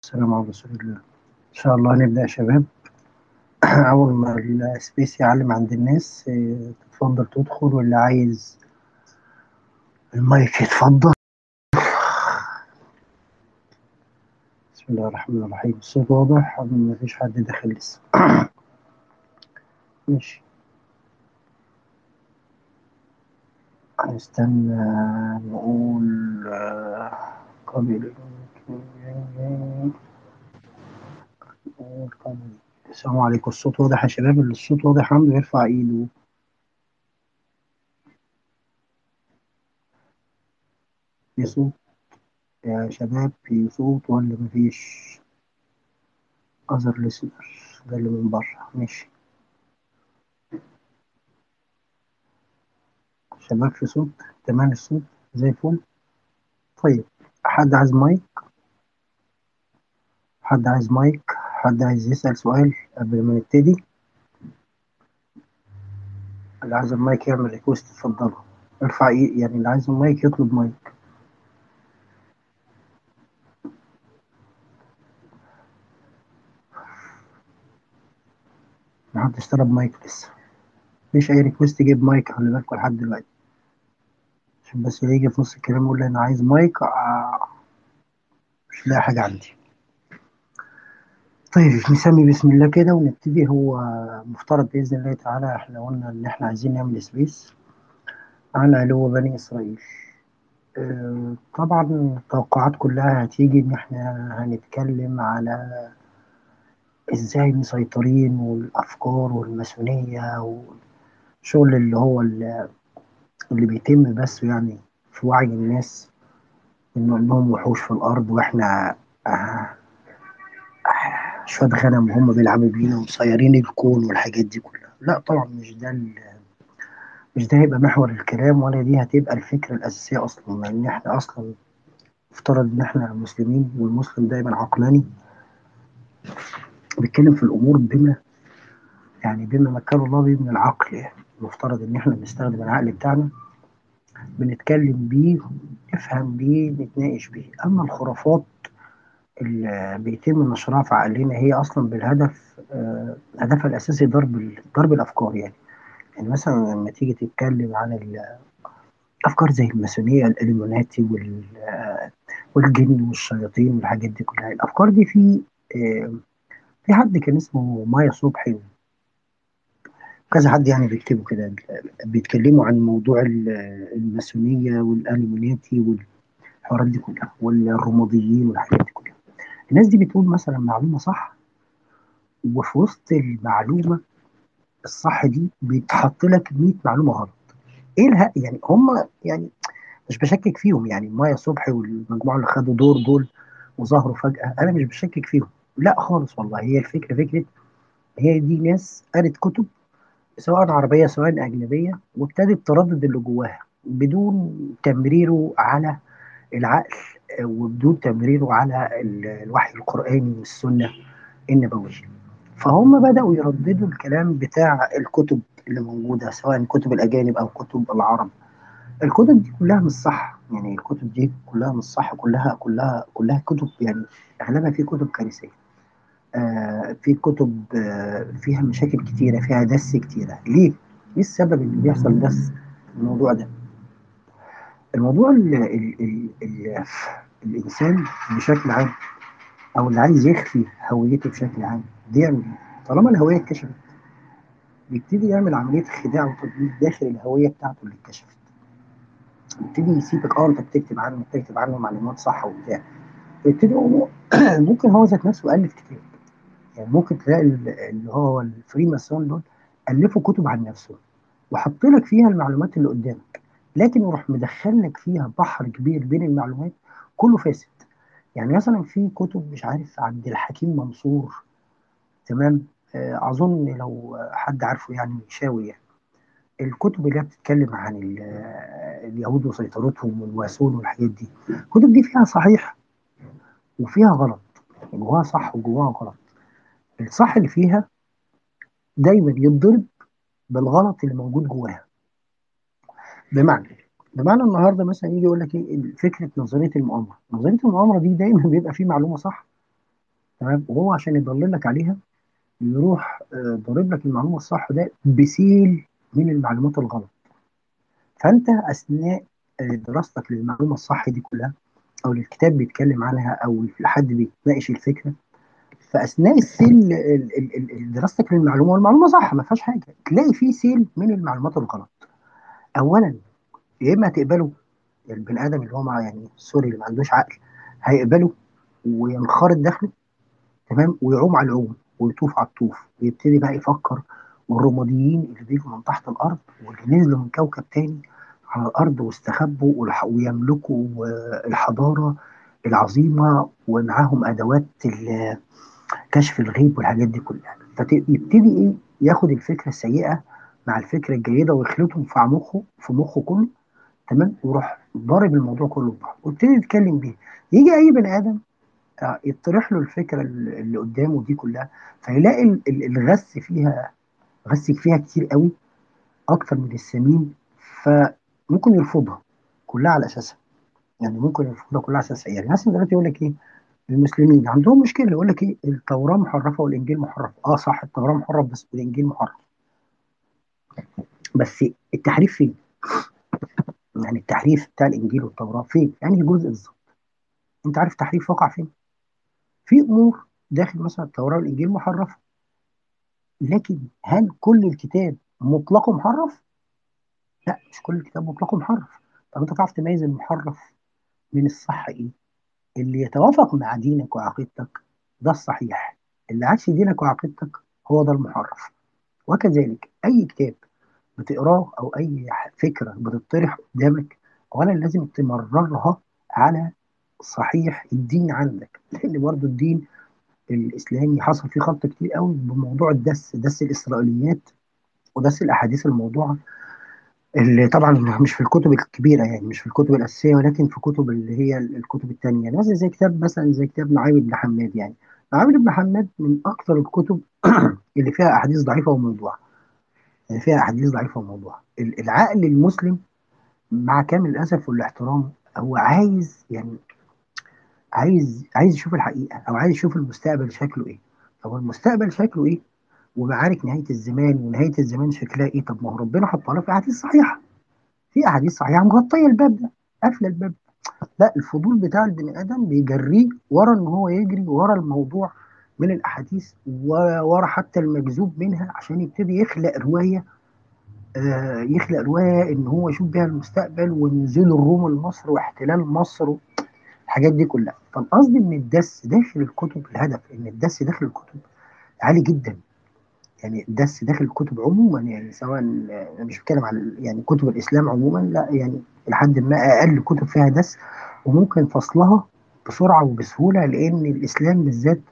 والسلام على رسول الله إن شاء الله هنبدأ يا شباب أول ما السبيس يعلم عند الناس إيه، تتفضل تدخل واللي عايز المايك يتفضل بسم الله الرحمن الرحيم الصوت واضح مفيش حد داخل لسه ماشي هنستنى نقول آه، قبل نقول قبل السلام عليكم الصوت واضح يا شباب اللي الصوت واضح عنده يرفع ايده في صوت يا شباب في صوت ولا مفيش أذر listeners ده اللي من بره ماشي شباب في صوت تمام الصوت زي الفل طيب حد عايز مايك حد عايز مايك حد عايز يسأل سؤال قبل ما نبتدي اللي عايز المايك يعمل ريكوست اتفضلوا ارفع ايه يعني اللي عايز المايك يطلب مايك محدش طلب مايك لسه مفيش اي ريكوست يجيب مايك خلي بالكوا لحد دلوقتي عشان بس اللي يجي في نص الكلام يقول لي انا عايز مايك آه مش لاقي حاجة عندي طيب نسمي بسم الله كده ونبتدي هو مفترض بإذن الله تعالى احنا قلنا ان احنا عايزين نعمل سبيس عن علو بني إسرائيل آه، طبعا التوقعات كلها هتيجي ان احنا هنتكلم على ازاي مسيطرين والافكار والماسونيه والشغل اللي هو اللي اللي بيتم بس يعني في وعي الناس انه انهم وحوش في الارض واحنا آه، آه، شويه غنم هم بيلعبوا بينا ومسيرين الكون والحاجات دي كلها لا طبعا مش ده ال- مش ده هيبقى محور الكلام ولا دي هتبقى الفكره الاساسيه اصلا لان احنا اصلا افترض ان احنا مسلمين والمسلم دايما عقلاني بيتكلم في الامور بما يعني بما مكنه الله به من العقل يعني المفترض ان احنا بنستخدم العقل بتاعنا بنتكلم بيه نفهم بيه نتناقش بيه اما الخرافات اللي بيتم نشرها في عقلنا هي اصلا بالهدف آه، هدفها الاساسي ضرب ال- ضرب الافكار يعني يعني مثلا لما تيجي تتكلم عن ال- افكار زي الماسونيه الاليموناتي وال آه، والجن والشياطين والحاجات دي كلها الافكار دي في آه، في حد كان اسمه مايا صبحي كذا حد يعني بيكتبوا كده بيتكلموا عن موضوع ال- الماسونيه والاليموناتي والحوارات دي كلها والرماديين والحاجات دي كلها الناس دي بتقول مثلا معلومه صح وفي وسط المعلومه الصح دي بيتحط لك 100 معلومه غلط ايه الها يعني هم يعني مش بشكك فيهم يعني مايا صبحي والمجموعه اللي خدوا دور دول وظهروا فجاه انا مش بشكك فيهم لا خالص والله هي الفكره فكره هي دي ناس قرت كتب سواء عربيه سواء اجنبيه وابتدت تردد اللي جواها بدون تمريره على العقل آه، وبدون تمريره على ال- الوحي القراني والسنه النبويه فهم بداوا يرددوا الكلام بتاع الكتب اللي موجوده سواء كتب الاجانب او كتب العرب الكتب دي كلها مش صح يعني الكتب دي كلها مش صح كلها كلها كلها كتب يعني اغلبها في كتب كارثيه آه في كتب آه فيها مشاكل كتيره فيها دس كتيره ليه؟ ايه السبب اللي بيحصل دس في الموضوع ده؟ الموضوع ال ال ال ال الانسان بشكل عام او اللي عايز يخفي هويته بشكل عام بيعمل ايه؟ طالما الهويه اتكشفت بيبتدي يعمل عمليه خداع وتضليل داخل الهويه بتاعته اللي اتكشفت يبتدي يسيبك اه انت بتكتب عنه بتكتب عنه معلومات صح وبتاع يبتدي هو ممكن هو ذات نفسه الف كتاب يعني ممكن تلاقي ال- اللي هو الفري ماسون دول الفوا كتب عن نفسهم وحط لك فيها المعلومات اللي قدامك لكن يروح مدخل لك فيها بحر كبير بين المعلومات كله فاسد يعني مثلا في كتب مش عارف عبد الحكيم منصور تمام آه، اظن لو حد عارفه يعني شاوي يعني الكتب اللي هي بتتكلم عن ال- آه، اليهود وسيطرتهم والواسون والحاجات دي الكتب دي فيها صحيح وفيها غلط جواها صح وجواها غلط الصح اللي فيها دايما يتضرب بالغلط اللي موجود جواها بمعنى بمعنى النهارده مثلا يجي يقول لك ايه فكره نظريه المؤامره نظريه المؤامره دي دايما بيبقى فيه معلومه صح تمام وهو عشان يضللك عليها يروح آه، ضارب لك المعلومه الصح ده بسيل من المعلومات الغلط فانت اثناء آه، دراستك للمعلومه الصح دي كلها او للكتاب بيتكلم عنها او حد بيتناقش الفكره فاثناء السيل ال- ال- ال- دراستك للمعلومه والمعلومه صح ما فيهاش حاجه تلاقي فيه سيل من المعلومات الغلط اولا يا اما هتقبله البني ادم اللي هو مع يعني سوري اللي ما عندوش عقل هيقبله وينخرط داخله تمام ويعوم على العوم ويطوف على الطوف ويبتدي بقى يفكر والرماديين اللي بيجوا من تحت الارض واللي نزلوا من كوكب تاني على الارض واستخبوا والح- ويملكوا آه، الحضاره العظيمه ومعاهم ادوات ال- كشف الغيب والحاجات دي كلها فيبتدي ايه ياخد الفكره السيئه مع الفكره الجيده ويخلطهم في مخه في مخه كله تمام ويروح ضارب الموضوع كله ببعض ويبتدي يتكلم بيه يجي اي بني ادم آه، يطرح له الفكره اللي قدامه دي كلها فيلاقي ال- ال- الغث فيها غث فيها كتير قوي اكتر من السمين فممكن يرفضها كلها على اساسها يعني ممكن يرفضها كلها على اساسها يعني مثلا دلوقتي يقول لك ايه المسلمين عندهم مشكله يقول لك ايه التوراه محرفه والانجيل محرف اه صح التوراه محرف بس والانجيل محرف بس التحريف فين؟ يعني التحريف بتاع الانجيل والتوراه فين؟ يعني جزء بالظبط انت عارف تحريف وقع فين؟ في امور داخل مثلا التوراه والانجيل محرفه لكن هل كل الكتاب مطلقه محرف؟ لا مش كل الكتاب مطلقه محرف طب انت تعرف تميز المحرف من الصح ايه؟ اللي يتوافق مع دينك وعقيدتك ده الصحيح اللي عكس دينك وعقيدتك هو ده المحرف وكذلك اي كتاب بتقراه او اي فكره بتطرح قدامك اولا لازم تمررها على صحيح الدين عندك لان برضو الدين الاسلامي حصل فيه خلط كتير قوي بموضوع الدس دس الاسرائيليات ودس الاحاديث الموضوعه اللي طبعا مش في الكتب الكبيره يعني مش في الكتب الاساسيه ولكن في كتب اللي هي الكتب الثانيه يعني مثلا زي كتاب مثلا زي كتاب معاويه بن حماد يعني معاويه بن حماد من اكثر الكتب اللي فيها احاديث ضعيفه وموضوعه يعني فيها احاديث ضعيفه وموضوعه ال- العقل المسلم مع كامل الاسف والاحترام هو عايز يعني عايز عايز يشوف الحقيقه او عايز يشوف المستقبل شكله ايه طب المستقبل شكله ايه ومعارك نهايه الزمان ونهايه الزمان شكلها ايه طب ما هو ربنا حطها لنا في احاديث صحيحه في احاديث صحيحه مغطيه الباب ده قافله الباب لا الفضول بتاع البني ادم بيجريه ورا ان هو يجري ورا الموضوع من الاحاديث ورا حتى المجذوب منها عشان يبتدي يخلق روايه آه يخلق روايه ان هو يشوف بيها المستقبل ونزول الروم لمصر واحتلال مصر الحاجات دي كلها فالقصد ان الدس داخل الكتب الهدف ان الدس داخل الكتب عالي جدا يعني الدس داخل الكتب عموما يعني سواء انا مش بتكلم على يعني كتب الاسلام عموما لا يعني لحد ما اقل كتب فيها دس وممكن فصلها بسرعه وبسهوله لان الاسلام بالذات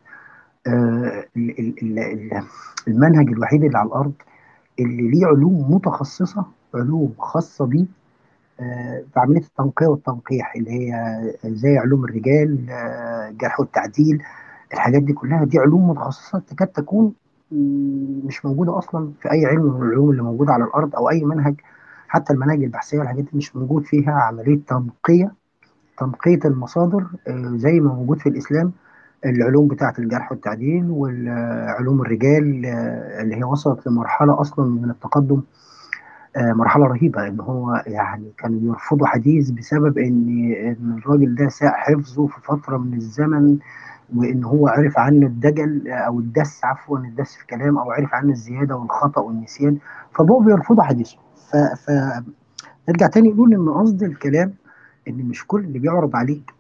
آه ال- ال- ال- المنهج الوحيد اللي على الارض اللي ليه علوم متخصصه علوم خاصه بيه آه، في عمليه التنقيه والتنقيح اللي هي زي علوم الرجال آه، الجرح والتعديل الحاجات دي كلها دي علوم متخصصه تكاد تكون مم، مش موجوده اصلا في اي علم من العلوم اللي موجوده على الارض او اي منهج حتى المناهج البحثيه والحاجات دي مش موجود فيها عمليه تنقيه تنقيه المصادر آه، زي ما موجود في الاسلام العلوم بتاعه الجرح والتعديل والعلوم الرجال آه، اللي هي وصلت لمرحله اصلا من التقدم آه، مرحله رهيبه ان هو يعني كانوا يرفضوا حديث بسبب ان ان الراجل ده ساء حفظه في فتره من الزمن وان هو عرف عنه الدجل آه، او الدس عفوا الدس في كلام او عرف عنه الزياده والخطا والنسيان فبقوا بيرفضوا حديثه ف... فنرجع تاني نقول ان قصد الكلام ان مش كل اللي بيعرض عليك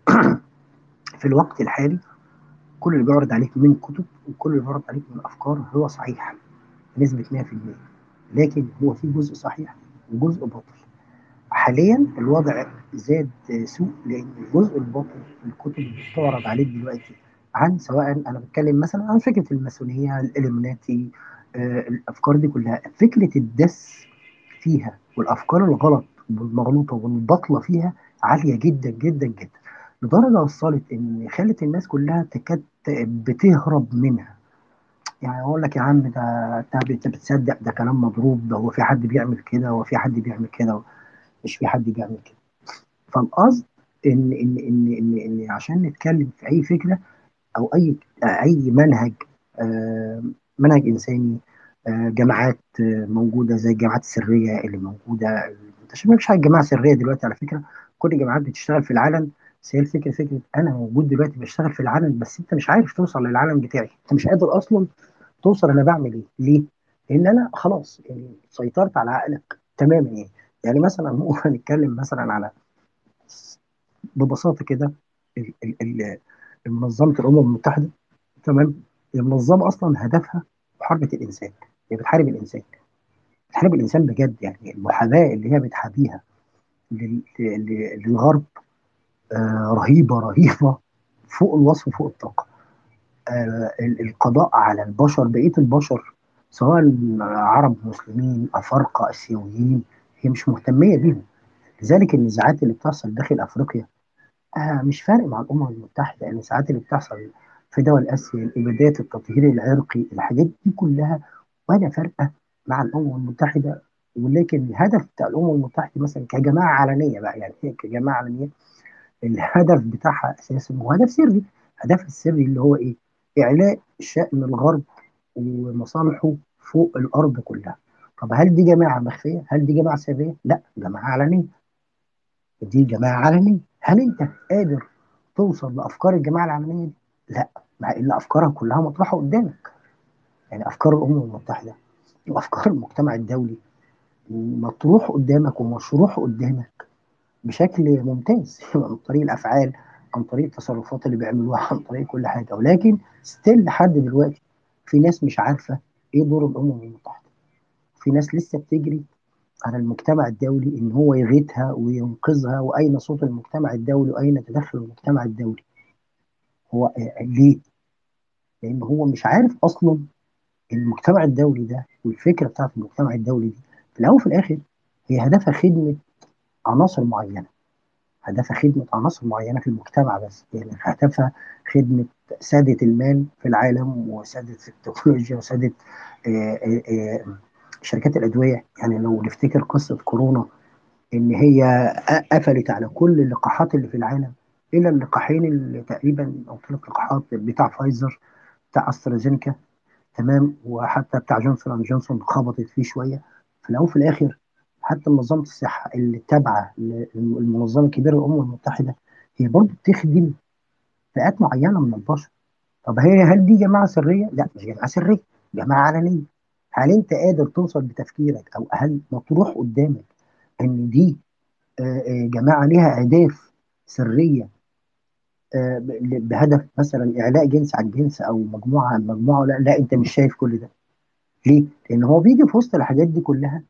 في الوقت الحالي كل اللي بيعرض عليك من كتب وكل اللي بيعرض عليك من افكار هو صحيح بنسبه 100% لكن هو في جزء صحيح وجزء باطل حاليا الوضع زاد سوء لان الجزء الباطل في الكتب اللي بتعرض عليك دلوقتي عن سواء انا بتكلم مثلا عن فكره الماسونيه الاليمناتي آه الافكار دي كلها فكره الدس فيها والافكار الغلط والمغلوطه والباطله فيها عاليه جدا جدا جدا لدرجه وصلت ان خلت الناس كلها تكاد بتهرب منها يعني اقول لك يا عم ده انت بت- بتصدق ده كلام مضروب ده هو في حد بيعمل كده هو في حد بيعمل كده مش في حد بيعمل كده فالقصد ان ان ان ان ان عشان نتكلم في اي فكره او اي اي منهج آه، منهج انساني آه، جماعات آه، موجوده زي الجامعات السريه اللي موجوده مش مش حاجه جماعه سريه دلوقتي على فكره كل الجامعات بتشتغل في العالم بس هي الفكره فكره انا موجود دلوقتي بشتغل في العالم بس انت مش عارف توصل للعالم بتاعي انت مش قادر اصلا توصل انا بعمل ايه ليه؟ لان انا خلاص يعني سيطرت على عقلك تماما يعني يعني مثلا ممكن نتكلم مثلا على ببساطه كده ال- ال- ال- منظمه الامم المتحده تمام هي منظمه اصلا هدفها محاربه الانسان هي بتحارب الانسان بتحارب الانسان بجد يعني المحاباه اللي هي بتحابيها لل- لل- للغرب آه رهيبه رهيبه فوق الوصف فوق الطاقه آه ال- القضاء على البشر بقيه البشر سواء عرب مسلمين افارقه اسيويين هي مش مهتميه بيهم لذلك النزاعات اللي بتحصل داخل افريقيا آه مش فارق مع الامم المتحده يعني النزاعات اللي بتحصل في دول اسيا الابادات التطهير العرقي الحاجات دي كلها ولا فارقه مع الامم المتحده ولكن الهدف بتاع الامم المتحده مثلا كجماعه علنيه بقى يعني هي كجماعه علنيه الهدف بتاعها اساسا هو هدف سري هدفها السري اللي هو ايه؟ اعلاء شأن الغرب ومصالحه فوق الارض كلها طب هل دي جماعه مخفيه؟ هل دي جماعه سريه؟ لا جماعه علنيه دي جماعه علنيه هل انت قادر توصل لافكار الجماعه العالميه دي؟ لا مع ان افكارها كلها مطروحه قدامك يعني افكار الامم المتحده وافكار المجتمع الدولي مطروح قدامك ومشروح قدامك بشكل ممتاز عن طريق الافعال عن طريق التصرفات اللي بيعملوها عن طريق كل حاجه ولكن ستيل لحد دلوقتي في ناس مش عارفه ايه دور الامم المتحده في ناس لسه بتجري على المجتمع الدولي ان هو يغيثها وينقذها واين صوت المجتمع الدولي واين تدخل المجتمع الدولي هو آه، ليه؟ لان هو مش عارف اصلا المجتمع الدولي ده والفكره بتاعت المجتمع الدولي دي في الاول وفي الاخر هي هدفها خدمه عناصر معينه هدفها خدمه عناصر معينه في المجتمع بس يعني هدفها خدمه ساده المال في العالم وساده التكنولوجيا وساده آه، آه، آه، شركات الادويه يعني لو نفتكر قصه كورونا ان هي قفلت على كل اللقاحات اللي في العالم الا اللقاحين اللي تقريبا او ثلاث لقاحات بتاع فايزر بتاع استرازينيكا تمام وحتى بتاع جونسون اند جونسون خبطت فيه شويه في الاول وفي الاخر حتى منظمه الصحه اللي تابعه للمنظمه الكبيره للامم المتحده هي برضه بتخدم فئات معينه من البشر طب هي هل دي جماعه سريه؟ لا مش جماعه سريه جماعه علنيه هل انت قادر توصل بتفكيرك او هل مطروح قدامك ان دي آه، آه، جماعه ليها اهداف سريه آه، ب- بهدف مثلا اعلاء جنس عن جنس او مجموعه عن مجموعه لا لا انت مش شايف كل ده ليه؟ لان هو بيجي في وسط الحاجات دي كلها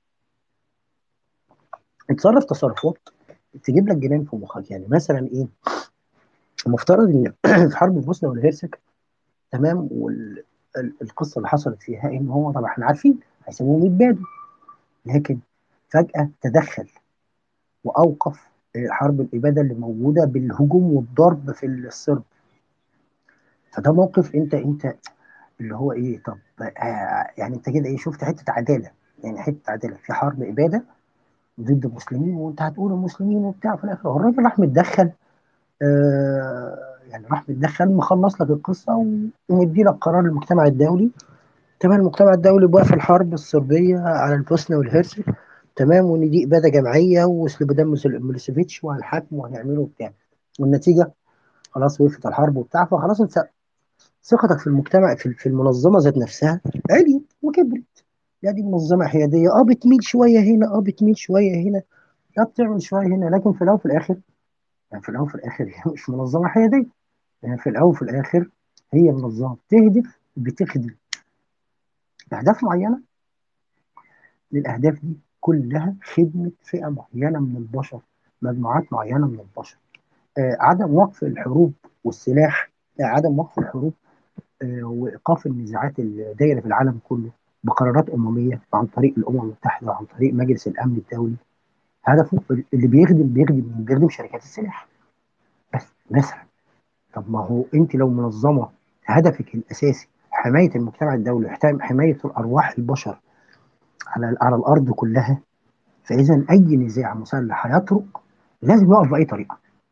يتصرف تصرفات تجيب لك جنان في مخك يعني مثلا ايه؟ المفترض ان في حرب البوسنه والهرسك تمام والقصه اللي حصلت فيها ان هو طبعا احنا عارفين هيسموهم يتبادوا لكن فجاه تدخل واوقف حرب الاباده اللي موجوده بالهجوم والضرب في الصرب فده موقف انت انت اللي هو ايه طب آه يعني انت كده ايه شفت حته عداله يعني حته عداله في حرب اباده ضد المسلمين وانت هتقول المسلمين وبتاع في الاخر هو الراجل راح متدخل آه يعني راح متدخل مخلص لك القصه و- ومدي لك قرار المجتمع الدولي تمام المجتمع الدولي بوقف الحرب الصربيه على البوسنه والهرسك تمام وان دي اباده جماعيه وسلوبودان ميلوسيفيتش وهنحاكم وهنعمله وبتاع والنتيجه خلاص وقفت الحرب وبتاع فخلاص انت ثقتك في المجتمع في في المنظمه ذات نفسها عليت وكبرت لا دي منظمه حياديه اه بتميل شويه هنا اه بتميل شويه هنا اه بتعمل شويه هنا لكن في الاول وفي الاخر يعني في الاول وفي الاخر هي مش منظمه حياديه يعني في الاول وفي الاخر هي منظمه بتهدف بتخدم اهداف معينه للاهداف دي كلها خدمه فئه معينه من البشر مجموعات معينه من البشر آه عدم وقف الحروب والسلاح آه عدم وقف الحروب آه، وايقاف النزاعات اللي دايره في العالم كله بقرارات امميه عن طريق الامم المتحده وعن طريق مجلس الامن الدولي هدفه اللي بيخدم بيخدم مين؟ بيخدم شركات السلاح بس مثلا طب ما هو انت لو منظمه هدفك الاساسي حمايه المجتمع الدولي حمايه حماية ارواح البشر على على الارض كلها فاذا اي نزاع مسلح هيطرق لازم يقف باي طريقه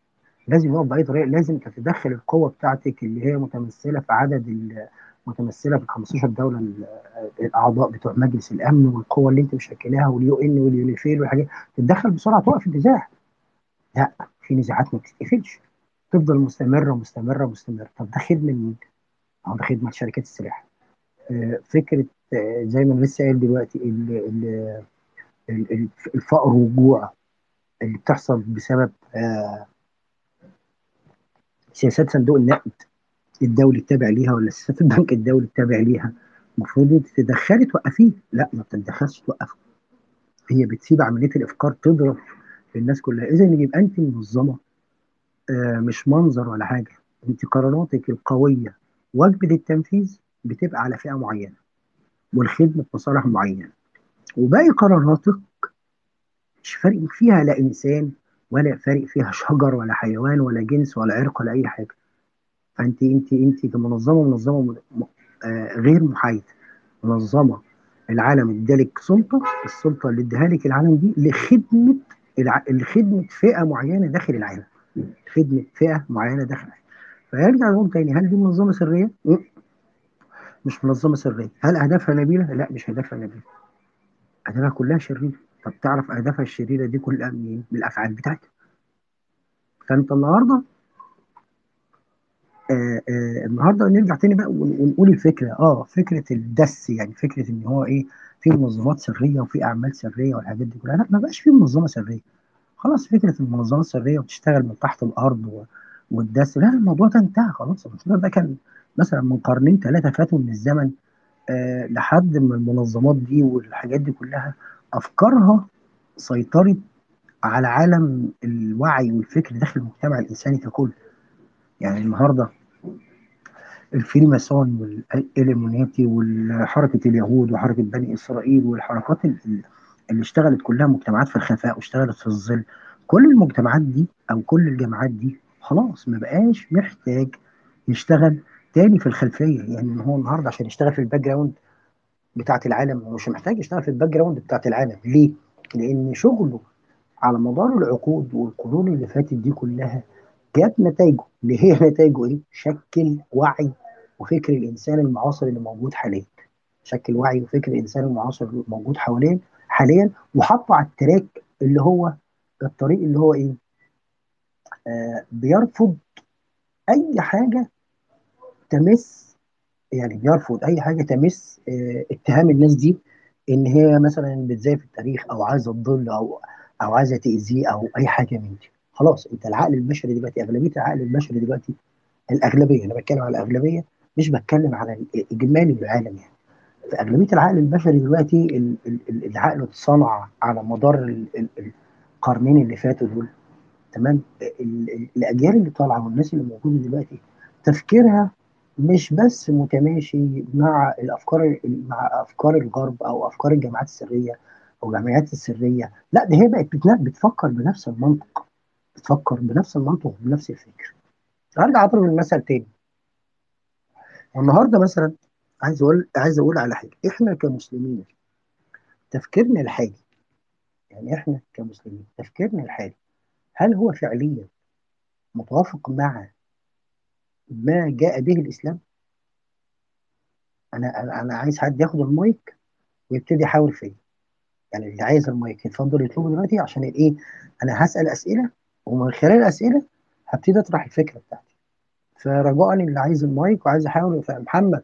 لازم يقف باي طريقه لازم تتدخل القوه بتاعتك اللي هي متمثله في عدد متمثله في 15 دوله الاعضاء بتوع مجلس الامن والقوه اللي انت مشكلاها واليو ان واليونيفيل والحاجات تتدخل بسرعه توقف النزاع لا في نزاعات ما بتتقفلش تفضل مستمره مستمره مستمره طب ده خدمه مين؟ ده خدمه شركات السلاح فكره زي ما لسه قايل دلوقتي الفقر والجوع اللي بتحصل بسبب سياسات صندوق النقد الدولي التابع ليها ولا سياسات البنك الدولي التابع ليها المفروض انت تتدخلي توقفيه لا ما بتتدخلش توقفه هي بتسيب عمليه الافكار تضرب في الناس كلها اذا يبقى انت منظمه آه مش منظر ولا حاجه انت قراراتك القويه واجبه التنفيذ بتبقى على فئه معينه والخدمه مصالح معينه وباقي قراراتك مش فارق فيها لا انسان ولا فارق فيها شجر ولا حيوان ولا جنس ولا عرق ولا اي حاجه فانت انت انت كمنظمه منظمه آه غير محايده منظمه العالم ادالك سلطه السلطه اللي اداها لك العالم دي لخدمه الع... لخدمه فئه معينه داخل العالم خدمه فئه معينه داخل العالم فيرجع نقول تاني هل دي منظمه سريه؟ مش منظمه سريه هل اهدافها نبيله؟ لا مش اهدافها نبيله اهدافها كلها شريره طب تعرف اهدافها الشريره دي كلها منين؟ من الافعال بتاعتها فانت النهارده آه آه النهارده نرجع تاني بقى ونقول الفكره اه فكره الدس يعني فكره ان هو ايه في منظمات سريه وفي اعمال سريه والحاجات دي كلها لا ما بقاش في منظمه سريه خلاص فكره المنظمه السريه وتشتغل من تحت الارض والدس لا الموضوع ده انتهى خلاص الموضوع ده كان مثلا من قرنين ثلاثه فاتوا من الزمن آه لحد ما المنظمات دي والحاجات دي كلها افكارها سيطرت على عالم الوعي والفكر داخل المجتمع الانساني ككل يعني النهارده الفريماسون والإليموناتي وحركة اليهود وحركة بني إسرائيل والحركات اللي اشتغلت كلها مجتمعات في الخفاء واشتغلت في الظل كل المجتمعات دي أو كل الجماعات دي خلاص ما بقاش محتاج يشتغل تاني في الخلفية يعني هو النهارده عشان يشتغل في الباك جراوند بتاعت العالم هو مش محتاج يشتغل في الباك جراوند بتاعت العالم ليه؟ لأن شغله على مدار العقود والقرون اللي فاتت دي كلها جاب نتائجه اللي هي نتائجه ايه؟ شكل وعي وفكر الانسان المعاصر اللي موجود حاليا. شكل وعي وفكر الانسان المعاصر اللي موجود حوالين حاليا وحطه على التراك اللي هو الطريق اللي هو ايه؟ آه بيرفض اي حاجه تمس يعني بيرفض اي حاجه تمس آه اتهام الناس دي ان هي مثلا بتزيف التاريخ او عايزه تضل او او عايزه تاذيه او اي حاجه من دي. خلاص انت العقل البشري دلوقتي اغلبيه العقل البشري دلوقتي الاغلبيه انا بتكلم على الاغلبيه مش بتكلم على اجمالي العالم يعني فاغلبيه العقل البشري دلوقتي العقل اتصنع على مدار القرنين اللي فاتوا دول تمام الاجيال اللي طالعه والناس اللي موجوده دلوقتي تفكيرها مش بس متماشي مع الافكار مع افكار الغرب او افكار الجماعات السريه او الجمعيات السريه لا ده هي بقت بتفكر بنفس المنطق بتفكر بنفس المنطق وبنفس الفكر هرجع اضرب المثل تاني والنهارده مثلا عايز اقول عايز اقول على حاجه احنا كمسلمين تفكيرنا الحالي يعني احنا كمسلمين تفكيرنا الحالي هل هو فعليا متوافق مع ما جاء به الاسلام انا انا انا عايز حد ياخد المايك ويبتدي يحاول فيا يعني اللي عايز المايك يتفضل يطلبه دلوقتي عشان الايه انا هسال اسئله ومن خلال الاسئله هبتدي اطرح الفكره بتاعتي فرجاء اللي عايز المايك وعايز يحاول محمد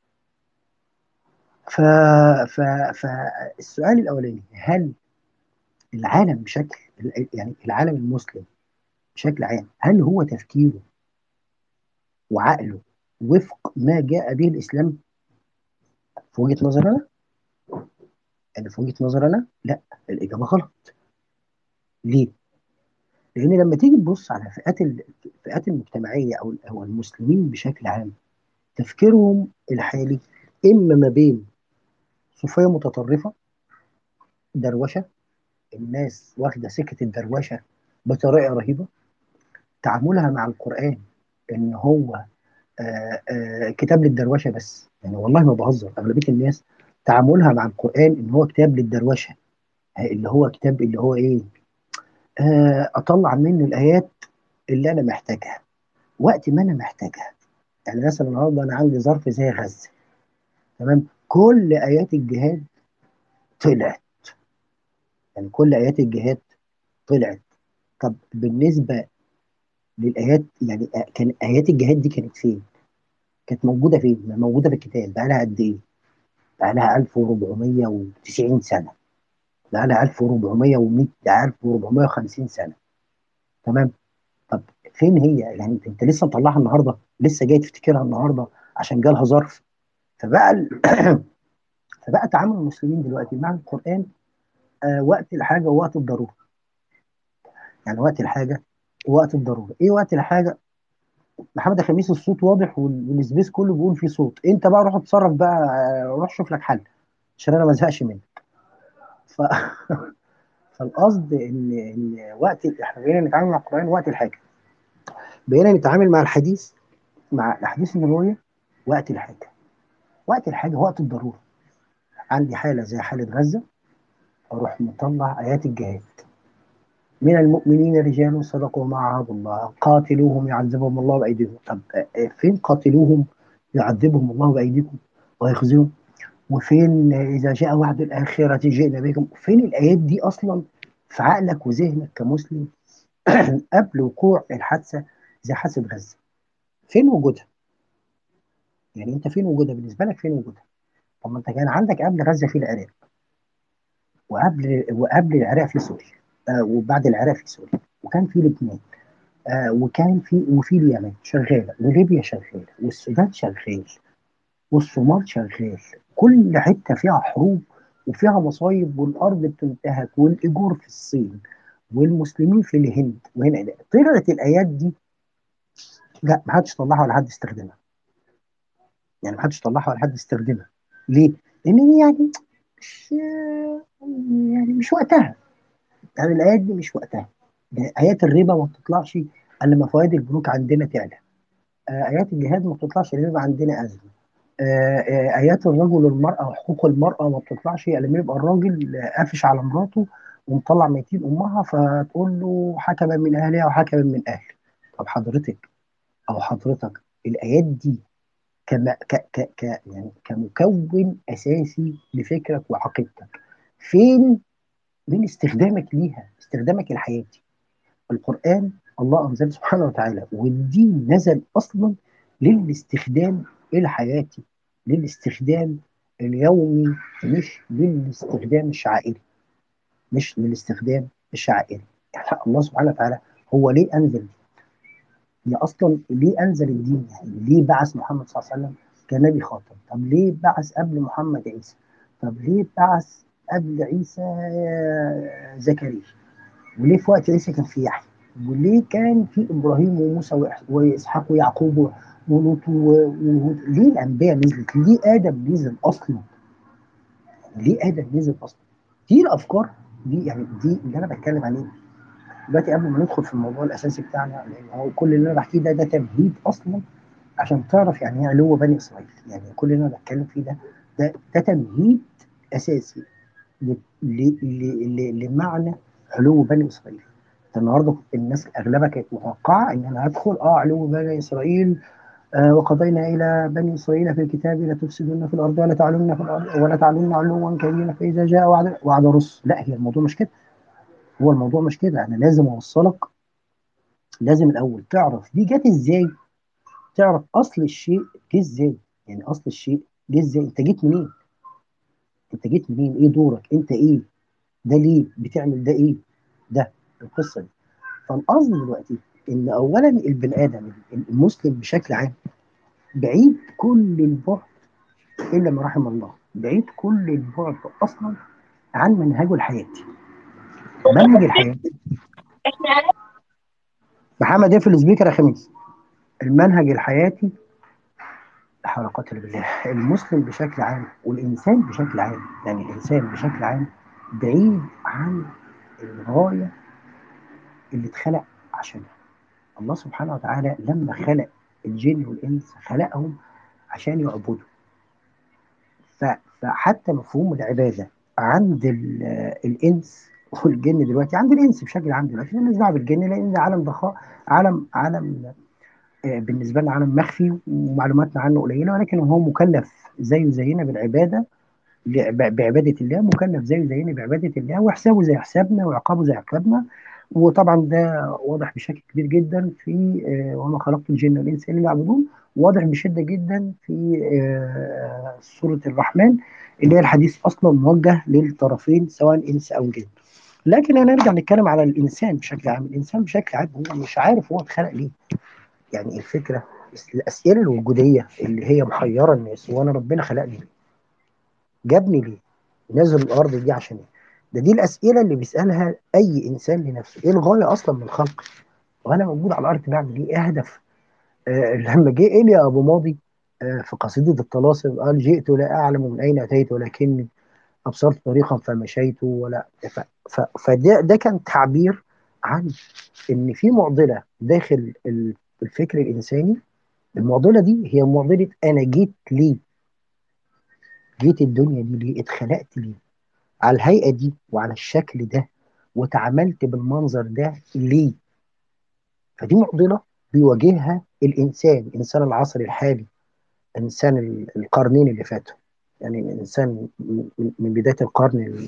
ف... ف... فالسؤال الاولاني هل العالم بشكل يعني العالم المسلم بشكل عام هل هو تفكيره وعقله وفق ما جاء به الاسلام في وجهه نظر انا يعني في وجهه نظر انا لا الاجابه غلط ليه لان لما تيجي تبص على فئات الفئات المجتمعيه او او المسلمين بشكل عام تفكيرهم الحالي اما ما بين صوفيه متطرفه دروشه الناس واخده سكه الدروشه بطريقه رهيبه تعاملها مع القران ان هو آآ آآ كتاب للدروشه بس يعني والله ما بهزر اغلبيه الناس تعاملها مع القران ان هو كتاب للدروشه اللي هو كتاب اللي هو ايه اطلع منه الايات اللي انا محتاجها وقت ما انا محتاجها يعني مثلا النهارده انا عندي ظرف زي غزه تمام كل ايات الجهاد طلعت يعني كل ايات الجهاد طلعت طب بالنسبه للايات يعني كان ايات الجهاد دي كانت فين؟ كانت موجوده فين؟ موجوده في الكتاب بقى لها قد ايه؟ بقى لها 1490 سنه بقى لها 1400 و100 1450 سنه تمام طب فين هي يعني انت, انت لسه مطلعها النهارده لسه جاي تفتكرها النهارده عشان جالها ظرف فبقى ال... فبقى تعامل المسلمين دلوقتي مع القران آه وقت الحاجه ووقت الضروره يعني وقت الحاجه ووقت الضروره ايه وقت الحاجه محمد خميس الصوت واضح والسبيس كله بيقول فيه صوت انت بقى روح اتصرف بقى روح شوف لك حل عشان انا ما ازهقش منك ف... فالقصد ان ان وقت احنا بقينا نتعامل مع القران وقت الحاجه بقينا نتعامل مع الحديث مع الاحاديث النبويه وقت الحاجه وقت الحاجه وقت الضروره عندي حاله زي حاله غزه اروح مطلع ايات الجهاد من المؤمنين رجال صدقوا ما عاهدوا الله قاتلوهم يعذبهم الله بايديهم طب فين قاتلوهم يعذبهم الله بايديكم ويخزيهم وفين اذا جاء وعد الاخره جئنا بكم فين الايات دي اصلا في عقلك وذهنك كمسلم قبل وقوع الحادثه زي حادثه غزه فين وجودها يعني انت فين وجودها بالنسبه لك فين وجودها طب ما انت كان عندك قبل غزه في العراق وقبل وقبل العراق في سوريا آه وبعد العراق في سوريا وكان في لبنان آه وكان في وفي اليمن شغاله وليبيا شغاله والسودان شغال والصومال شغال كل حته فيها حروب وفيها مصايب والارض بتنتهك والايجور في الصين والمسلمين في الهند وهنا طلعت الايات دي لا ما حدش طلعها ولا حد استخدمها يعني ما حدش طلعها ولا حد استخدمها ليه؟ لان يعني مش يعني مش وقتها يعني الايات دي مش وقتها يعني ايات الربا ما بتطلعش الا لما فوائد البنوك عندنا تعلى ايات الجهاد ما بتطلعش لان يبقى عندنا ازمه ايات الرجل والمراه وحقوق المراه ما بتطلعش لما يبقى الراجل قافش على مراته ومطلع ميتين امها فتقول له حكما من اهلها وحكما من اهلي طب حضرتك او حضرتك الايات دي كما ك ك ك يعني كمكون اساسي لفكرك وعقيدتك فين من استخدامك ليها استخدامك الحياتي القران الله انزل سبحانه وتعالى والدين نزل اصلا للاستخدام الحياتي للاستخدام اليومي مش للاستخدام الشعائري مش للاستخدام الشعائري يعني الله سبحانه وتعالى هو ليه انزل هي اصلا ليه انزل الدين يعني ليه بعث محمد صلى الله عليه وسلم كنبي خاتم طب ليه بعث قبل محمد عيسى طب ليه بعث قبل عيسى زكريا وليه في وقت عيسى كان في يحيى وليه كان في ابراهيم وموسى واسحاق ويعقوب ولوط وهود ليه الانبياء نزلت ليه ادم نزل اصلا ليه ادم نزل اصلا دي الافكار دي يعني دي اللي انا بتكلم عليه دلوقتي قبل ما ندخل في الموضوع الاساسي بتاعنا لان هو كل اللي انا بحكيه ده ده تمهيد اصلا عشان تعرف يعني ايه علو بني اسرائيل يعني كل اللي انا بتكلم فيه ده ده, ده تمهيد اساسي ل ل ل لمعنى علو بني اسرائيل النهارده الناس اغلبها كانت متوقعه ان انا هدخل اه علو بني اسرائيل آه وقضينا الى بني اسرائيل في الكتاب لا تفسدن في الارض ولا تعلن في الارض ولا تعلن علوا كبيرا فاذا جاء وعد وعد رسل لا هي الموضوع مش كده هو الموضوع مش كده انا لازم اوصلك لازم الاول تعرف دي جت ازاي تعرف اصل الشيء جه ازاي يعني اصل الشيء جه ازاي انت جيت منين انت جيت منين ايه دورك انت ايه ده ليه بتعمل ده ايه ده القصه دي فالقصد دلوقتي ان اولا البني ادم المسلم بشكل عام بعيد كل البعد الا ما رحم الله بعيد كل البعد اصلا عن منهجه الحياتي منهج الحياتي محمد اقفل السبيكر يا خميس المنهج الحياتي حركات بالله المسلم بشكل عام والانسان بشكل عام يعني الانسان بشكل عام بعيد عن الغايه اللي اتخلق عشانها الله سبحانه وتعالى لما خلق الجن والانس خلقهم عشان يعبدوا فحتى مفهوم العباده عند الانس والجن دلوقتي عند الانس بشكل عام دلوقتي مالناش دعوه بالجن لان ده عالم ضخاء عالم عالم آه، بالنسبه لنا عالم مخفي ومعلوماتنا عنه قليله ولكن هو مكلف زيه زينا بالعباده ب- بعباده الله مكلف زيه زينا بعباده الله وحسابه زي حسابنا وعقابه زي عقابنا وطبعا ده واضح بشكل كبير جدا في آه، وما خلقت الجن والانس الا ليعبدون واضح بشده جدا في آه، سوره الرحمن اللي هي الحديث اصلا موجه للطرفين سواء انس او جن لكن هنرجع نتكلم على الانسان بشكل عام الانسان بشكل عام هو مش عارف هو اتخلق ليه يعني الفكره الاسئله الوجوديه اللي هي محيره الناس هو انا ربنا خلقني ليه؟ جابني ليه؟ نزل الارض دي عشان ايه؟ ده دي الاسئله اللي بيسالها اي انسان لنفسه ايه الغايه اصلا من الخلق؟ وانا موجود على الارض بعمل ايه؟ ايه هدف؟ آه لما جه ايليا ابو ماضي آه في قصيده الطلاسم قال جئت لا اعلم من اين اتيت ولكني ابصرت طريقا فمشيت ولا ف... ف... فده ده كان تعبير عن ان في معضله داخل ال- الفكر الانساني المعضله دي هي معضله انا جيت ليه؟ جيت الدنيا دي ليه؟ اتخلقت ليه؟ على الهيئه دي وعلى الشكل ده وتعاملت بالمنظر ده ليه؟ فدي معضله بيواجهها الانسان انسان العصر الحالي انسان ال- القرنين اللي فاتوا يعني الانسان من من بدايه القرن ال-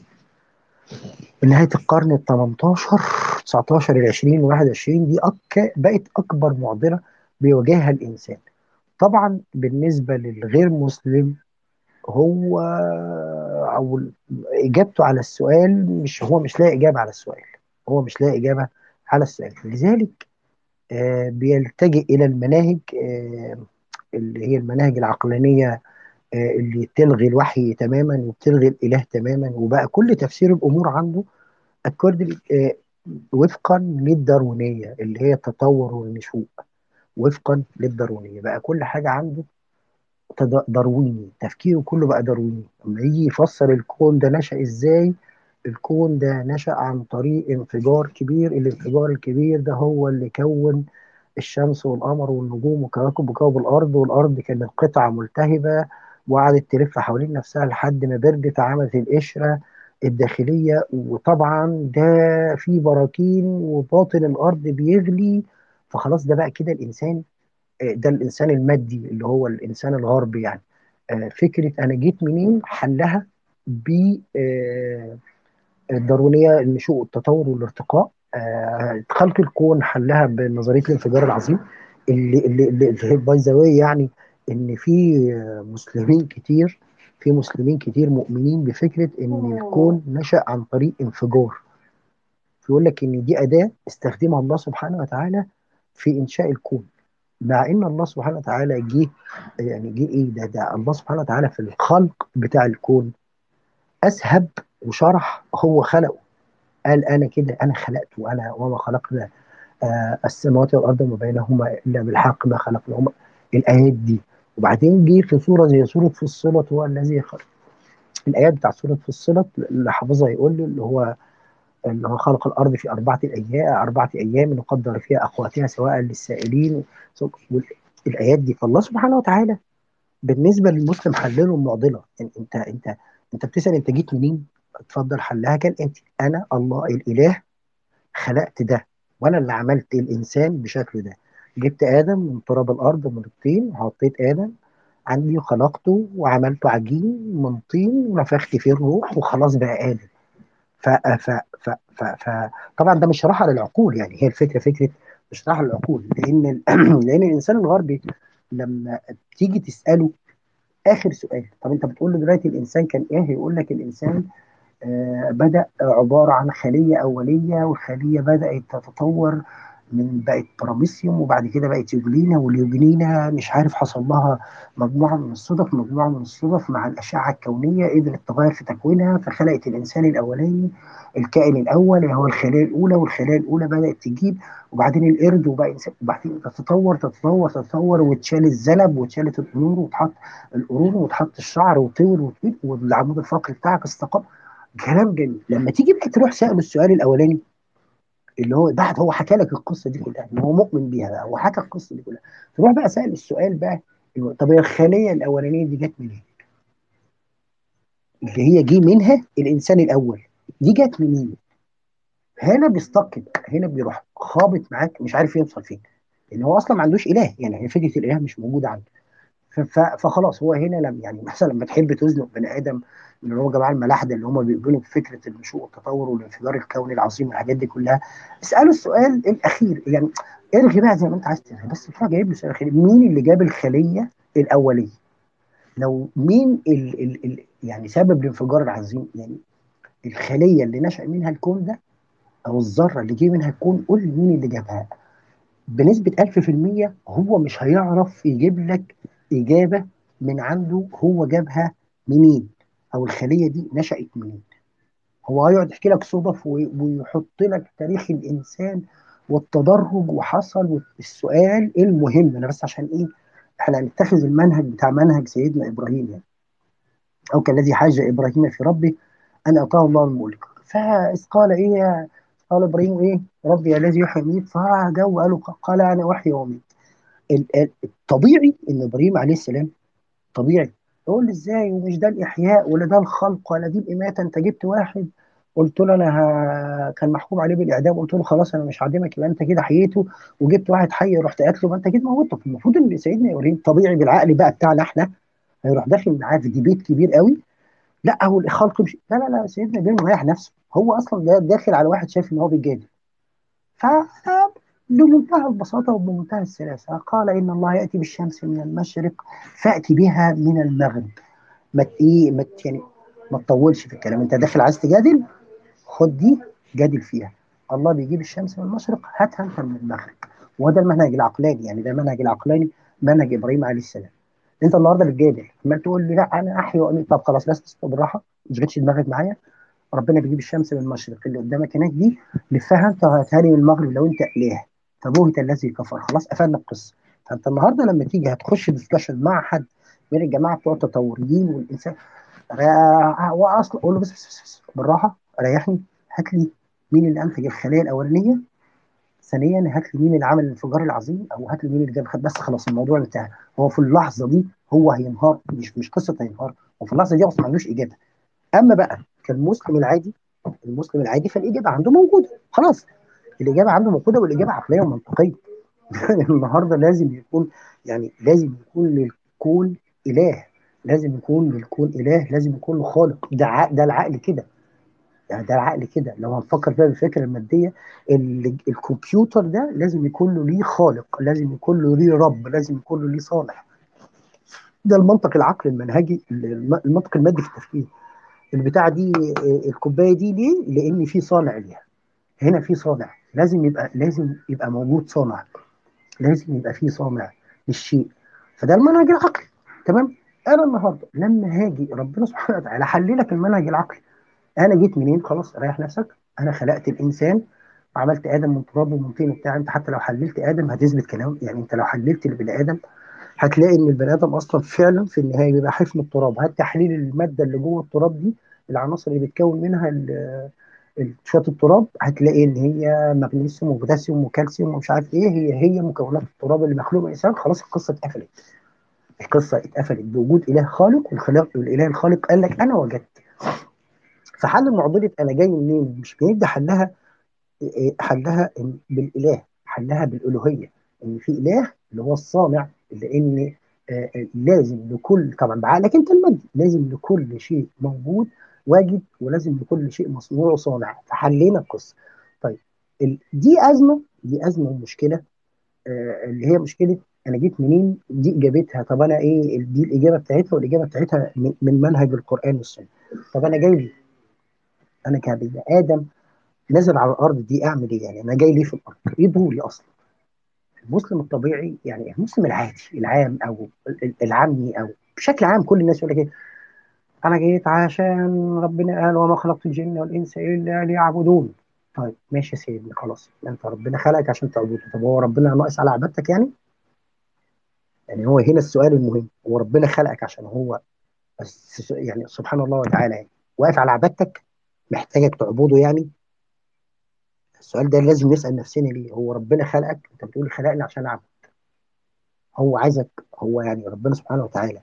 من نهايه القرن ال 18 19 ال 20 21 دي أك... بقت اكبر معضله بيواجهها الانسان طبعا بالنسبه للغير مسلم هو او اجابته على السؤال مش هو مش لاقي اجابه على السؤال هو مش لاقي اجابه على السؤال لذلك آه، بيلتجئ الى المناهج آه، اللي هي المناهج العقلانيه آه، اللي تلغي الوحي تماما وبتلغي الاله تماما وبقى كل تفسير الامور عنده اكورد وفقا للداروينيه اللي هي التطور والنشوء وفقا للداروينيه بقى كل حاجه عنده تد- دارويني تفكيره كله بقى دارويني لما يجي يفسر الكون ده نشأ ازاي الكون ده نشأ عن طريق انفجار كبير الانفجار الكبير ده هو اللي كون الشمس والقمر والنجوم وكواكب وكوكب الأرض والأرض كانت قطعة ملتهبة وقعدت تلف حوالين نفسها لحد ما بردت عملت القشرة الداخلية وطبعا ده في براكين وباطن الأرض بيغلي فخلاص ده بقى كده الإنسان آه، ده الانسان المادي اللي هو الانسان الغربي يعني آه، فكره انا جيت منين حلها بالدارونيه النشوء والتطور والارتقاء آه، خلق الكون حلها بنظريه الانفجار العظيم اللي اللي اللي اللي باي ذا واي يعني ان في آه، مسلمين كتير في مسلمين كتير مؤمنين بفكره ان الكون نشأ عن طريق انفجار يقول لك ان دي اداه استخدمها الله سبحانه وتعالى في انشاء الكون مع ان الله سبحانه وتعالى جه يعني جه ايه ده ده الله سبحانه وتعالى في الخلق بتاع الكون اسهب وشرح هو خلقه قال انا كده انا خلقت وانا وما خلقنا آه السماوات والارض وما بينهما الا بالحق ما خلقناهما الايات دي وبعدين جه في سوره زي سوره فصلت هو الذي خلق الايات بتاع سوره فصلت اللي حافظها يقول لي اللي هو اللي هو خلق الارض في اربعه ايام اربعه ايام وقدر فيها اقواتها سواء للسائلين الايات دي فالله سبحانه وتعالى بالنسبه للمسلم حلله المعضله يعني انت انت انت بتسال انت جيت منين؟ اتفضل حلها كالاتي انا الله الاله خلقت ده وانا اللي عملت الانسان بشكل ده جبت ادم من تراب الارض من الطين وحطيت ادم عندي وخلقته وعملته عجين من طين ونفخت فيه الروح وخلاص بقى ادم ف ف ف ف ف طبعا ده مش راحه للعقول يعني هي الفكره فكره مش راحه للعقول لان ال- لان الانسان الغربي لما تيجي تساله اخر سؤال طب انت بتقول له دلوقتي الانسان كان ايه يقول لك الانسان آه بدا عباره عن خليه اوليه والخليه بدات تتطور من بقت باراميسيوم وبعد كده بقت يوجلينا واليوجلينا مش عارف حصل لها مجموعه من الصدف مجموعه من الصدف مع الاشعه الكونيه قدرت تغير في تكوينها فخلقت الانسان الاولاني الكائن الاول اللي هو الخلايا الاولى والخلايا الاولى بدات تجيب وبعدين القرد وبقى انسان وبعدين تتطور تتطور تتطور وتشال الذنب واتشالت القرون وتحط القرون وتحط الشعر وطول وطول والعمود الفقري بتاعك استقام كلام جميل لما تيجي بقى تروح سأله السؤال الاولاني اللي هو بعد هو حكى لك القصه دي كلها ان هو مؤمن بيها بقى هو حكى القصه دي كلها تروح بقى سأل السؤال بقى اللي هو طب الخليه الاولانيه دي جت منين؟ اللي هي جه منها الانسان الاول دي جت منين؟ هنا بيستقل هنا بيروح خابط معاك مش عارف يوصل فين لان هو اصلا ما عندوش اله يعني هي فكره الاله مش موجوده عنده ف- ف- فخلاص هو هنا لم يعني مثلا لما تحب تزنق بني ادم اللي هو جماعه الملاحده اللي هم بيؤمنوا بفكره النشوء والتطور والانفجار الكوني العظيم والحاجات دي كلها اساله السؤال الاخير يعني ارغي بقى زي ما انت عايز ترغي بس تروح جايب له السؤال الاخير مين اللي جاب الخليه الاوليه؟ لو مين ال ال ال يعني سبب الانفجار العظيم يعني الخليه اللي نشأ منها الكون ده او الذره اللي جه منها الكون قول لي مين اللي جابها بنسبه 1000% هو مش هيعرف يجيب لك اجابه من عنده هو جابها منين او الخليه دي نشأت منين هو هيقعد يحكي لك صدف وي- ويحط لك تاريخ الانسان والتدرج وحصل السؤال المهم انا بس عشان ايه احنا هنتخذ المنهج بتاع منهج سيدنا ابراهيم يعني او كالذي حاج ابراهيم في ربه ان اتاه الله الملك فاذ قال ايه قال ابراهيم ايه ربي الذي يحيي ويميت فجو قالوا قال انا احيي واميت ال- ال- الطبيعي ان ابراهيم عليه السلام طبيعي يقول لي ازاي ومش ده الاحياء ولا ده الخلق ولا دي الاماته انت جبت واحد قلت له انا ه... كان محكوم عليه بالاعدام قلت له خلاص انا مش هعدمك يبقى انت كده حييته وجبت واحد حي رحت قاتله ما انت كده موته المفروض ان سيدنا ابراهيم طبيعي بالعقل بقى بتاعنا احنا هيروح داخل معاه في ديبيت كبير قوي لا هو الخلق مش لا لا لا سيدنا ابراهيم مريح نفسه هو اصلا ده داخل على واحد شايف ان هو بيجادل ف بمنتهى البساطة وبمنتهى السلاسة قال إن الله يأتي بالشمس من المشرق فأتي بها من المغرب ما ت- إيه ما ت- يعني ما تطولش في الكلام أنت داخل عايز تجادل خد دي جادل فيها الله بيجيب الشمس من المشرق هاتها أنت من المغرب وده المنهج العقلاني يعني ده المنهج العقلاني منهج إبراهيم عليه السلام أنت النهارده بتجادل عمال تقول لي لا أنا أحيي وأميت طب خلاص بس تسكت بالراحة ما تشغلش دماغك معايا ربنا بيجيب الشمس من المشرق اللي قدامك هناك دي لفها انت وهاتها لي من المغرب لو انت اله فبهت الذي كفر خلاص قفلنا القصه فانت النهارده لما تيجي هتخش ديسكشن مع حد من الجماعه بتوع التطوريين والانسان را- هو اصلا قول له بس, بس, بس, بس بالراحه ريحني هات لي مين اللي انتج الخليه الاولانيه ثانيا هات لي مين اللي عمل الانفجار العظيم او هات لي مين اللي جاب خد بس خلاص الموضوع انتهى هو في اللحظه دي هو هينهار مش مش قصه هينهار هو في اللحظه دي اصلا ما عندوش اجابه اما بقى كالمسلم العادي المسلم العادي فالاجابه عنده موجوده خلاص الاجابه عنده موجوده والاجابه عقليه ومنطقيه النهارده لازم يكون يعني لازم يكون للكون اله لازم يكون للكون اله لازم يكون له خالق ده ع- ده العقل كده يعني ده العقل كده لو هنفكر فيها بالفكره الماديه ال- الكمبيوتر ده لازم يكون له ليه خالق لازم يكون له ليه رب لازم يكون له ليه صالح ده المنطق العقلي المنهجي الم- المنطق المادي في التفكير البتاعه دي آه، الكوبايه دي ليه؟ لان في صانع ليها هنا في صانع لازم يبقى لازم يبقى موجود صانع لازم يبقى في صانع للشيء فده المنهج العقلي تمام انا النهارده لما هاجي ربنا سبحانه وتعالى حل لك المنهج العقلي انا جيت منين خلاص ريح نفسك انا خلقت الانسان عملت ادم من تراب ومن طين وبتاع انت حتى لو حللت ادم هتثبت كلام يعني انت لو حللت البني ادم هتلاقي ان البني ادم اصلا فعلا في النهايه بيبقى حفن التراب هات تحليل الماده اللي جوه التراب دي العناصر اللي بتكون منها ال- ال- شويه التراب هتلاقي ان هي مغنيسيوم وبوتاسيوم وكالسيوم ومش عارف ايه هي هي مكونات التراب اللي مخلوق من الانسان خلاص القصه اتقفلت القصه اتقفلت بوجود اله خالق والخلاق والاله الخالق قال لك انا وجدت فحل معضله انا جاي منين مش بيبدا حلها إيه، حلها إن- بالاله حلها بالالوهيه ان في اله اللي هو الصانع لان آه، آه، لازم لكل طبعا بعقلك انت المادي لازم لكل شيء موجود واجب ولازم لكل شيء مصنوع صانع فحلينا القصه طيب ال- دي ازمه دي ازمه ومشكله آه، اللي هي مشكله انا جيت منين دي اجابتها طب انا ايه دي الاجابه بتاعتها والاجابه بتاعتها من من منهج القران والسنه طب انا جاي ليه انا كبني ادم نازل على الارض دي اعمل ايه يعني انا جاي ليه في الارض ايه دوري اصلا المسلم الطبيعي يعني المسلم العادي العام او ال- العامي او بشكل عام كل الناس يقول لك ايه انا جيت عشان ربنا قال وما خلقت الجن والانس الا ليعبدون طيب ماشي يا سيدنا خلاص انت ربنا خلقك عشان تعبده طب هو ربنا ناقص على عبادتك يعني يعني هو هنا السؤال المهم هو ربنا خلقك عشان هو بس يعني سبحان الله وتعالى يعني واقف على عبادتك محتاجك تعبده يعني السؤال ده لازم نسأل نفسنا ليه هو ربنا خلقك انت بتقول خلقني عشان اعبد هو عايزك هو يعني ربنا سبحانه وتعالى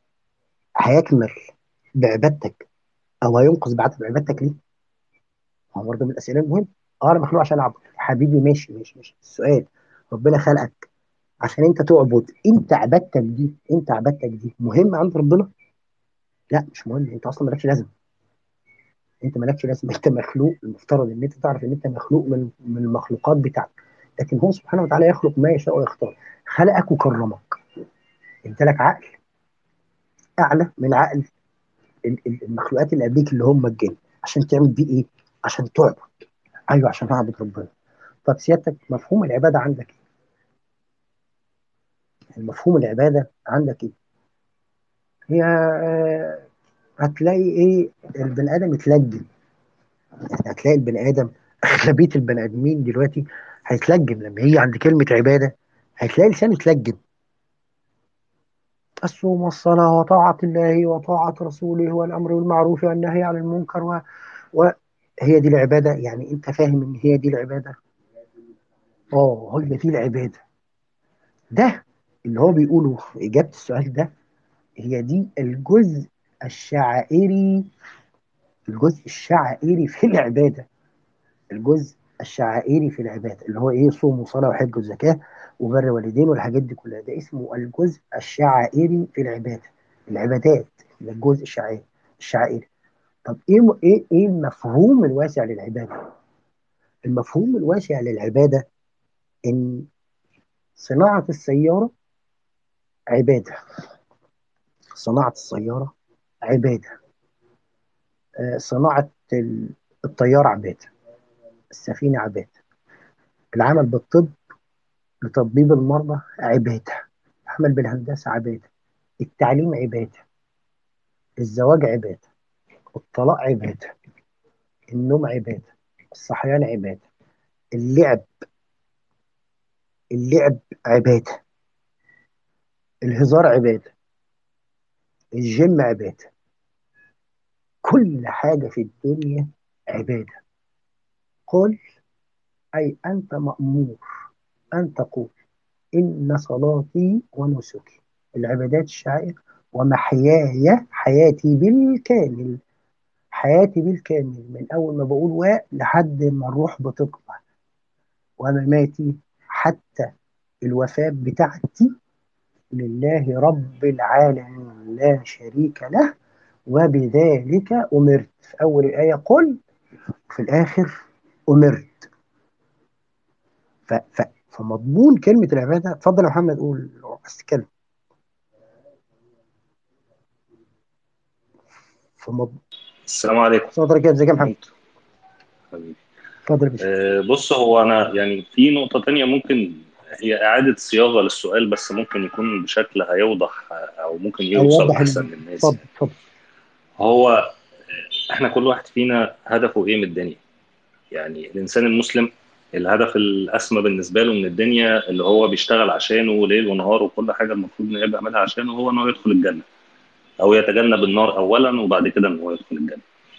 هيكمل بعبادتك او هينقذ بعد بعبادتك ليه هو برضه من الاسئله المهمه اه انا مخلوق عشان اعبد حبيبي ماشي ماشي ماشي السؤال ربنا خلقك عشان انت تعبد انت عبادتك دي انت عبادتك دي مهمه عند ربنا لا مش مهم انت اصلا مالكش لازمه انت مالكش لازمه انت مخلوق المفترض ان انت تعرف ان انت مخلوق من من المخلوقات بتاعتك لكن هو سبحانه وتعالى يخلق ما يشاء ويختار خلقك وكرمك انت لك عقل اعلى من عقل المخلوقات اللي قبليك اللي هم الجن عشان تعمل بيه ايه؟ عشان تعبد ايوه عشان اعبد ربنا طب سيادتك مفهوم العباده عندك ايه؟ المفهوم العباده عندك ايه؟ هي آه، هتلاقي ايه البني ادم اتلجم يعني هتلاقي البني ادم اغلبيه البني ادمين دلوقتي هيتلجم لما يجي عند كلمه عباده هتلاقي لسانه اتلجم الصوم والصلاة وطاعة الله وطاعة رسوله والأمر بالمعروف والنهي عن المنكر و... وهي دي العبادة يعني أنت فاهم إن هي دي العبادة آه هي دي العبادة ده اللي هو بيقوله في إجابة السؤال ده هي دي الجزء الشعائري الجزء الشعائري في العبادة الجزء الشعائري في العبادة اللي هو إيه صوم وصلاة وحج وزكاة وبر والدين والحاجات دي كلها ده اسمه الجزء الشعائري في العبادة العبادات ده الجزء الشعائري الشعائري طب ايه ايه ايه المفهوم الواسع للعبادة المفهوم الواسع للعبادة ان صناعة السيارة عبادة صناعة السيارة عبادة آه، صناعة الطيارة عبادة السفينة عبادة العمل بالطب لتطبيب المرضى عبادة العمل بالهندسة عبادة التعليم عبادة الزواج عبادة الطلاق عبادة النوم عبادة الصحيان عبادة اللعب اللعب عبادة الهزار عبادة الجيم عبادة كل حاجة في الدنيا عبادة قل أي أنت مأمور أن تقول إن صلاتي ونسكي العبادات الشعائر ومحياي حياتي بالكامل حياتي بالكامل من أول ما بقول و لحد ما الروح بتطلع ومماتي حتى الوفاة بتاعتي لله رب العالمين لا شريك له وبذلك أمرت في أول الآية قل في الآخر أمرت ف... ف... فمضمون كلمة العبادة اتفضل يا محمد قول لو عايز تتكلم فمض... السلام عليكم السلام عليكم ازيك يا محمد حبيبي اتفضل يا باشا أه بص هو انا يعني في نقطة تانية ممكن هي إعادة صياغة للسؤال بس ممكن يكون بشكل هيوضح أو ممكن يوصل أحسن للناس اتفضل اتفضل هو إحنا كل واحد فينا هدفه إيه من الدنيا يعني الإنسان المسلم الهدف الأسمى بالنسبة له من الدنيا اللي هو بيشتغل عشانه ليل ونهار وكل حاجة المفروض إنه يبقى يعملها عشانه هو إنه يدخل الجنة أو يتجنب النار أولا وبعد كده إنه هو يدخل الجنة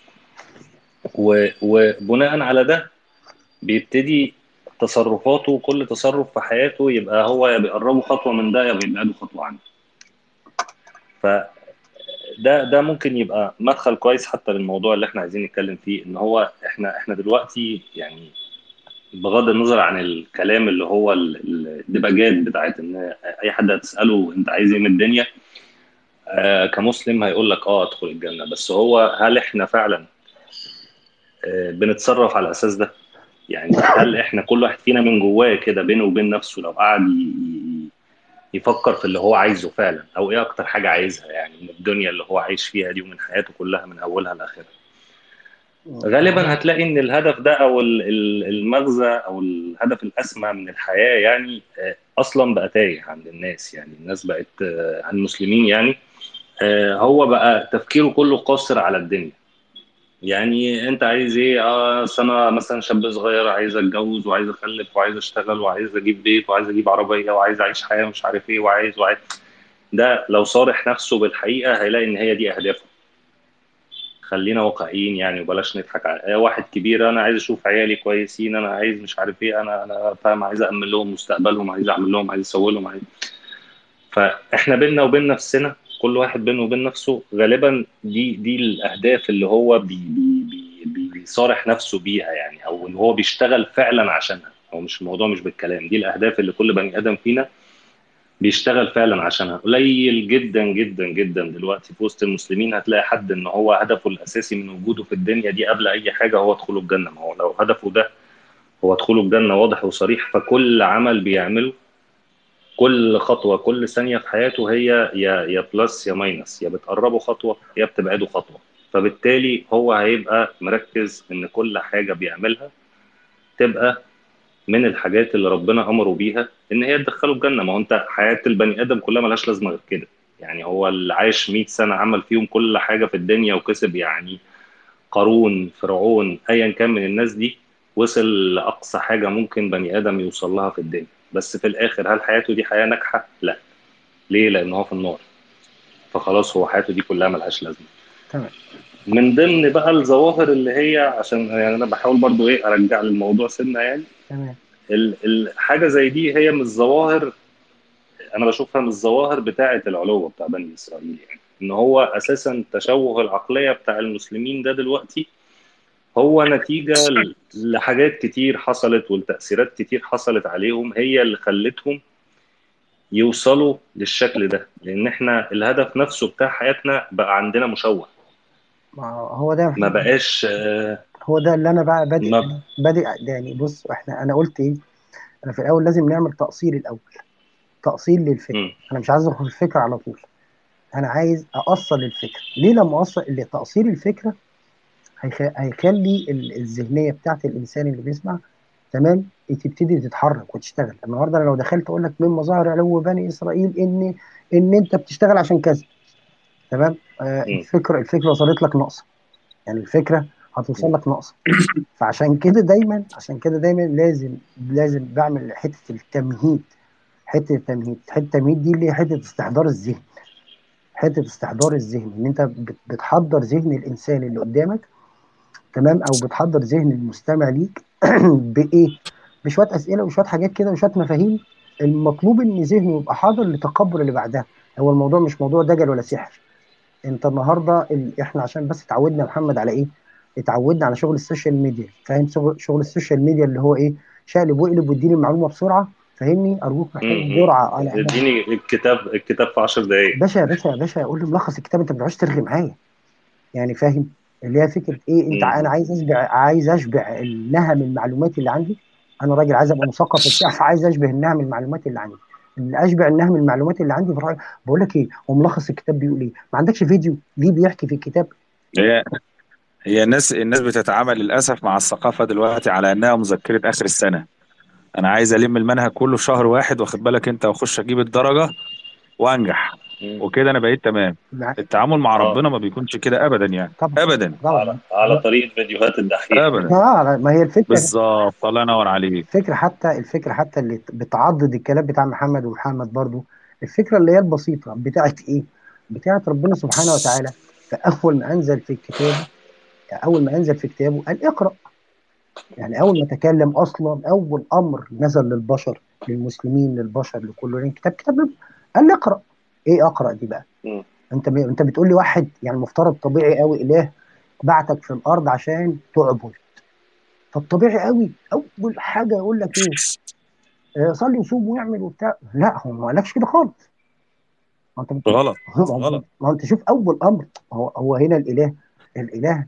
و- وبناء على ده بيبتدي تصرفاته كل تصرف في حياته يبقى هو يا بيقربه خطوه من ده يا بيبعده خطوه عنه ف ده ده ممكن يبقى مدخل كويس حتى للموضوع اللي احنا عايزين نتكلم فيه ان هو احنا احنا دلوقتي يعني بغض النظر عن الكلام اللي هو ال- الدباجات بتاعت ان اي حد هتساله انت عايز ايه من الدنيا آه كمسلم هيقول لك اه ادخل الجنه بس هو هل احنا فعلا آه بنتصرف على الاساس ده؟ يعني هل احنا كل واحد فينا من جواه كده بينه وبين نفسه لو قعد ي- ي- يفكر في اللي هو عايزه فعلا او ايه اكتر حاجه عايزها يعني من الدنيا اللي هو عايش فيها دي ومن حياته كلها من اولها لاخرها غالبا هتلاقي ان الهدف ده او ال- ال- المغزى او الهدف الاسمى من الحياه يعني آه، اصلا بقى تايه عند الناس يعني الناس بقت آه، عن المسلمين يعني آه، هو بقى تفكيره كله قاصر على الدنيا يعني انت عايز ايه اه أصل انا مثلا شاب صغير عايز اتجوز وعايز اخلف وعايز اشتغل وعايز اجيب بيت وعايز اجيب عربيه وعايز اعيش حياه مش عارف ايه وعايز وعايز ده لو صارح نفسه بالحقيقه هيلاقي ان هي دي اهدافه خلينا واقعيين يعني وبلاش نضحك على آه واحد كبير انا عايز اشوف عيالي كويسين انا عايز مش عارف ايه انا انا فاهم عايز امن لهم مستقبلهم عايز اعمل لهم عايز اسوي لهم عايز فاحنا بيننا وبين نفسنا كل واحد بينه وبين نفسه غالبا دي دي الاهداف اللي هو بي بي بي بي بيصارح نفسه بيها يعني او ان هو بيشتغل فعلا عشانها هو مش الموضوع مش بالكلام دي الاهداف اللي كل بني ادم فينا بيشتغل فعلا عشانها قليل جدا جدا جدا دلوقتي في وسط المسلمين هتلاقي حد ان هو هدفه الاساسي من وجوده في الدنيا دي قبل اي حاجه هو دخوله الجنه ما هو لو هدفه ده هو دخوله الجنه واضح وصريح فكل عمل بيعمله كل خطوه كل ثانيه في حياته هي يا يا بلس يا ماينس يا بتقربه خطوه يا بتبعده خطوه فبالتالي هو هيبقى مركز ان كل حاجه بيعملها تبقى من الحاجات اللي ربنا امره بيها ان هي تدخله الجنه ما هو انت حياه البني ادم كلها ملهاش لازمه غير كده يعني هو اللي عايش 100 سنه عمل فيهم كل حاجه في الدنيا وكسب يعني قارون فرعون ايا كان من الناس دي وصل لاقصى حاجه ممكن بني ادم يوصل لها في الدنيا بس في الاخر هل حياته دي حياه ناجحه؟ لا ليه؟ لان هو في النار فخلاص هو حياته دي كلها ملهاش لازمه تمام من ضمن بقى الظواهر اللي هي عشان يعني انا بحاول برضو ايه ارجع للموضوع سنه يعني تمام ال- الحاجه زي دي هي من الظواهر انا بشوفها من الظواهر بتاعه العلو بتاع بني اسرائيل يعني ان هو اساسا تشوه العقليه بتاع المسلمين ده دلوقتي هو نتيجه ل- لحاجات كتير حصلت والتاثيرات كتير حصلت عليهم هي اللي خلتهم يوصلوا للشكل ده لان احنا الهدف نفسه بتاع حياتنا بقى عندنا مشوه ما هو ده ما بقاش آه، هو ده اللي انا بقى بادئ ما بادئ يعني بص احنا انا قلت ايه انا في الاول لازم نعمل تأصيل الاول تأصيل للفكره مم. انا مش عايز ادخل في الفكره على طول انا عايز اصل الفكره ليه لما اصل اللي تأصيل الفكره هيخ... هيخلي ال- الذهنيه بتاعت الانسان اللي بيسمع تمام تبتدي تتحرك وتشتغل النهارده انا لو دخلت اقول لك من مظاهر علو بني اسرائيل ان ان انت بتشتغل عشان كذا تمام آه مم. الفكره الفكره وصلت لك ناقصه يعني الفكره هتوصل مم. لك ناقصه فعشان كده دايما عشان كده دايما لازم لازم بعمل حته التمهيد حته التمهيد حته التمهيد دي اللي هي حته استحضار الذهن حته استحضار الذهن ان انت بت- بتحضر ذهن الانسان اللي قدامك تمام او بتحضر ذهن المستمع ليك بايه بشويه اسئله وشويه حاجات كده وشويه مفاهيم المطلوب ان ذهنه يبقى حاضر لتقبل اللي بعدها هو الموضوع مش موضوع دجل ولا سحر انت النهارده ال... احنا عشان بس اتعودنا يا محمد على ايه اتعودنا على شغل السوشيال ميديا فاهم شغل شغل السوشيال ميديا اللي هو ايه شقلب وقلب واديني المعلومه بسرعه فاهمني ارجوك محتاج مم. جرعه انا انا اديني الكتاب الكتاب في 10 دقائق باشا باشا باشا قول لي ملخص الكتاب انت ما بتقعدش ترغي معايا يعني فاهم اللي هي فكره ايه انت ع- انا عايز اشبع عايز اشبع النهم المعلومات اللي عندي انا راجل عايز ابقى مثقف وبتاع فعايز اشبه النهم المعلومات اللي عندي اللي اشبع النهم المعلومات اللي عندي فراجل بقول لك ايه هو ملخص الكتاب بيقول ايه ما عندكش فيديو ليه بيحكي في الكتاب هي هي الناس الناس بتتعامل للاسف مع الثقافه دلوقتي على انها مذكره اخر السنه انا عايز الم المنهج كله في شهر واحد واخد بالك انت واخش اجيب الدرجه وانجح مم. وكده انا بقيت تمام مع- التعامل مع اه ربنا ما بيكونش كده ابدا يعني طبعا ابدا طبعا على على طريقه فيديوهات الدحيح ابدا اه ما هي الفكره بالظبط الله ينور عليك الفكره حتى الفكره حتى اللي بتعضد الكلام بتاع محمد ومحمد برضو الفكره اللي هي البسيطه بتاعت ايه؟ بتاعت ربنا سبحانه وتعالى فاول ما انزل في كتابه اول ما انزل في كتابه قال اقرا يعني اول ما تكلم اصلا اول امر نزل للبشر للمسلمين للبشر لكل لأن كتاب كتاب قال لي اقرا ايه اقرا دي بقى؟ مم. انت ب... انت بتقول لي واحد يعني مفترض طبيعي قوي اله بعتك في الارض عشان تعبد فالطبيعي قوي اول حاجه يقول لك ايه آه، صلي وصوم واعمل وبتاع لا هو ما قالكش كده خالص ما انت بت... غلط ما غلط ما انت شوف اول امر هو هو هنا الاله الاله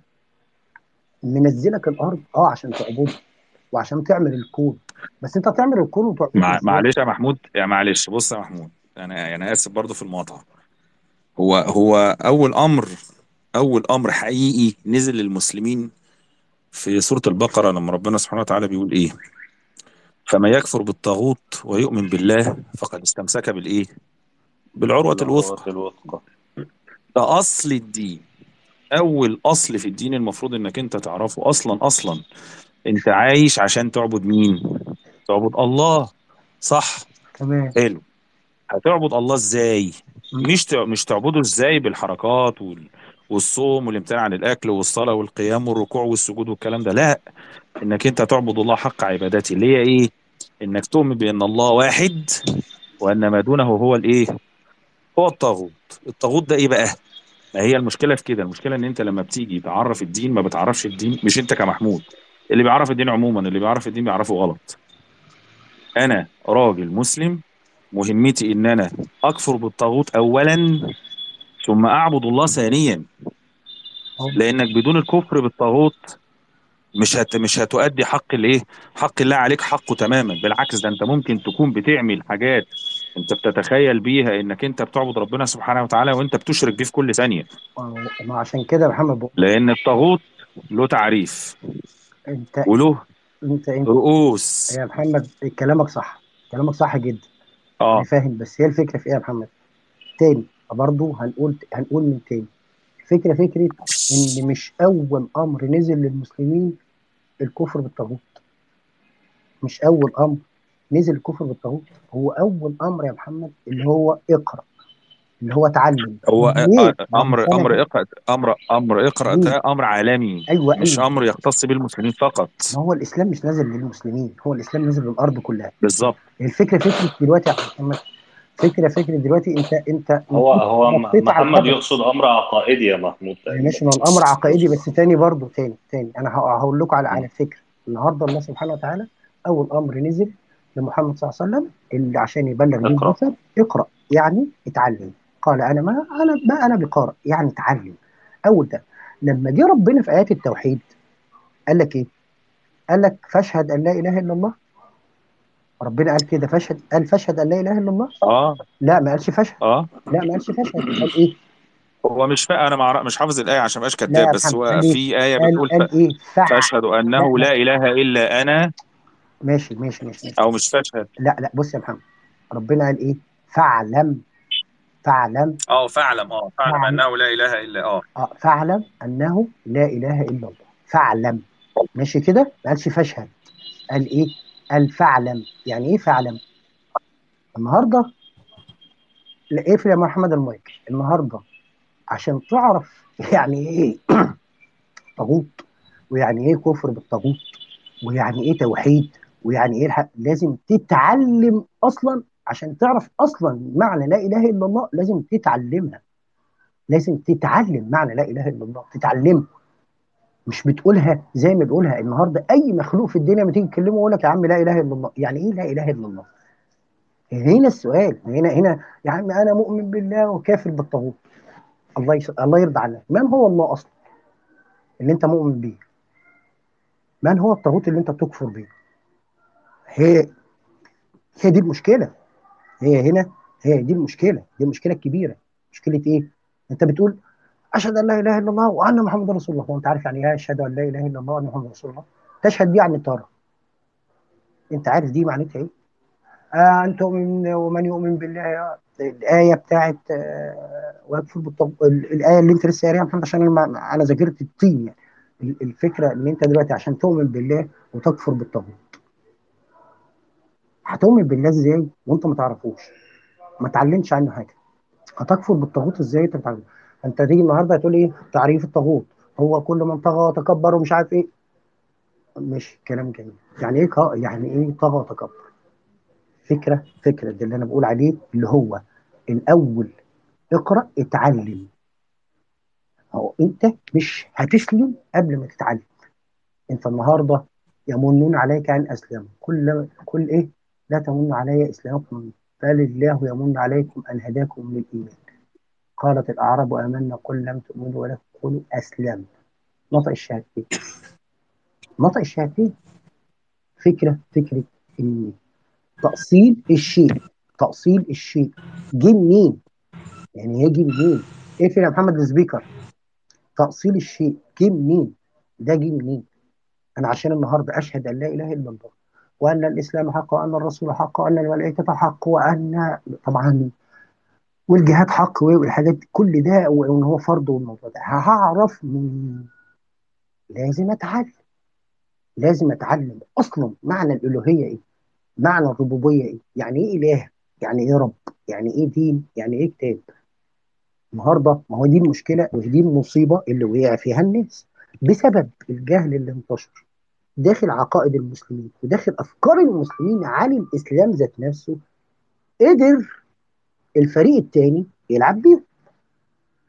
منزلك الارض اه عشان تعبده وعشان تعمل الكون بس انت تعمل الكون وتعبده مع... ازاي؟ معلش يا محمود يا معلش بص يا محمود انا انا اسف برضو في المقاطعه هو هو اول امر اول امر حقيقي نزل للمسلمين في سوره البقره لما ربنا سبحانه وتعالى بيقول ايه فما يكفر بالطاغوت ويؤمن بالله فقد استمسك بالايه بالعروه الوثقى العروة الوثقى ده اصل الدين اول اصل في الدين المفروض انك انت تعرفه اصلا اصلا انت عايش عشان تعبد مين تعبد الله صح تمام حلو هتعبد الله ازاي م. مش تع- مش تعبده ازاي بالحركات وال... والصوم والامتناع عن الاكل والصلاه والقيام والركوع والسجود والكلام ده لا انك انت تعبد الله حق عبادته اللي هي ايه انك تؤمن بان الله واحد وان ما دونه هو الايه هو الطاغوت الطاغوت ده ايه بقى ما هي المشكله في كده المشكله ان انت لما بتيجي تعرف الدين ما بتعرفش الدين مش انت كمحمود اللي بيعرف الدين عموما اللي بيعرف الدين بيعرفه غلط انا راجل مسلم مهمتي ان انا اكفر بالطاغوت اولا ثم اعبد الله ثانيا أهو. لانك بدون الكفر بالطاغوت مش هت مش هتؤدي حق الايه حق الله عليك حقه تماما بالعكس ده انت ممكن تكون بتعمل حاجات انت بتتخيل بيها انك انت بتعبد ربنا سبحانه وتعالى وانت بتشرك بيه في كل ثانيه ما ما عشان كده يا محمد بقول لان الطاغوت له تعريف انت وله انت انت رؤوس يا محمد كلامك صح كلامك صح جدا اه انا فاهم بس هي الفكره في ايه يا محمد تاني برضه هنقول هنقول من تاني الفكره فكره ان مش اول امر نزل للمسلمين الكفر بالطاغوت مش اول امر نزل الكفر بالطاغوت هو اول امر يا محمد اللي هو اقرا اللي هو اتعلم هو ليه؟ امر بعد سنة امر اقرا امر امر اقرا ليه؟ ده امر عالمي ايوه مش ايوه امر يختص بالمسلمين فقط ما هو الاسلام مش نازل للمسلمين هو الاسلام نازل للارض كلها بالظبط الفكره فكره دلوقتي يا محمد فكره فكره دلوقتي انت انت هو هو م- بصيت على محمد الهدف يقصد امر عقائدي يا محمود يعني تقريبا ماشي ما الامر عقائدي بس تاني برضه تاني تاني انا ه- هقول لكم على على فكره النهارده الله سبحانه وتعالى اول امر نزل لمحمد صلى الله عليه وسلم اللي عشان يبلغ بيه اقرأ. البشر اقرا يعني اتعلم قال انا ما انا ما انا بقارئ يعني اتعلم اول ده لما جه ربنا في ايات التوحيد قال لك ايه؟ قال لك فاشهد ان لا اله الا الله ربنا قال كده فاشهد قال فاشهد ان لا اله الا الله اه لا ما قالش فاشهد اه لا ما قالش فاشهد قال ايه؟ هو مش فا... انا مع... مش حافظ الايه عشان ما ابقاش لا يا كذاب بس محمد هو قال ايه؟ في ايه قال بتقول قال ف... ايه؟ فعل فاشهد انه لا لا اله الا انا ماشي ماشي ماشي ماشي او مش فاشهد لا لا بص يا محمد ربنا قال ايه فاعلم فاعلم اه فاعلم اه فاعلم فاعلم انه لا اله الا اه آه فاعلم انه لا اله الا الله فاعلم ماشي كده ما قالش فاشهد قال ايه قال فاعلم يعني ايه فاعلم النهارده لا اقفل يا محمد المايك النهارده عشان تعرف يعني ايه طاغوت ويعني ايه كفر بالطاغوت ويعني ايه توحيد ويعني ايه الحق لازم تتعلم اصلا عشان تعرف اصلا معنى لا اله الا الله لازم تتعلمها لازم تتعلم معنى لا اله الا الله تتعلمه مش بتقولها زي ما بيقولها النهارده اي مخلوق في الدنيا ما تيجي تكلمه يقول لك يا عم لا اله الا الله يعني ايه لا اله الا الله هنا السؤال هنا هنا يا عم انا مؤمن بالله وكافر بالطاغوت الله يس... الله يرضى عنك من هو الله اصلا اللي انت مؤمن بيه من هو الطاغوت اللي انت بتكفر بيه هي هي دي المشكله هي هنا هي دي المشكله دي المشكله الكبيره مشكله ايه انت بتقول اشهد ان لا اله الا الله وان محمد رسول الله وانت عارف يعني ايه اشهد ان لا اله الا الله وان محمد رسول الله تشهد دي يعني ترى انت عارف دي معناتها ايه آه ان تؤمن ومن يؤمن بالله الايه بتاعت آه ويكفر بالطب الايه اللي انت لسه قاريها يا محمد عشان انا ما- انا ذاكرت الطين يعني ال- الفكره ان انت دلوقتي عشان تؤمن بالله وتكفر بالطاغوت هتؤمن بالله ازاي وانت ما تعرفوش ما تعلمش عنه حاجه هتكفر بالطاغوت ازاي انت بتعلم انت تيجي النهارده هتقول ايه تعريف الطاغوت هو كل من طغى وتكبر ومش عارف ايه مش كلام جميل يعني ايه ك- يعني ايه طغى وتكبر فكره فكره ده اللي انا بقول عليه اللي هو الاول اقرا اتعلم هو انت مش هتسلم قبل ما تتعلم انت النهارده يمنون عليك ان اسلموا كل كل ايه لا تمنوا علي اسلامكم بل الله يمن عليكم ان هداكم للايمان قالت الاعراب امنا قل لم تؤمنوا ولكن قولوا اسلمنا نطق الشهادتين نطق الشهادتين فكره فكره ان تاصيل الشيء تاصيل الشيء جه منين؟ يعني يجي منين؟ اقفل يا محمد السبيكر تاصيل الشيء جه منين؟ ده جه منين؟ انا عشان النهارده اشهد ان لا اله الا الله وان الاسلام حق وان الرسول حق وان الملائكه حق وان طبعا والجهاد حق والحاجات دي كل ده وان هو فرض والموضوع ده هعرف من لازم اتعلم لازم اتعلم اصلا معنى الالوهيه ايه؟ معنى الربوبيه ايه؟ يعني ايه اله؟ يعني ايه رب؟ يعني ايه دين؟ يعني ايه كتاب؟ النهارده ما هو دي المشكله ودي المصيبه اللي وقع فيها الناس بسبب الجهل اللي انتشر داخل عقائد المسلمين وداخل افكار المسلمين عن الاسلام ذات نفسه قدر الفريق الثاني يلعب بيهم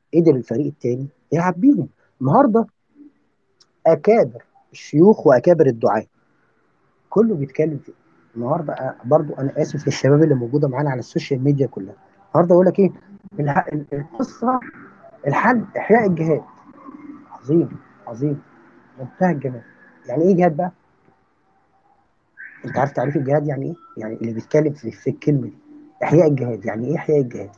قدر الفريق الثاني يلعب بيهم النهارده اكابر الشيوخ واكابر الدعاه كله بيتكلم في النهارده برضو انا اسف للشباب اللي موجوده معانا على السوشيال ميديا كلها النهارده يقول لك ايه القصه الحل احياء الجهاد عظيم عظيم منتهى الجمال يعني ايه جهاد بقى؟ انت عارف تعريف الجهاد يعني ايه؟ يعني اللي بيتكلم في, في الكلمه دي احياء الجهاد يعني ايه احياء الجهاد؟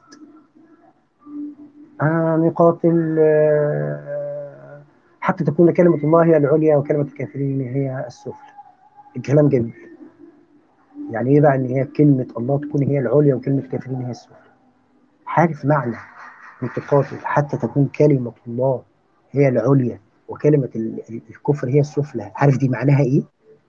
آه نقاتل آه حتى تكون كلمة الله هي العليا وكلمة الكافرين هي السفلى الكلام جميل يعني ايه بقى ان هي كلمة الله تكون هي العليا وكلمة الكافرين هي السفلى عارف معنى ان تقاتل حتى تكون كلمة الله هي العليا وكلمة الكفر هي السفلى عارف دي معناها ايه؟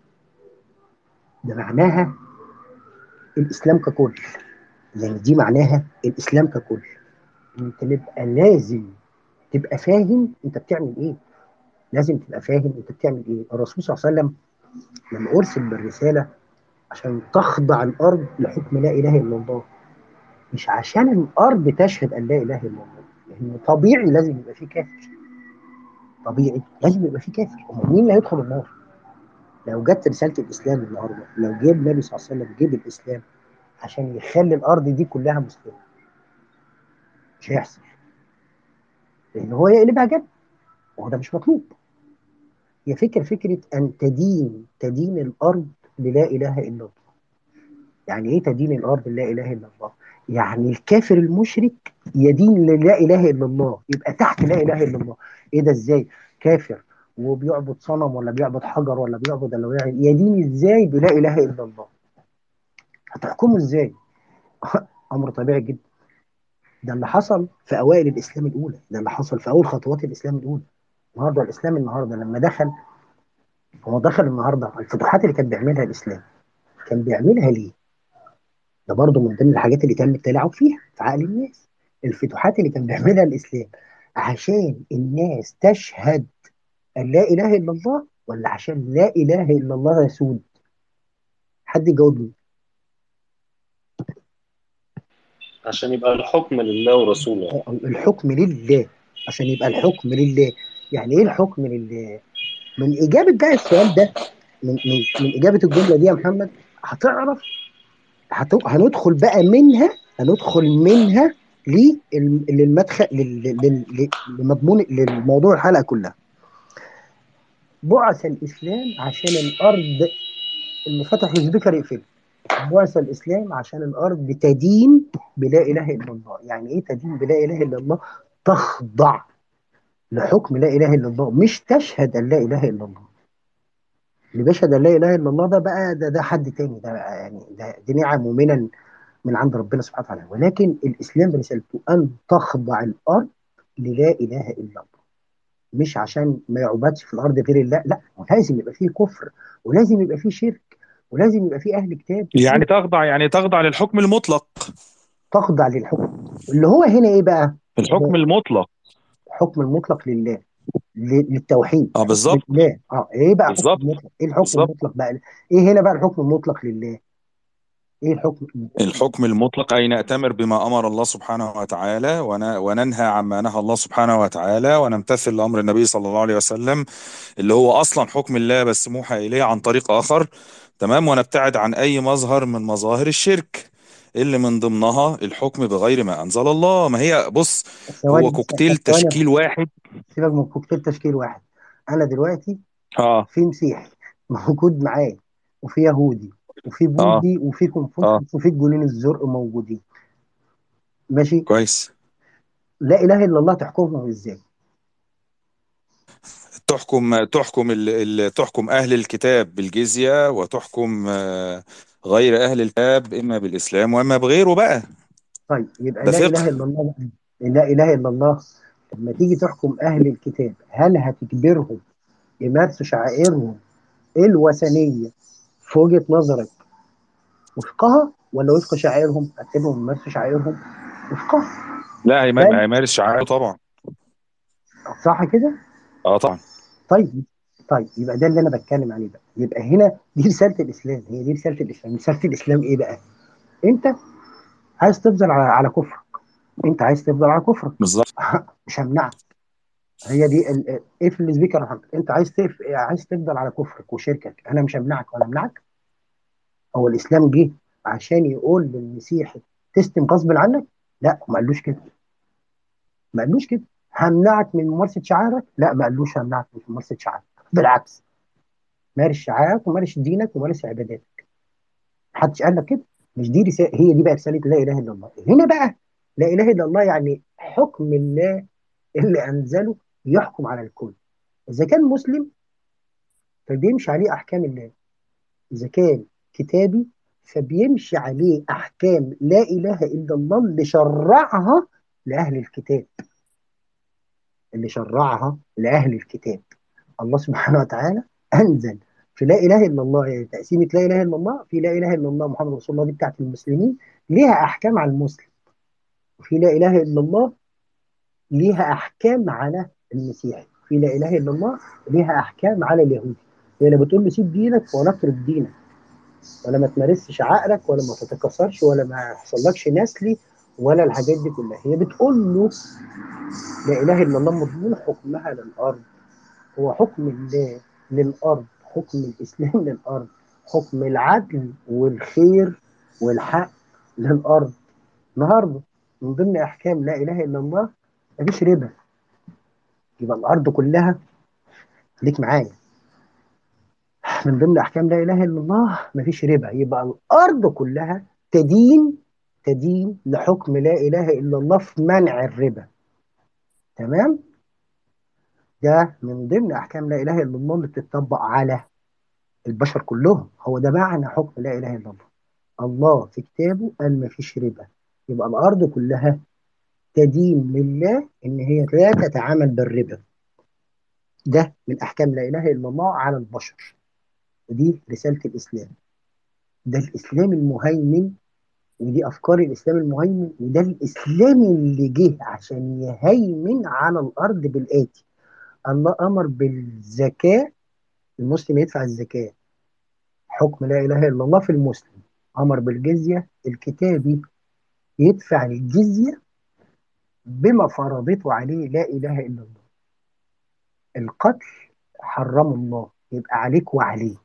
ده معناها الاسلام ككل يعني دي معناها الاسلام ككل انت تبقى لازم تبقى فاهم انت بتعمل ايه لازم تبقى فاهم انت بتعمل ايه الرسول صلى الله عليه وسلم لما ارسل بالرساله عشان تخضع الارض لحكم لا اله الا الله مش عشان الارض تشهد ان لا اله الا الله لان طبيعي لازم يبقى فيه كافر طبيعي لازم يبقى فيه كافر امال مين اللي هيدخل النار لو جت رساله الاسلام النهارده لو جاب النبي صلى الله عليه وسلم جيب الاسلام عشان يخلي الارض دي كلها مسلمه مش هيحصل لان هو يقلبها جد وهو ده مش مطلوب هي فكره فكره ان تدين تدين الارض للا اله الا الله يعني ايه تدين الارض لا اله الا الله يعني الكافر المشرك يدين لا اله الا الله يبقى تحت لا اله الا الله ايه ده ازاي كافر وبيعبد صنم ولا بيعبد حجر ولا بيعبد ولا بيعبد يدين ازاي بلا اله الا الله هتحكمه ازاي امر طبيعي جدا ده اللي حصل في اوائل الاسلام الاولى ده اللي حصل في اول خطوات الاسلام الاولى النهارده الاسلام النهارده لما دخل هو دخل النهارده الفتوحات اللي كان بيعملها الاسلام كان بيعملها ليه؟ ده برضه من ضمن الحاجات اللي تم التلاعب فيها في عقل الناس الفتوحات اللي كان بيعملها الاسلام عشان الناس تشهد ان لا اله الا الله ولا عشان لا اله الا الله يسود حد يجاوبني عشان يبقى الحكم لله ورسوله الحكم لله عشان يبقى الحكم لله يعني ايه الحكم لله من اجابه بقى السؤال ده من من, من اجابه الجمله دي يا محمد هتعرف هت... هندخل بقى منها هندخل منها للمدخل لمضمون للموضوع الحلقه كلها بعث الاسلام عشان الارض اللي فتح السبيكر يقفل بعث الاسلام عشان الارض تدين بلا اله الا الله يعني ايه تدين بلا اله الا الله تخضع لحكم لا اله الا الله مش تشهد ان لا اله الا الله اللي بيشهد ان لا اله الا الله ده بقى ده ده حد تاني ده بقى يعني ده دي نعم ومنن من عند ربنا سبحانه وتعالى ولكن الاسلام رسالته ان تخضع الارض للا اله الا الله مش عشان ما يعبدش في الارض غير الله لا لازم يبقى فيه كفر ولازم يبقى فيه شرك ولازم يبقى فيه اهل كتاب يعني تخضع يعني تخضع للحكم المطلق تخضع للحكم اللي هو هنا ايه بقى الحكم المطلق الحكم المطلق لله للتوحيد اه بالظبط لله اه ايه بقى بالظبط الحكم المطلق ايه الحكم بالظبط. المطلق بقى ايه هنا بقى الحكم المطلق لله ايه الحكم الحكم المطلق أي نأتمر بما أمر الله سبحانه وتعالى ون- وننهى عما نهى الله سبحانه وتعالى ونمتثل لأمر النبي صلى الله عليه وسلم اللي هو أصلا حكم الله بس موحى إليه عن طريق آخر تمام ونبتعد عن أي مظهر من مظاهر الشرك اللي من ضمنها الحكم بغير ما أنزل الله ما هي بص ثواني هو بس، كوكتيل ثواني. تشكيل واحد سيبك من كوكتيل تشكيل واحد انا دلوقتي اه في مسيحي موجود معايا وفي يهودي وفي بوذي وفي كونفوشيوس وفي الجنين الزرق موجودين ماشي كويس لا اله الا الله تحكمهم ازاي تحكم تحكم ال... ال... تحكم أهل الكتاب بالجزية وتحكم آه، غير أهل الكتاب إما بالإسلام وإما بغيره بقى طيب يبقى ده لا فقه. اله الا الله لا اله الا الله لما تيجي تحكم اهل الكتاب هل هتجبرهم يمارسوا شعائرهم الوثنيه في وجهه نظرك وفقها ولا وفق شعائرهم؟ هتسيبهم يمارسوا شعائرهم وفقها لا هيمار- بل- هيمارس شعائره طبعا صح كده؟ اه طبعا طيب طيب يبقى ده اللي انا بتكلم عليه بقى يبقى هنا دي رساله الاسلام هي دي رساله الاسلام رساله الاسلام ايه بقى؟ انت عايز تفضل على على كفرك انت عايز تفضل على كفرك بالظبط مش همنعك هي دي ال- اقفل السبيكر يا محمد انت عايز تف... عايز تفضل على كفرك وشركك انا مش همنعك ولا امنعك هو الاسلام جه عشان يقول للمسيحي تسلم غصب عنك لا ما قالوش كده ما قالوش كده همنعك من ممارسه شعائرك لا ما قالوش همنعك من ممارسه شعائرك بالعكس مارس شعائرك ومارس دينك ومارس عباداتك محدش قال لك كده مش دي رسالة هي دي بقى رساله لا اله الا الله هنا بقى لا اله الا الله يعني حكم الله اللي انزله يحكم على الكل اذا كان مسلم فبيمشي عليه احكام الله اذا كان كتابي فبيمشي عليه احكام لا اله الا الله اللي شرعها لاهل الكتاب اللي شرعها لاهل الكتاب الله سبحانه وتعالى انزل في لا اله الا الله يعني تقسيمه لا اله الا الله في لا اله الا الله محمد رسول الله دي بتاعت المسلمين ليها احكام على المسلم وفي لا اله الا الله ليها احكام على المسيحي في لا اله الا الله ليها احكام على اليهودي هي لا بتقول له سيب دينك ولا اترك دينك ولا ما تمارسش عقلك ولا ما تتكسرش ولا ما يحصلكش نسلي ولا الحاجات دي كلها هي بتقول له لا اله الا الله مضمون حكمها للارض هو حكم الله للارض حكم الاسلام للارض حكم العدل والخير والحق للارض النهارده من ضمن احكام لا اله الا الله مفيش ربا يبقى الارض كلها خليك معايا من ضمن احكام لا اله الا الله مفيش ربا يبقى الارض كلها تدين تدين لحكم لا اله الا الله في منع الربا تمام ده من ضمن احكام لا اله الا الله اللي بتطبق على البشر كلهم هو ده معنى حكم لا اله الا الله الله في كتابه قال مفيش ربا يبقى الارض كلها تدين لله ان هي لا تتعامل بالربا ده من احكام لا اله الا الله على البشر ودي رساله الاسلام ده الاسلام المهيمن ودي افكار الاسلام المهيمن وده الاسلام اللي جه عشان يهيمن على الارض بالاتي الله امر بالزكاه المسلم يدفع الزكاه حكم لا اله الا الله في المسلم امر بالجزيه الكتابي يدفع الجزيه بما فرضته عليه لا اله الا الله القتل حرم الله يبقى عليك وعليه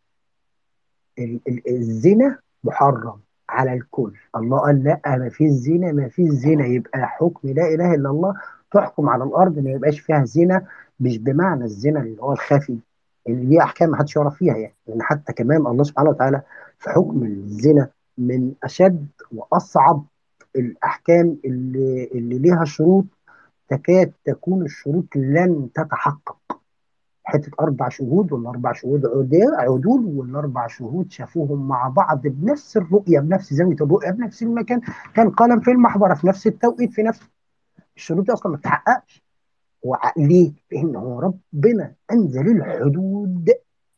ال- ال- الزنا محرم على الكل الله قال لا ما فيش زنا ما فيش زنا يبقى حكم لا اله الا الله تحكم على الارض ما يبقاش فيها زنا مش بمعنى الزنا اللي هو الخفي اللي ليه احكام ما حدش يعرف فيها يعني لان حتى كمان الله سبحانه وتعالى في حكم الزنا من اشد واصعب الاحكام اللي اللي ليها شروط تكاد تكون الشروط لن تتحقق حته اربع شهود والاربع شهود عدول عدول والاربع شهود شافوهم مع بعض بنفس الرؤيه بنفس زاويه الرؤيه بنفس المكان كان قلم في المحبره في نفس التوقيت في نفس الشروط دي اصلا ما بتتحققش وع- ليه؟ لان هو ربنا انزل الحدود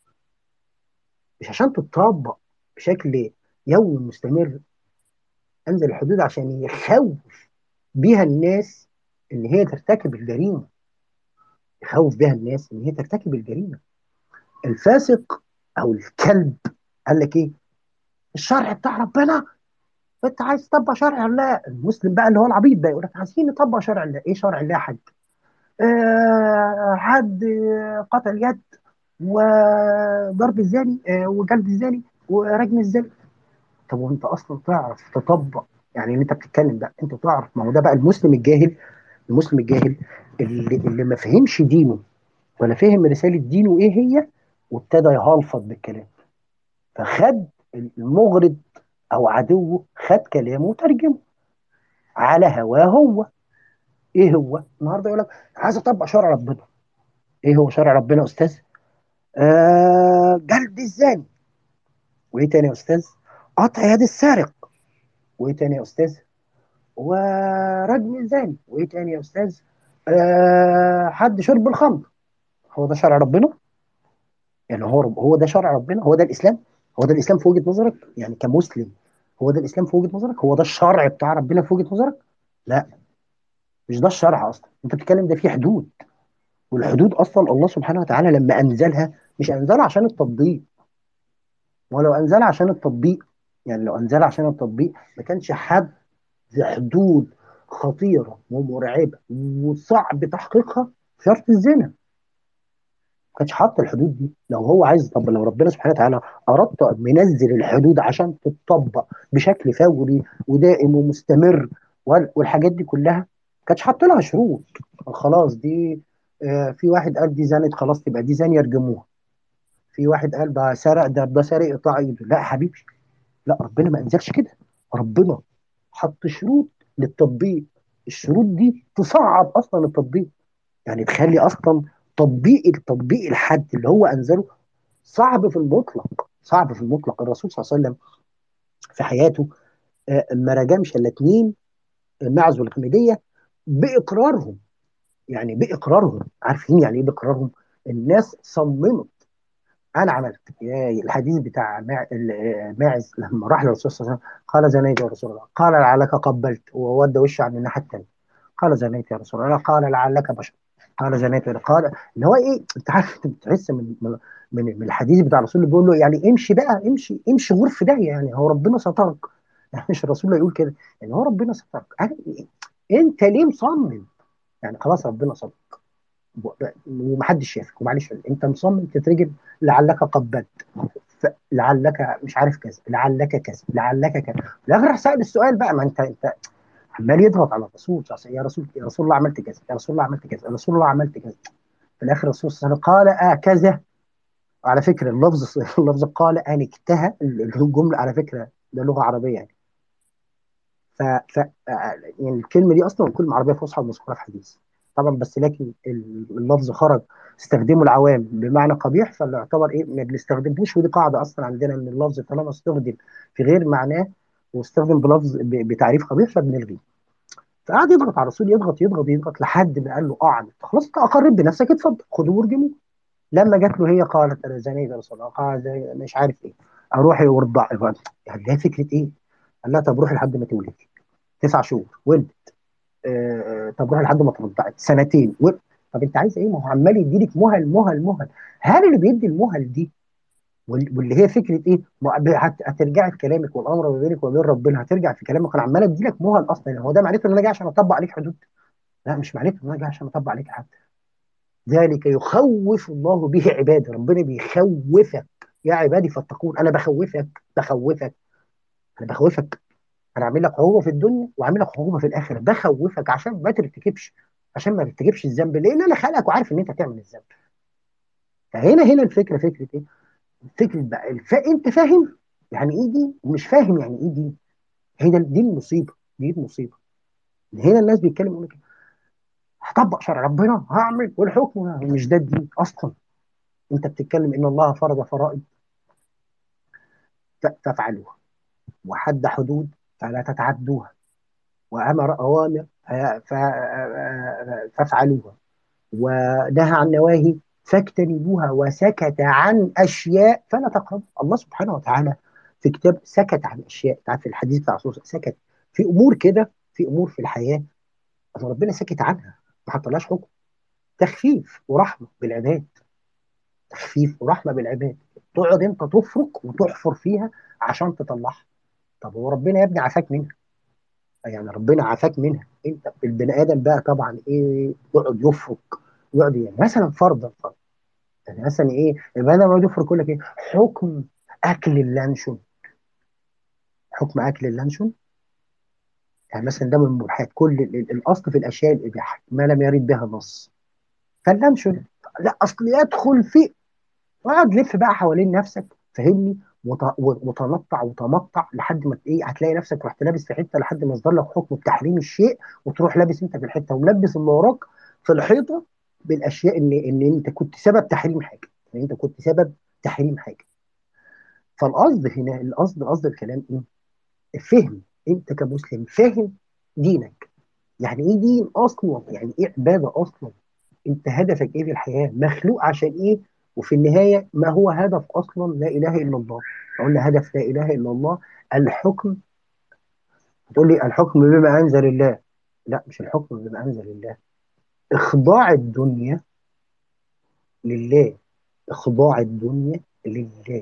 مش عشان تطبق بشكل يومي مستمر انزل الحدود عشان يخوف بيها الناس ان هي ترتكب الجريمه يخوف بيها الناس ان هي ترتكب الجريمه الفاسق او الكلب قال لك ايه الشرع بتاع ربنا انت عايز تطبق شرع الله المسلم بقى اللي هو العبيط ده يقول لك عايزين نطبق شرع الله ايه شرع الله يا حاج آه حد قتل يد وضرب الزاني آه وجلد الزاني ورجم الزاني طب وانت اصلا تعرف تطبق يعني اللي انت بتتكلم ده انت تعرف ما هو ده بقى المسلم الجاهل المسلم الجاهل اللي, اللي ما فهمش دينه ولا فهم رساله دينه ايه هي وابتدى يهلفظ بالكلام فخد المغرض او عدوه خد كلامه وترجمه على هواه هو ايه هو النهارده يقول لك عايز اطبق شرع ربنا ايه هو شرع ربنا يا استاذ آه جلد الزاني وايه تاني يا استاذ قطع يد السارق وايه تاني يا استاذ ورجم الزاني وايه تاني يا استاذ آه حد شرب الخمر هو ده شرع ربنا يعني هو رب هو ده شرع ربنا هو ده الاسلام هو ده الاسلام في وجهه نظرك يعني كمسلم هو ده الاسلام في وجهه نظرك هو ده الشرع بتاع ربنا في وجهه نظرك لا مش ده الشرع اصلا انت بتتكلم ده فيه حدود والحدود اصلا الله سبحانه وتعالى لما انزلها مش انزلها عشان التطبيق ولو انزلها عشان التطبيق يعني لو انزلها عشان التطبيق ما كانش حد حدود خطيره ومرعبه وصعب تحقيقها شرط الزنا ما كانش حاطط الحدود دي لو هو عايز طب لو ربنا سبحانه وتعالى اراد منزل الحدود عشان تتطبق بشكل فوري ودائم ومستمر وال- والحاجات دي كلها ما كانش حاطط لها شروط خلاص دي آه، في واحد قال دي زانت خلاص تبقى دي زانيه يرجموها في واحد قال ده سرق ده ده سارق يقطع ايده لا يا حبيبي لا ربنا ما انزلش كده ربنا حط شروط للتطبيق الشروط دي تصعب اصلا التطبيق يعني تخلي اصلا تطبيق التطبيق الحد اللي هو انزله صعب في المطلق صعب في المطلق الرسول صلى الله عليه وسلم في حياته آه، ما رجمش الا اتنين المعز والغميديه باقرارهم يعني باقرارهم عارفين يعني ايه باقرارهم الناس صممت انا عملت يا الحديث بتاع ماع- ال- ماعز لما راح للرسول صلى الله عليه وسلم قال زنيت يا رسول الله قال لعلك قبلت وودى وشه عن الناحيه الثانيه قال زنيت يا رسول الله قال لعلك بشر قال زنيت يا قال اللي هو ايه انت عارف انت بتحس من من من من الحديث بتاع الرسول اللي بيقول له يعني امشي بقى امشي امشي غور في داهيه يعني هو ربنا سترك يعني مش الرسول اللي يقول كده يعني هو ربنا سترك أنا- انت ليه مصمم يعني خلاص ربنا سترك ومحدش شافك ومعلش انت مصمم تترجم لعلك قبلت ف- لعلك مش عارف كذا لعلك كذا لعلك كذا في الاخر راح سال السؤال بقى ما انت انت عمال يضغط على الرسول صلى الله عليه وسلم، يا رسول يا رسول الله عملت كذا يا رسول الله عملت كذا يا رسول الله عملت كذا في الاخر الرسول صلى الله عليه وسلم قال آه كذا على فكره اللفظ اللفظ قال ان اجتهى الجمله على فكره ده لغه عربيه يعني ف, ف يعني الكلمه دي اصلا كلمه عربيه فصحى مذكوره في حديث طبعا بس لكن اللفظ خرج استخدمه العوام بمعنى قبيح فاللي يعتبر ايه ما بنستخدموش ودي قاعده اصلا عندنا ان اللفظ طالما استخدم في غير معناه واستخدم بلفظ ب- بتعريف قبيح فبنلغيه فقعد يضغط على الرسول يضغط يضغط يضغط لحد ما قال له اعمل خلاص انت اقرب بنفسك اتفضل خدوه وارجموه لما جات له هي قالت انا زنيت يا رسول الله قال زي- مش عارف ايه اروح وارضع يعني ده فكره ايه؟ قال لها طب روحي لحد ما تولدي تسع شهور ولدت آه، طب روحي لحد ما ترضعت سنتين و... طب انت عايز ايه؟ ما هو عمال يديلك مهل مهل مهل هل اللي بيدي المهل دي وال- واللي هي فكره ايه؟ ما ب- هت- هترجعي في كلامك والامر ما بينك وبين ربنا هترجع في كلامك انا عمال اديلك مهل اصلا يعني هو ده معناته ان انا جاي عشان اطبق عليك حدود؟ لا مش معناته ان انا جاي عشان اطبق عليك حد ذلك يخوف الله به عباده ربنا بيخوفك يا عبادي فاتقون انا بخوفك بخوفك انا بخوفك انا عامل لك عقوبه في الدنيا وعامل لك عقوبه في الاخره بخوفك عشان ما ترتكبش عشان ما ترتكبش الذنب لان انا خلقك وعارف ان انت هتعمل الذنب فهنا هنا الفكره فكره ايه؟ فكره بقى الف... انت فاهم يعني ايه دي ومش فاهم يعني ايه دي هي ده دي المصيبه دي المصيبه هنا الناس بيتكلموا يقول لك هطبق شرع ربنا هعمل والحكم مش ده الدين اصلا انت بتتكلم ان الله فرض فرائض ف- فافعلوها وحد حدود فلا تتعدوها وامر اوامر ف- ف- فافعلوها ونهى عن نواهي فاجتنبوها وسكت عن اشياء فلا تقربوا الله سبحانه وتعالى في كتاب سكت عن اشياء تعرف في الحديث بتاع الرسول سكت في امور كده في امور في الحياه ربنا سكت عنها ما حطلهاش حكم تخفيف ورحمه بالعباد تخفيف ورحمه بالعباد تقعد انت تفرك وتحفر فيها عشان تطلعها طب هو ربنا يا ابني عافاك منها يعني ربنا عافاك منها انت البني ادم بقى طبعا ايه يقعد يفرك يقعد يعني مثلا فرضا فرضا يعني مثلا ايه البني ادم يقعد يفرك يقول لك ايه حكم اكل اللانشون حكم اكل اللانشون يعني مثلا ده من المباحات كل ال- ال- الاصل في الاشياء الاباحه ما لم يرد بها نص فاللانشون لا اصل يدخل في واقعد لف بقى حوالين نفسك فهمني وت- وتنطع وتمطع لحد ما ايه هتلاقي نفسك رحت لابس في حته لحد ما يصدر لك حكم بتحريم الشيء وتروح لابس انت في الحته وملبس اللي وراك في الحيطه بالاشياء ان ان انت كنت سبب تحريم حاجه ان انت كنت سبب تحريم حاجه فالقصد هنا القصد قصد الكلام ايه؟ الفهم انت كمسلم فاهم دينك يعني ايه دين اصلا يعني ايه عباده اصلا انت هدفك ايه في الحياه مخلوق عشان ايه وفي النهايه ما هو هدف اصلا لا اله الا الله قلنا هدف لا اله الا الله الحكم تقول لي الحكم بما انزل الله لا مش الحكم بما انزل الله اخضاع الدنيا لله اخضاع الدنيا لله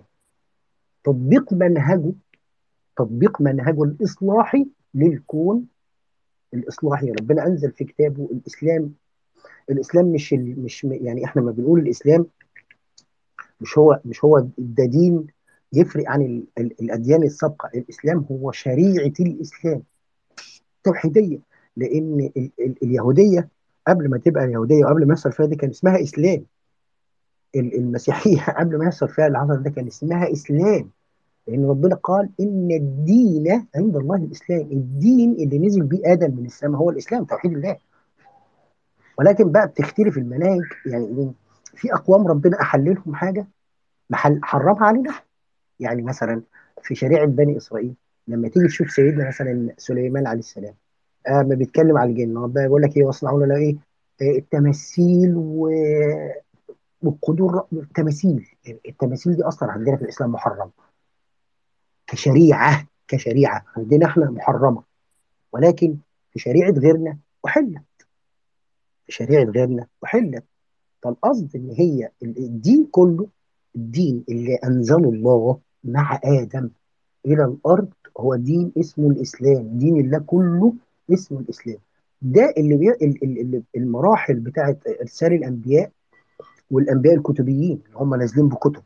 تطبيق منهجه تطبيق منهجه الاصلاحي للكون الاصلاحي ربنا انزل في كتابه الاسلام الاسلام مش ال... مش يعني احنا ما بنقول الاسلام مش هو مش هو ده دين يفرق عن ال... ال... الاديان السابقه الاسلام هو شريعه الاسلام توحيديه لان ال... ال... اليهوديه قبل ما تبقى اليهوديه وقبل ما يحصل فيها دي كان اسمها اسلام المسيحيه قبل ما يحصل فيها اللي حصل ده كان اسمها اسلام لان ربنا قال ان الدين عند الله الاسلام الدين اللي نزل بيه ادم من السماء هو الاسلام توحيد الله ولكن بقى بتختلف المناهج يعني في اقوام ربنا احل لهم حاجه محل حرمها علينا يعني مثلا في شريعه بني اسرائيل لما تيجي تشوف سيدنا مثلا سليمان عليه السلام آه ما بيتكلم على الجن ربنا بيقول لك ايه واصنعوا لنا ايه آه التماثيل و... والقدور التماثيل التماثيل دي اصلا عندنا في الاسلام محرمه كشريعه كشريعه عندنا احنا محرمه ولكن في شريعه غيرنا احلت في شريعه غيرنا احلت فالقصد ان هي الدين كله الدين اللي انزله الله مع ادم الى الارض هو دين اسمه الاسلام دين الله كله اسمه الاسلام ده اللي بي... اللي المراحل بتاعت ارسال الانبياء والانبياء الكتبيين اللي هم نازلين بكتب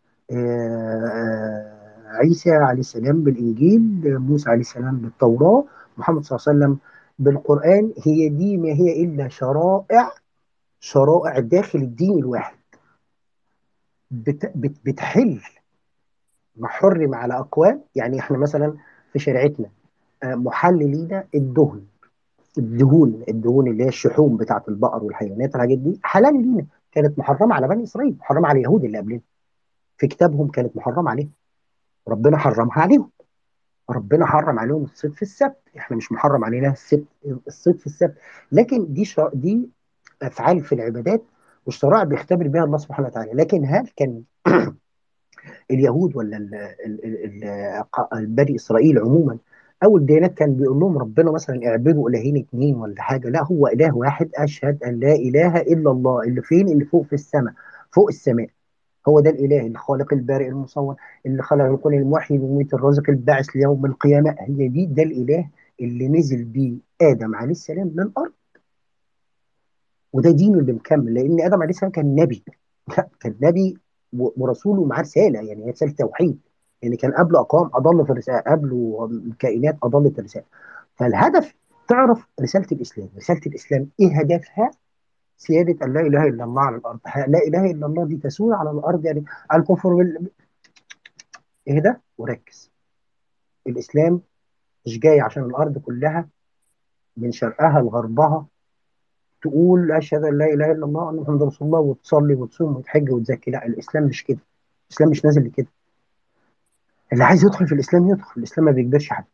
آه عيسى عليه السلام بالانجيل موسى عليه السلام بالتوراه محمد صلى الله عليه وسلم بالقران هي دي ما هي الا شرائع شرائع داخل الدين الواحد بت بت بتحل ما حرم على اقوام يعني احنا مثلا في شريعتنا محل لينا الدهن الدهون الدهون اللي هي الشحوم بتاعت البقر والحيوانات الحاجات دي حلال لينا كانت محرمه على بني اسرائيل محرمه على اليهود اللي قبلنا في كتابهم كانت محرمه عليهم ربنا حرمها عليهم ربنا حرم عليهم الصيد في السبت احنا مش محرم علينا السبت الصيد في السبت لكن دي شر... دي افعال في العبادات والشرائع بيختبر بها الله سبحانه وتعالى لكن هل كان اليهود ولا ال ال ال بني اسرائيل عموما او الديانات كان بيقول لهم ربنا مثلا اعبدوا الهين اثنين ولا حاجه لا هو اله واحد اشهد ان لا اله الا الله اللي فين اللي فوق في السماء فوق السماء هو ده الاله الخالق البارئ المصور اللي خلق الكون المحيي المميت الرازق الباعث ليوم القيامه هي دي ده الاله اللي نزل بيه ادم عليه السلام للارض وده دينه اللي مكمل لان ادم عليه السلام كان نبي لا كان نبي ورسوله معاه رساله يعني هي رساله توحيد يعني كان قبل اقوام اضل في الرساله قبله كائنات اضلت الرساله فالهدف تعرف رساله الاسلام رساله الاسلام ايه هدفها سياده ان لا اله الا الله على الارض لا اله الا الله دي تسوي على الارض يعني الكفر بال اهدى وركز الاسلام مش جاي عشان الارض كلها من شرقها لغربها تقول اشهد ان لا اله الا الله وان محمد رسول الله وتصلي وتصوم وتحج وتزكي لا الاسلام مش كده الاسلام مش نازل لكده اللي عايز يدخل في الاسلام يدخل الاسلام ما بيجبرش حد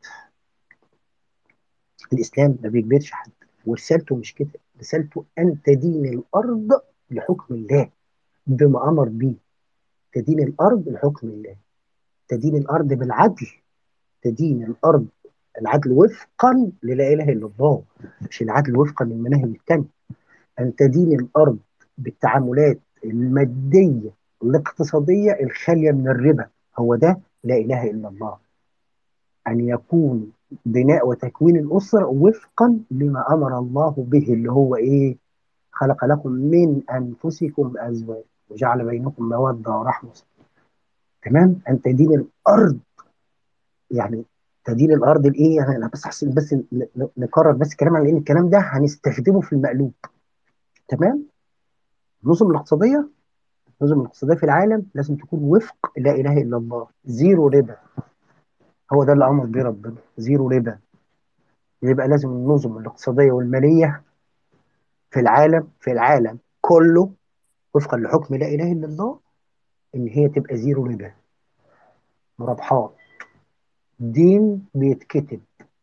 الاسلام ما بيجبرش حد ورسالته مش كده رسالته ان تدين الارض لحكم الله بما امر به تدين الارض لحكم الله تدين الارض بالعدل تدين الارض العدل وفقا للا اله الا الله مش العدل وفقا للمناهج الثانيه ان تدين الارض بالتعاملات الماديه الاقتصاديه الخاليه من الربا هو ده لا اله الا الله ان يكون بناء وتكوين الاسره وفقا لما امر الله به اللي هو ايه خلق لكم من انفسكم ازواج وجعل بينكم موده ورحمه تمام ان تدين الارض يعني تدين الارض الايه يعني انا بس احسن بس نكرر بس الكلام لان الكلام ده هنستخدمه في المقلوب تمام النظم الاقتصاديه النظم الاقتصاديه في العالم لازم تكون وفق لا اله الا الله زيرو ربا هو ده اللي امر بيه ربنا زيرو ربا يبقى لازم النظم الاقتصاديه والماليه في العالم في العالم كله وفقا لحكم لا اله الا الله ان هي تبقى زيرو ربا مرابحات دين بيتكتب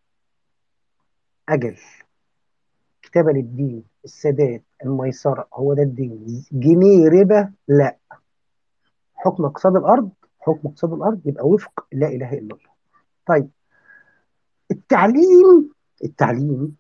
اجل كتابه للدين السداد الميسره هو ده الدين جنيه ربا لا حكم اقتصاد الارض حكم اقتصاد الارض يبقى وفق لا اله الا الله طيب التعليم التعليم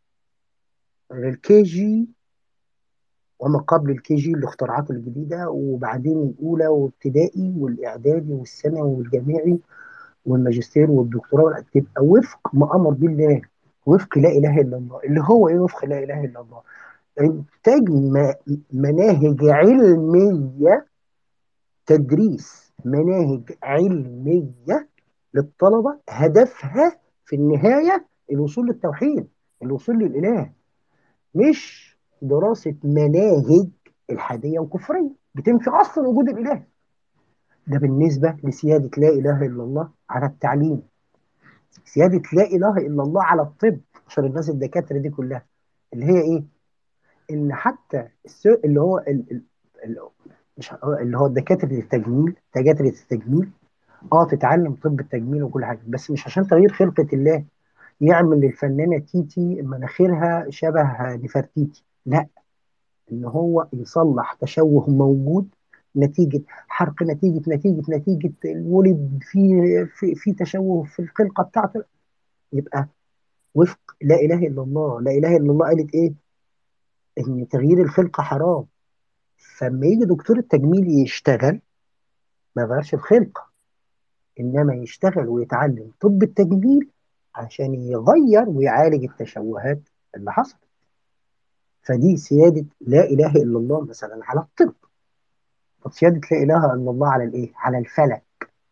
الكي جي وما قبل الكي جي الاختراعات الجديده وبعدين الاولى وابتدائي والاعدادي والثانوي والجامعي والماجستير والدكتوراه تبقى وفق ما امر به الله وفق لا اله الا الله اللي هو ايه وفق لا اله الا الله انتاج م- مناهج علميه تدريس مناهج علميه للطلبه هدفها في النهايه الوصول للتوحيد الوصول للاله مش دراسه مناهج الحاديه وكفريه بتنفي اصلا وجود الاله ده بالنسبه لسياده لا اله الا الله على التعليم سياده لا اله الا الله على الطب عشان الناس الدكاتره دي كلها اللي هي ايه؟ ان حتى الس- اللي هو ال... ال... ال... مش ه- اللي هو دكاتره التجميل دكاتره التجميل اه تتعلم طب التجميل وكل حاجه بس مش عشان تغيير خلقه الله يعمل للفنانه تيتي مناخيرها شبه نفرتيتي لا ان هو يصلح تشوه موجود نتيجه حرق نتيجه نتيجه نتيجه الولد في في في تشوه في الخلقه بتاعته يبقى وفق لا اله الا الله لا اله الا الله قالت ايه ان تغيير الخلقه حرام فلما يجي دكتور التجميل يشتغل ما يغيرش الخلقه انما يشتغل ويتعلم طب التجميل عشان يغير ويعالج التشوهات اللي حصلت فدي سياده لا اله الا الله مثلا على الطب طب سياده لا اله الا الله على الايه؟ على الفلك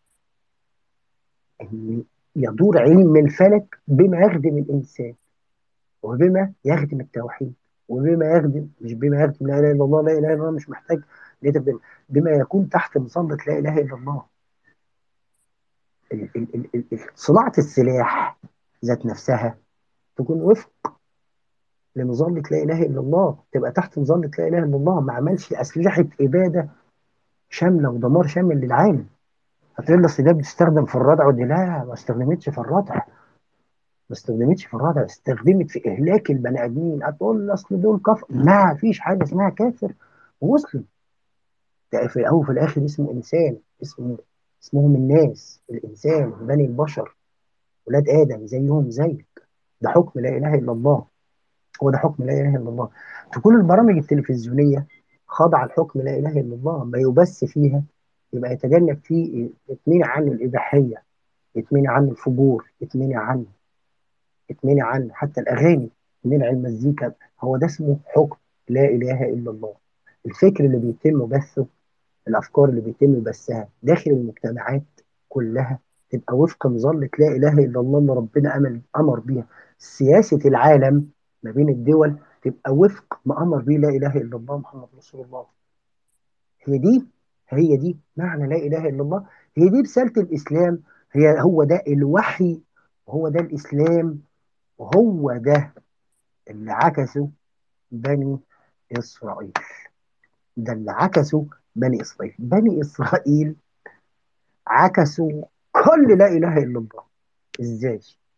ان يدور علم الفلك بما يخدم الانسان وبما يخدم التوحيد وبما يخدم مش بما يخدم لا اله الا الله لا اله الا الله مش محتاج نكتب بما يكون تحت مظله لا اله الا الله ال- ال- ال- ال- ال- صناعه السلاح ذات نفسها تكون وفق لمظله لا اله الا الله تبقى تحت مظله لا اله الا الله ما عملش اسلحه اباده شامله ودمار شامل للعالم هتقول لي اصل ده بتستخدم في الردع ودي لا ما استخدمتش في الردع ما استخدمتش في الردع استخدمت في اهلاك البني ادمين هتقول لي اصل دول كفر ما فيش حاجه اسمها كافر ومسلم ده في الاول وفي الاخر اسمه انسان اسمه اسمهم الناس الانسان بني البشر ولاد ادم زيهم زيك ده حكم لا اله الا الله هو ده حكم لا اله الا الله في كل البرامج التلفزيونيه خاضعه لحكم لا اله الا الله ما يبث فيها يبقى يتجنب فيه يتمنع عن الاباحيه يتمنع عن الفجور يتمنع عن يتمنع عن حتى الاغاني منع المزيكا هو ده اسمه حكم لا اله الا الله الفكر اللي بيتم بثه الافكار اللي بيتم بثها داخل المجتمعات كلها تبقى وفق مظله لا اله الا الله اللي ربنا امر امر بيها سياسه العالم ما بين الدول تبقى وفق ما امر به لا اله الا الله محمد رسول الله هي دي هي دي معنى لا اله الا الله هي دي رساله الاسلام هي هو ده الوحي وهو ده الاسلام وهو ده اللي عكسه بني اسرائيل ده اللي عكسه بني اسرائيل بني اسرائيل عكسوا كل لا اله الا الله ازاي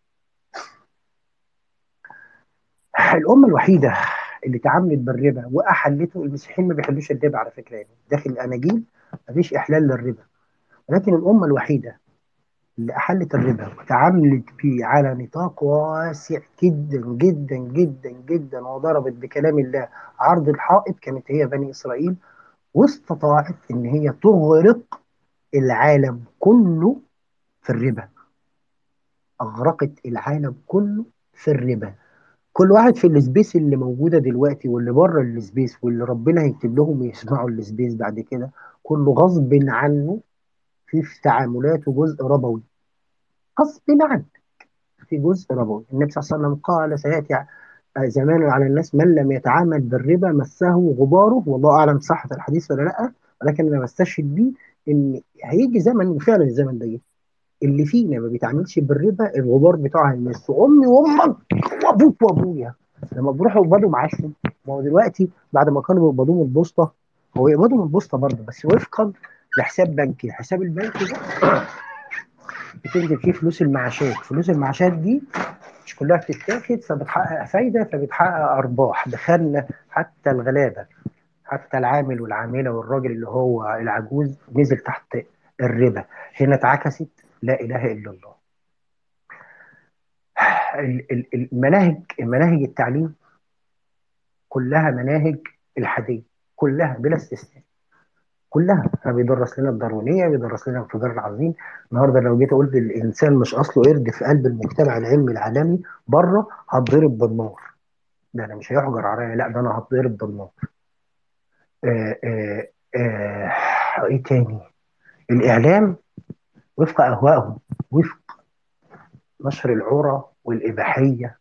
الامه الوحيده اللي تعاملت بالربا واحلته المسيحيين ما بيحلوش الربا على فكره يعني داخل الاناجيل مفيش احلال للربا ولكن الامه الوحيده اللي احلت الربا وتعاملت بيه على نطاق واسع جدا جدا جدا جدا وضربت بكلام الله عرض الحائط كانت هي بني اسرائيل واستطاعت ان هي تغرق العالم كله في الربا اغرقت العالم كله في الربا كل واحد في السبيس اللي موجوده دلوقتي واللي بره السبيس واللي ربنا هيكتب لهم يسمعوا السبيس بعد كده كله غصب عنه في في تعاملاته جزء ربوي غصب عنه في جزء ربوي النبي صلى الله عليه وسلم قال سياتي زمان على الناس من لم يتعامل بالربا مسه غباره والله اعلم صحه الحديث ولا لا ولكن انا بستشهد بيه ان هيجي زمن وفعلا الزمن ده جه اللي فينا ما بيتعاملش بالربا الغبار بتاعه هيمسه امي وامك وابوك وابويا لما بيروحوا يقبضوا معاشهم ما هو دلوقتي بعد ما كانوا بيقبضوا من البوسطه هو يقبضوا من البوسطه برضه بس وفقا لحساب بنكي الحساب البنكي ده بتنزل فيه فلوس المعاشات فلوس المعاشات دي مش كلها بتتاخد فبتحقق فايده فبتحقق ارباح دخلنا حتى الغلابه حتى العامل والعامله والراجل اللي هو العجوز نزل تحت الربا هنا اتعكست لا اله الا الله المناهج المناهج التعليم كلها مناهج الحاديه كلها بلا استثناء كلها فبيدرس لنا الداروينيه بيدرس لنا الانفجار العظيم النهارده لو جيت قلت الانسان مش اصله قرد في قلب المجتمع العلمي العالمي بره هتضرب بالنار ده انا مش هيحجر عليا لا ده انا هتضرب بالنار آه آه آه ايه تاني الاعلام وفق اهوائهم وفق نشر العرى والاباحيه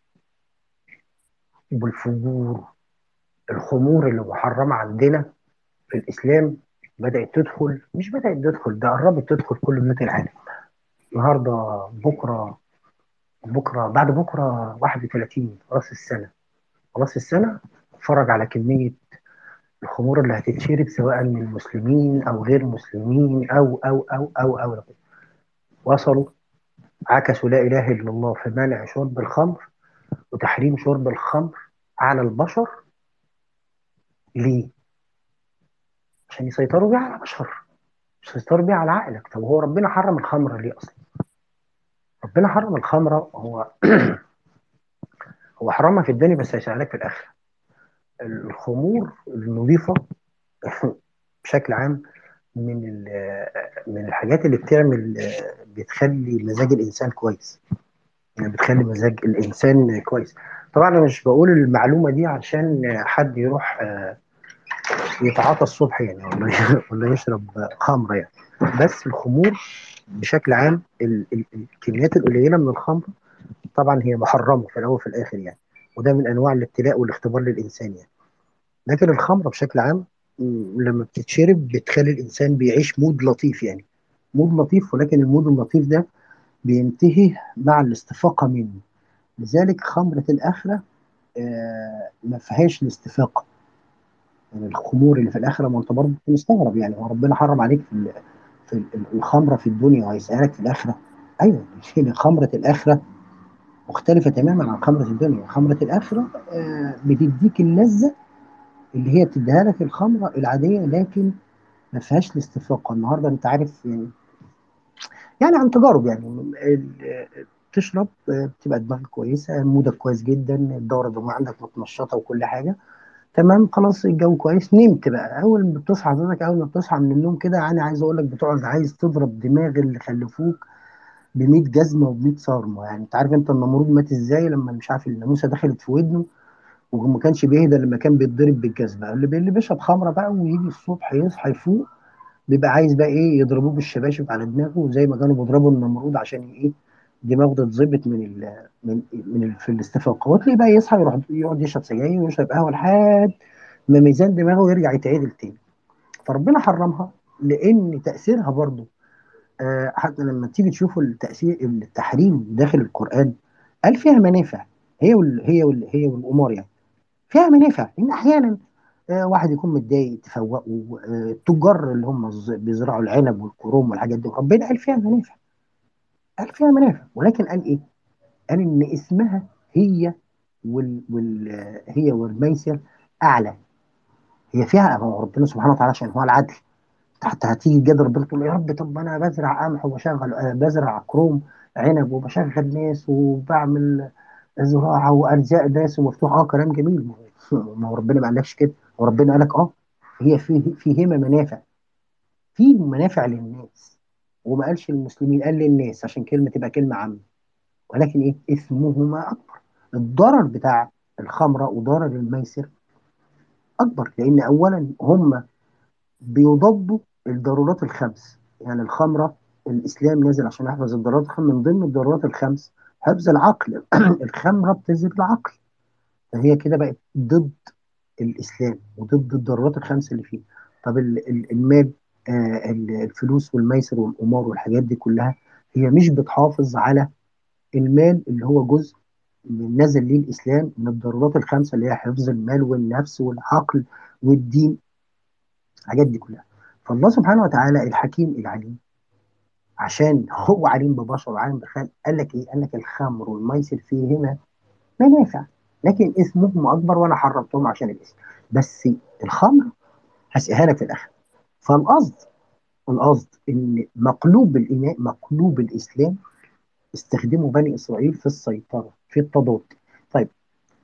والفجور الخمور اللي محرمه عندنا في الاسلام بدات تدخل مش بدات تدخل ده قربت تدخل كل بيوت العالم النهارده بكره بكره بعد بكره 31 راس السنه راس السنه اتفرج على كميه الخمور اللي هتتشرب سواء من المسلمين او غير مسلمين او او او او او, أو. وصلوا عكسوا لا اله الا الله في منع شرب الخمر وتحريم شرب الخمر على البشر ليه؟ عشان يسيطروا بيه على البشر مش يسيطروا بيه على عقلك طب هو ربنا حرم الخمر ليه اصلا؟ ربنا حرم الخمره هو هو حرمها في الدنيا بس هيسألك في الاخره الخمور النظيفه بشكل عام من من الحاجات اللي بتعمل بتخلي مزاج الانسان كويس يعني بتخلي مزاج الانسان كويس طبعا انا مش بقول المعلومه دي عشان حد يروح يتعاطى الصبح يعني ولا ولا يشرب خمر يعني بس الخمور بشكل عام الكميات القليله من الخمر طبعا هي محرمه في الاول وفي الاخر يعني وده من انواع الابتلاء والاختبار للانسان يعني لكن الخمره بشكل عام لما بتتشرب بتخلي الانسان بيعيش مود لطيف يعني مود لطيف ولكن المود اللطيف ده بينتهي مع الاستفاقه منه لذلك خمره الاخره آه ما فيهاش الاستفاقه يعني الخمور اللي في الاخره ما انت برضه مستغرب يعني هو ربنا حرم عليك في في الخمره في الدنيا وهيسالك في الاخره ايوه خمره الاخره مختلفه تماما عن خمره الدنيا خمره الاخره آه بتديك اللذه اللي هي بتديها لك الخمره العاديه لكن ما فيهاش الاستفاقه النهارده انت عارف يعني يعني عن تجارب يعني تشرب بتبقى دماغك كويسه مودك كويس جدا الدوره الدمويه عندك متنشطه وكل حاجه تمام خلاص الجو كويس نمت بقى اول ما بتصحى حضرتك اول ما بتصحى من النوم كده يعني عايز اقول لك بتقعد عايز تضرب دماغ اللي خلفوك ب 100 جزمه وب 100 صارمه يعني انت عارف انت النمرود مات ازاي لما مش عارف الناموسه دخلت في ودنه وما كانش بيهدى لما كان بيتضرب بالجزمه اللي اللي بيشرب خمره بقى ويجي الصبح يصحى يفوق بيبقى عايز بقى ايه يضربوه بالشباشب على دماغه زي ما كانوا بيضربوا النمرود عشان ايه دماغه تتظبط من ال من من ال في الاستفاقه وتلاقيه بقى يصحى يروح يقعد يشرب سجاير ويشرب قهوه لحد ما ميزان دماغه يرجع يتعدل تاني فربنا حرمها لان تاثيرها برضه آه حتى لما تيجي تشوفوا التاثير التحريم داخل القران قال فيها منافع هي وال هي وال هي والامور يعني فيها منافع ان احيانا آه واحد يكون متضايق تفوقوا آه التجار اللي هم بيزرعوا العنب والكروم والحاجات دي ربنا قال فيها منافع قال فيها منافع ولكن قال ايه؟ قال ان اسمها هي وال, وال هي والميسر اعلى هي فيها ربنا سبحانه وتعالى عشان هو العدل حتى هتيجي جد ربنا تقول يا رب طب انا بزرع قمح وبشغل آه بزرع كروم عنب وبشغل ناس وبعمل زراعه وارزاق ناس ومفتوح اه كلام جميل ما هو ربنا ما قالكش كده هو ربنا قالك اه هي في فيهما منافع في منافع للناس وما قالش المسلمين قال للناس عشان كلمه تبقى كلمه عامه ولكن ايه اثمهما اكبر الضرر بتاع الخمره وضرر الميسر اكبر لان اولا هم بيضادوا الضرورات الخمس يعني الخمره الاسلام نازل عشان يحفظ الضرورات الخمس من ضمن الضرورات الخمس حفظ العقل الخمره بتذهب العقل فهي كده بقت ضد الاسلام وضد الضرورات الخمس اللي فيه طب المال آه الفلوس والميسر والقمار والحاجات دي كلها هي مش بتحافظ على المال اللي هو جزء من نزل ليه الاسلام من الضرورات الخمسه اللي هي حفظ المال والنفس والعقل والدين الحاجات دي كلها فالله سبحانه وتعالى الحكيم العليم عشان هو عليم ببشر وعالم بخلق قال لك ايه؟ قال لك الخمر والميسر فيهما منافع لكن اسمهم اكبر وانا حرمتهم عشان الاسم بس الخمر هسقيها لك في الاخر فالقصد القصد ان مقلوب الايمان مقلوب الاسلام استخدموا بني اسرائيل في السيطره في التضاد طيب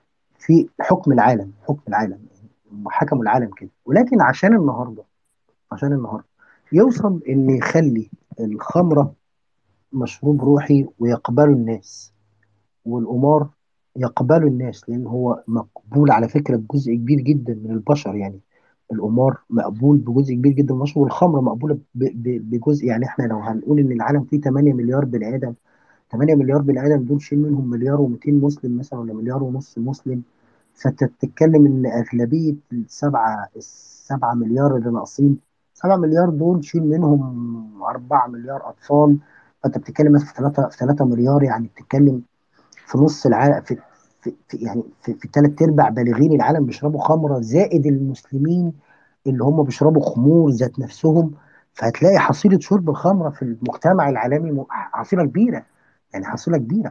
في حكم العالم حكم العالم حكموا العالم كده ولكن عشان النهارده عشان النهارده يوصل ان يخلي الخمره مشروب روحي ويقبله الناس والقمار يقبله الناس لان هو مقبول على فكره بجزء كبير جدا من البشر يعني القمار مقبول بجزء كبير جدا من البشر والخمره مقبوله ب- ب- بجزء يعني احنا لو هنقول ان العالم فيه 8 مليار بني ادم 8 مليار بني ادم دول شيل منهم مليار و200 مسلم مثلا ولا مليار ونص مسلم فانت بتتكلم ان اغلبيه السبعه السبعه مليار اللي ناقصين 7 مليار دول شيل منهم 4 مليار اطفال فانت بتتكلم مثلا في 3 في 3 مليار يعني بتتكلم في نص العالم في, في, في يعني في, في ثلاث ارباع بالغين العالم بيشربوا خمره زائد المسلمين اللي هم بيشربوا خمور ذات نفسهم فهتلاقي حصيله شرب الخمره في المجتمع العالمي م- حصيله كبيره يعني حصيله كبيره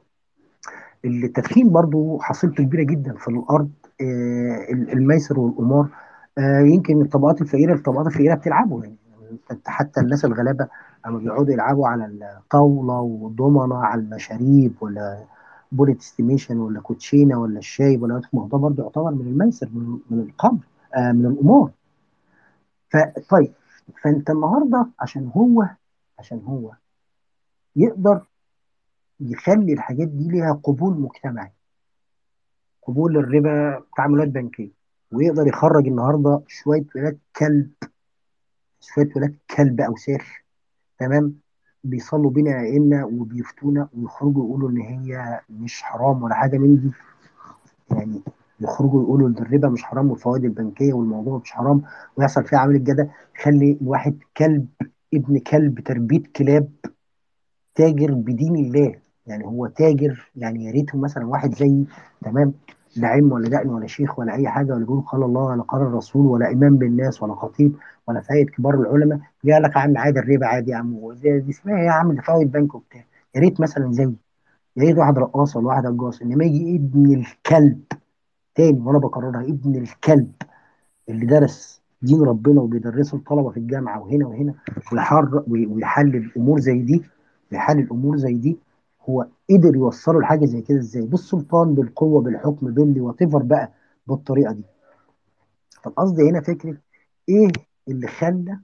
التدخين برضو حصيلته كبيره جدا في الارض آه، الميسر والقمار آه، يمكن الطبقات الفقيره الطبقات الفقيره بتلعبوا يعني انت حتى الناس الغلابه لما بيقعدوا يلعبوا على الطاوله والضمنه على المشاريب ولا بوليت استيميشن ولا كوتشينه ولا الشاي ولا ما هو ده برضه يعتبر من الميسر من من القمر آه من القمار فطيب فانت النهارده عشان هو عشان هو يقدر يخلي الحاجات دي ليها قبول مجتمعي قبول الربا تعاملات بنكيه ويقدر يخرج النهارده شويه ولاد كلب شويه ولاد كلب اوساخ تمام بيصلوا بينا ائمه وبيفتونا ويخرجوا يقولوا ان هي مش حرام ولا حاجه من دي يعني يخرجوا يقولوا ان الربا مش حرام والفوائد البنكيه والموضوع مش حرام ويحصل فيها عمليه جدل خلي الواحد كلب ابن كلب تربيه كلاب تاجر بدين الله يعني هو تاجر يعني يا ريته مثلا واحد زي تمام لا علم ولا دقن ولا شيخ ولا اي حاجه ولا بيقول قال الله ولا قال الرسول ولا امام بالناس ولا خطيب ولا فايد كبار العلماء جاي لك يا عم عادي الربا عادي يا عم ودي- دي اسمها ايه يا عم ده فوائد بنك وبتاع يا ريت مثلا زي يا ريت واحد رقاصه ولا واحد رقاص انما يجي ابن الكلب تاني وانا بكررها ابن الكلب اللي درس دين ربنا وبيدرسه الطلبه في الجامعه وهنا وهنا ويحر ويحلل امور زي دي ويحلل امور زي دي هو قدر يوصله لحاجه زي كده ازاي؟ بالسلطان بالقوه بالحكم باللي وات بقى بالطريقه دي. فالقصد هنا فكره ايه اللي خلى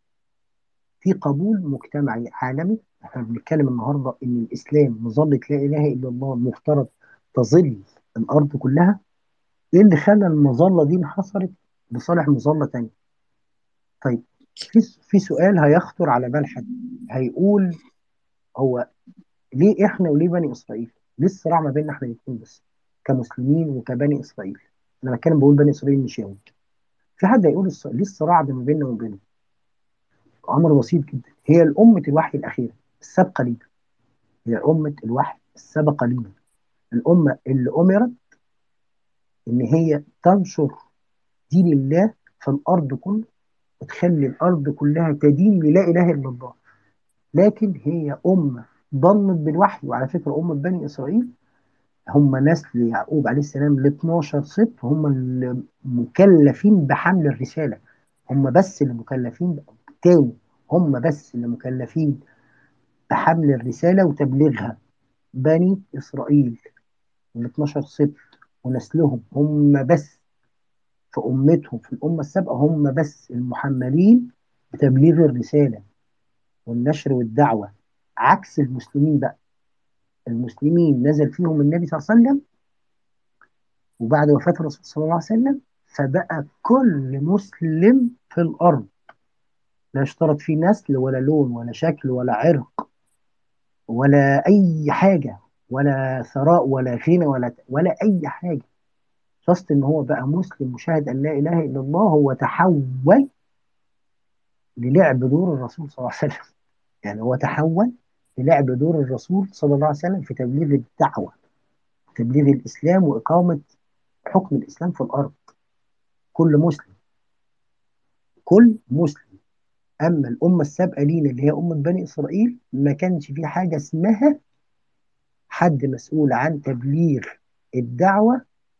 في قبول مجتمعي عالمي احنا بنتكلم النهارده ان الاسلام مظله لا اله الا الله المفترض تظل الارض كلها ايه اللي خلى المظله دي انحصرت بصالح مظله تانيه؟ طيب في في سؤال هيخطر على بال حد هيقول هو ليه احنا وليه بني اسرائيل؟ ليه الصراع ما بيننا احنا الاثنين بس؟ كمسلمين وكبني اسرائيل. انا بتكلم بقول بني اسرائيل مش يهود. في حد هيقول الص- ليه الصراع ده ما بيننا وبينهم؟ امر بسيط جدا هي الامه الوحي الاخيره السابقه لينا. هي امه الوحي السابقه لينا. الامه اللي امرت ان هي تنشر دين الله في الارض كله وتخلي الارض كلها تدين بلا اله الا الله. لكن هي امه ضمت بالوحي وعلى فكره امه بني اسرائيل هم نسل يعقوب عليه السلام ال 12 ست هم المكلفين بحمل الرساله هم بس اللي مكلفين تاني هم بس اللي مكلفين بحمل الرساله وتبليغها بني اسرائيل ال 12 ست ونسلهم هم بس في امتهم في الامه السابقه هم بس المحملين بتبليغ الرساله والنشر والدعوه عكس المسلمين بقى المسلمين نزل فيهم النبي صلى الله عليه وسلم وبعد وفاة الرسول صلى الله عليه وسلم فبقى كل مسلم في الأرض لا يشترط فيه نسل ولا لون ولا شكل ولا عرق ولا أي حاجة ولا ثراء ولا غنى ولا ولا أي حاجة جاست إن هو بقى مسلم مشاهد أن لا إله إلا الله هو تحول للعب دور الرسول صلى الله عليه وسلم يعني هو تحول للعب دور الرسول صلى الله عليه وسلم في تبليغ الدعوة تبليغ الإسلام وإقامة حكم الإسلام في الأرض كل مسلم كل مسلم أما الأمة السابقة لينا اللي هي أمة بني إسرائيل ما كانش في حاجة اسمها حد مسؤول عن تبليغ الدعوة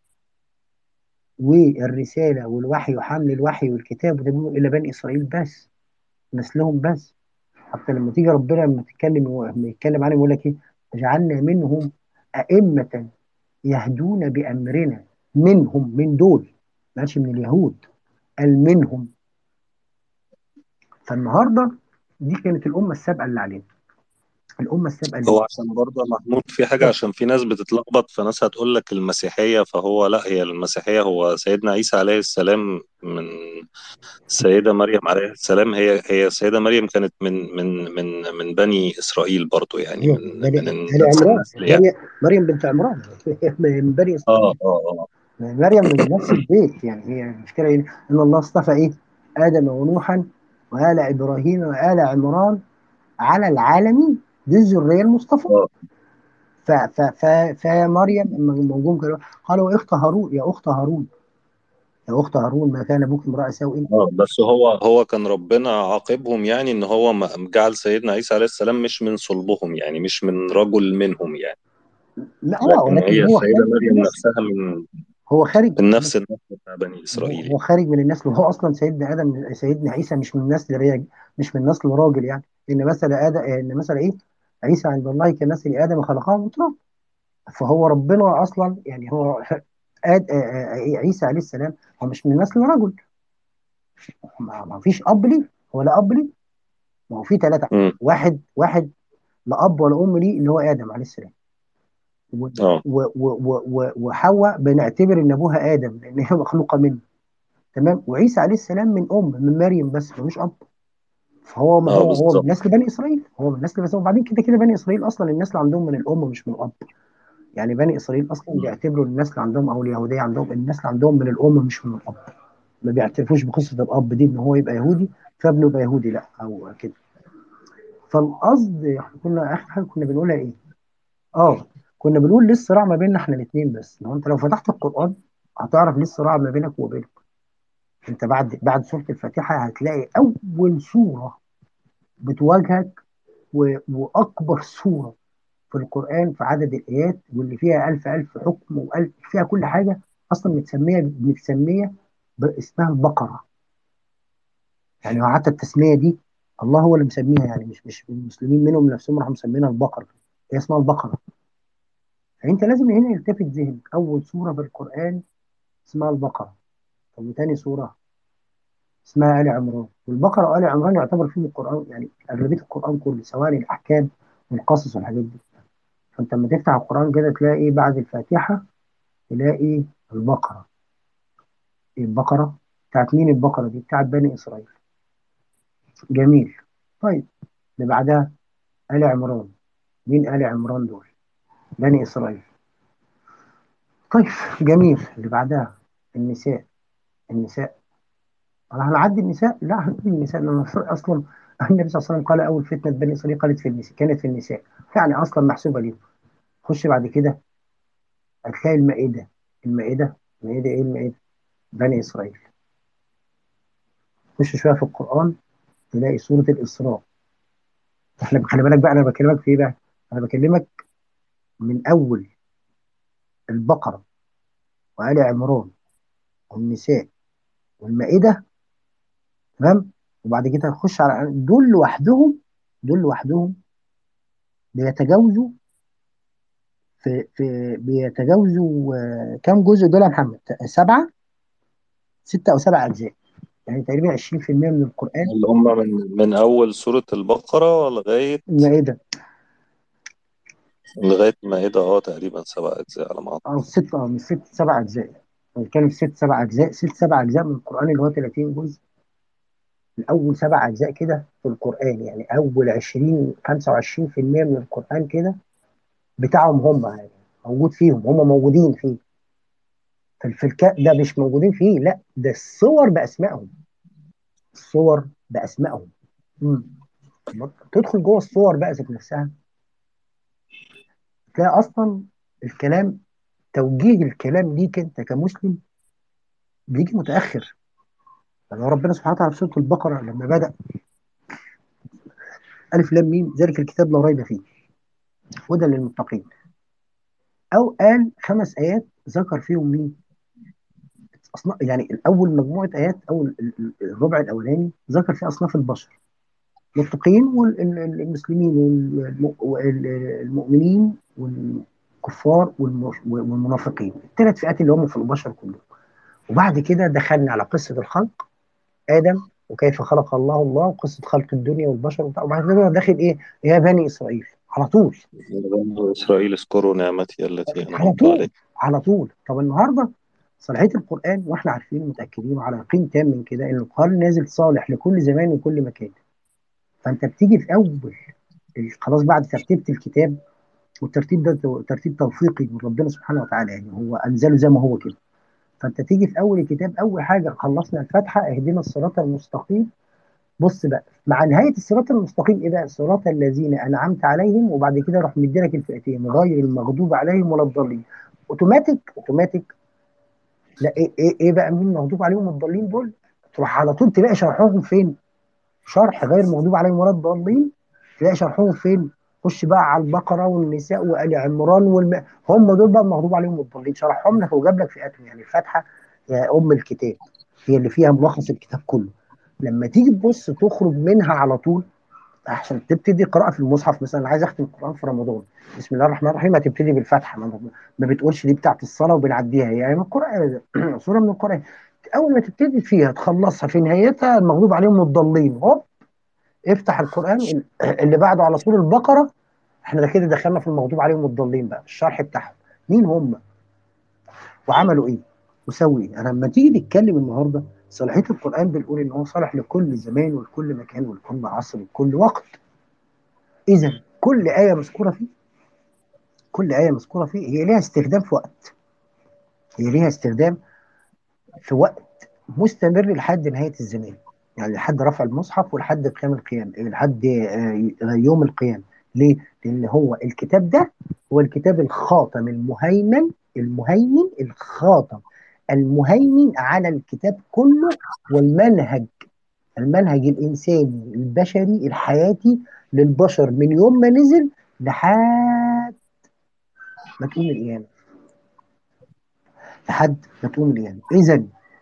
والرسالة والوحي وحمل الوحي والكتاب وتبليغه إلى بني إسرائيل بس نسلهم بس حتى لما تيجي ربنا لما تتكلم لما يتكلم عنهم يقول لك إيه جعلنا منهم أئمة يهدون بأمرنا منهم من دول ما قالش من اليهود قال منهم فالنهارده دي كانت الامه السابقه اللي علينا الامه السابقه اللي هو عشان برضه يا محمود في حاجة عشان في ناس بتتلخبط فناس هتقول لك المسيحية فهو لا هي المسيحية هو سيدنا عيسى عليه السلام من السيدة مريم عليه السلام هي هي السيدة مريم كانت من من من من بني إسرائيل برضه يعني ايوه من بني من آل نفس عمران النسل يعني مريم مريم بنت عمران من بني اه اسرائيل اه اه مريم من نفس البيت يعني هي المشكله إيه؟ ان الله اصطفى ايه ادم ونوحا وال ابراهيم وال عمران على العالمين دي الذريه المصطفى اه ف ف ف فيا مريم لما موجود كانوا قالوا يا اخت هارون يا اخت هارون يا اخت هارون ما كان ابوك امرأ سوء اه بس هو هو كان ربنا عاقبهم يعني ان هو ما- جعل سيدنا عيسى عليه السلام مش من صلبهم يعني مش من رجل منهم يعني لا اه لكن ولكن هي هو السيدة خارج من مريم النسل نفسها من هو خارج من نفس النسل بتاع بني هو إسرائيل هو خارج من النسل وهو اصلا سيدنا ادم سيدنا عيسى مش من نسل راجل مش من نسل راجل يعني ان مثل ادم ان مثل ايه عيسى عند الله كنسل ادم خلقه من تراب فهو ربنا اصلا يعني هو آد آه، آه، عيسى عليه السلام هو مش من نسل رجل ما ما فيش اب ليه هو لا اب ليه ما هو في ثلاثه امم واحد واحد لا اب ولا ام ليه اللي هو ادم عليه السلام و- اه و- و- و- و- وحواء بنعتبر ان ابوها ادم لان هي مخلوقه منه تمام وعيسى عليه السلام من ام من مريم بس ملوش اب فهو ما اه هو هو من بالظبط نسل بني اسرائيل هو من نسل بس وبعدين كده كده بني اسرائيل اصلا النسل عندهم من الام مش من الاب يعني بني اسرائيل اصلا مم. بيعتبروا النسل عندهم او اليهوديه عندهم النسل عندهم من الام مش من الاب ما بيعترفوش بقصه الاب دي ان هو يبقى يهودي فابنه يبقى يهودي لا او كده فالقصد احنا كنا اخر حاجه كنا بنقولها ايه؟ اه كنا بنقول ليه الصراع ما بيننا احنا الاثنين بس لو انت لو فتحت القران هتعرف ليه الصراع ما بينك وبينه انت بعد بعد سوره الفاتحه هتلاقي اول سوره بتواجهك و... واكبر سوره في القران في عدد الايات واللي فيها ألف ألف حكم وألف فيها كل حاجه اصلا متسميه متسميه باسمها البقره يعني هو حتى التسميه دي الله هو اللي مسميها يعني مش مش المسلمين منهم نفسهم راحوا مسمينها البقره هي اسمها البقره فانت لازم هنا يلتفت ذهنك اول سوره في القران اسمها البقره طب وتاني سوره اسمها ال عمران والبقره وال عمران يعتبر فيهم القران يعني اغلبيه القران كله سواء الاحكام والقصص والحاجات دي فانت لما تفتح القران كده تلاقي ايه بعد الفاتحه تلاقي البقره إيه البقره بتاعت مين البقره دي بتاعت بني اسرائيل جميل طيب اللي بعدها ال عمران مين ال عمران دول بني اسرائيل طيب جميل اللي بعدها النساء النساء انا هنعدي النساء لا هنقول النساء لان اصلا النبي صلى الله عليه وسلم قال اول فتنه بني اسرائيل قالت في النساء كانت في النساء يعني اصلا محسوبه ليهم خش بعد كده هتلاقي المائده المائده المائده ايه المائده بني اسرائيل خش شويه في القران تلاقي سوره الاسراء احنا خلي بالك بقى انا بكلمك في ايه بقى انا بكلمك من اول البقره وال عمران والنساء والمائده تمام وبعد كده نخش على دول لوحدهم دول لوحدهم بيتجاوزوا في في بيتجاوزوا آه، كام جزء دول يا محمد؟ سبعه ستة أو سبع أجزاء يعني تقريبا 20% من القرآن اللي هم من من أول سورة البقرة لغاية المائدة لغاية مائدة اه تقريبا سبع أجزاء على ما أعتقد أو ست أو من ست سبع أجزاء بنتكلم في ست سبع أجزاء ست سبع أجزاء من القرآن اللي هو 30 جزء الأول سبع أجزاء كده في القرآن يعني أول 20 25% من القرآن كده بتاعهم هم يعني موجود فيهم هم موجودين فيه في في الك... ده مش موجودين فيه لا ده الصور بأسمائهم الصور بأسمائهم مم. تدخل جوه الصور بقى ذات نفسها تلاقي اصلا الكلام توجيه الكلام ليك انت كمسلم بيجي متاخر يعني هو ربنا سبحانه وتعالى في سوره البقره لما بدا الف لام ميم ذلك الكتاب لا ريب فيه هدى للمتقين او قال خمس ايات ذكر فيهم مين اصناف يعني الاول مجموعه ايات او ال- ال- الربع الاولاني ذكر فيه اصناف البشر المتقين والمسلمين والمؤمنين والكفار والم- والمنافقين الثلاث فئات اللي هم في البشر كلهم وبعد كده دخلنا على قصه الخلق ادم وكيف خلق الله الله وقصه خلق الدنيا والبشر وبتاع وبعد كده داخل ايه يا بني اسرائيل على طول بني إسرائيل اذكروا نعمتي التي على أنعمت طول عليكم على طول طب النهارده صلاحيه القران واحنا عارفين ومتاكدين وعلى يقين تام من كده ان القران نازل صالح لكل زمان وكل مكان فانت بتيجي في اول ال- خلاص بعد ترتيبه الكتاب والترتيب ده تو- ترتيب توفيقي من ربنا سبحانه وتعالى يعني هو انزله زي ما هو كده فانت تيجي في اول الكتاب اول حاجه خلصنا الفاتحه اهدنا الصراط المستقيم بص بقى مع نهايه الصراط المستقيم ايه بقى صراط الذين انعمت عليهم وبعد كده راح مديلك الفئتين غير المغضوب عليهم ولا الضالين اوتوماتيك اوتوماتيك لا ايه ايه, إيه بقى مين المغضوب عليهم والضالين دول تروح على طول تلاقي شرحهم فين شرح غير المغضوب عليهم ولا الضالين تلاقي شرحهم فين خش بقى على البقره والنساء وال عمران والم... هم دول بقى المغضوب عليهم والضالين شرحهم لك وجاب لك فئاتهم يعني الفاتحه يا ام الكتاب هي اللي فيها ملخص الكتاب كله لما تيجي تبص تخرج منها على طول عشان تبتدي قراءه في المصحف مثلا عايز اختم القران في رمضان بسم الله الرحمن الرحيم هتبتدي بالفاتحه ما, ما بتقولش دي بتاعت الصلاه وبنعديها هي يعني من القران سوره من القران اول ما تبتدي فيها تخلصها في نهايتها المغضوب عليهم الضالين هوب افتح القران اللي بعده على طول البقره احنا ده كده دخلنا في المغضوب عليهم الضالين بقى الشرح بتاعهم مين هم وعملوا ايه وسووا ايه انا لما تيجي تتكلم النهارده صلاحيه القران بنقول ان هو صالح لكل زمان ولكل مكان ولكل عصر ولكل وقت اذا كل ايه مذكوره فيه كل ايه مذكوره فيه هي ليها استخدام في وقت هي ليها استخدام في وقت مستمر لحد نهايه الزمان يعني لحد رفع المصحف ولحد قيام القيام لحد يوم القيامه ليه؟ لان هو الكتاب ده هو الكتاب الخاتم المهيمن المهيمن الخاتم المهيمن على الكتاب كله والمنهج المنهج الانساني البشري الحياتي للبشر من يوم ما نزل لحد ما تقوم القيامه لحد ما تقوم القيامه اذا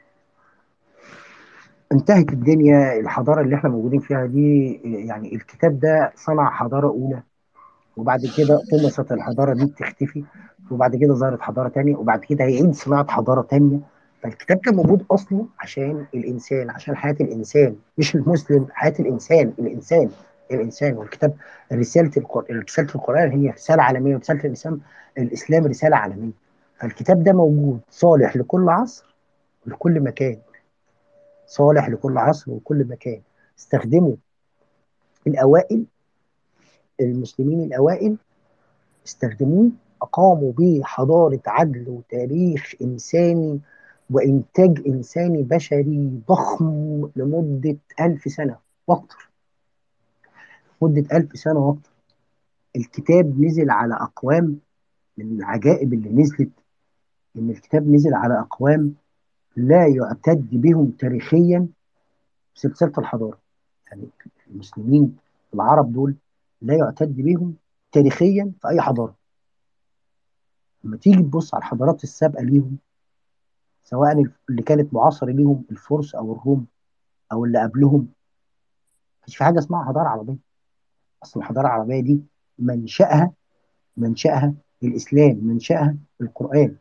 انتهت الدنيا الحضاره اللي احنا موجودين فيها دي يعني الكتاب ده صنع حضاره اولى وبعد كده طمست الحضاره دي بتختفي وبعد كده ظهرت حضاره تانية وبعد كده هيعيد صناعه حضاره تانية فالكتاب كان موجود اصلا عشان الانسان عشان حياه الانسان مش المسلم حياه الانسان الانسان الانسان والكتاب رساله القران رساله القران هي رساله عالميه ورساله الاسلام الاسلام رساله عالميه فالكتاب ده موجود صالح لكل عصر ولكل مكان صالح لكل عصر وكل مكان استخدموا الأوائل المسلمين الأوائل استخدموه أقاموا به حضارة عدل وتاريخ إنساني وإنتاج إنساني بشري ضخم لمدة ألف سنة وأكثر مدة ألف سنة وأكثر الكتاب نزل على أقوام من العجائب اللي نزلت إن الكتاب نزل على أقوام لا يعتد بهم تاريخيا في سلسله الحضاره يعني المسلمين العرب دول لا يعتد بهم تاريخيا في اي حضاره لما تيجي تبص على الحضارات السابقه ليهم سواء اللي كانت معاصره ليهم الفرس او الروم او اللي قبلهم مفيش في حاجه اسمها حضاره عربيه اصل الحضاره العربيه دي منشاها منشاها الاسلام منشاها القران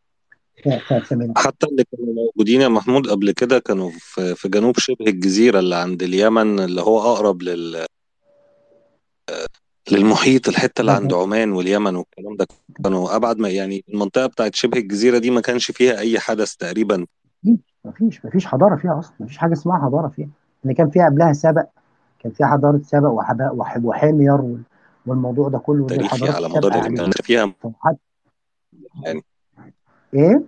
حتى اللي كانوا موجودين يا محمود قبل كده كانوا في في جنوب شبه الجزيرة اللي عند اليمن اللي هو أقرب لل للمحيط الحتة اللي عند عمان واليمن والكلام ده كانوا أبعد ما يعني المنطقة بتاعت شبه الجزيرة دي ما كانش فيها أي حدث تقريبا ما فيش ما فيش حضارة فيها أصلا ما فيش حاجة اسمها حضارة فيها اللي كان فيها قبلها سبق كان فيها حضارة سبق وحباء وحمير والموضوع ده كله تاريخي على مدار كان فيها يعني ايه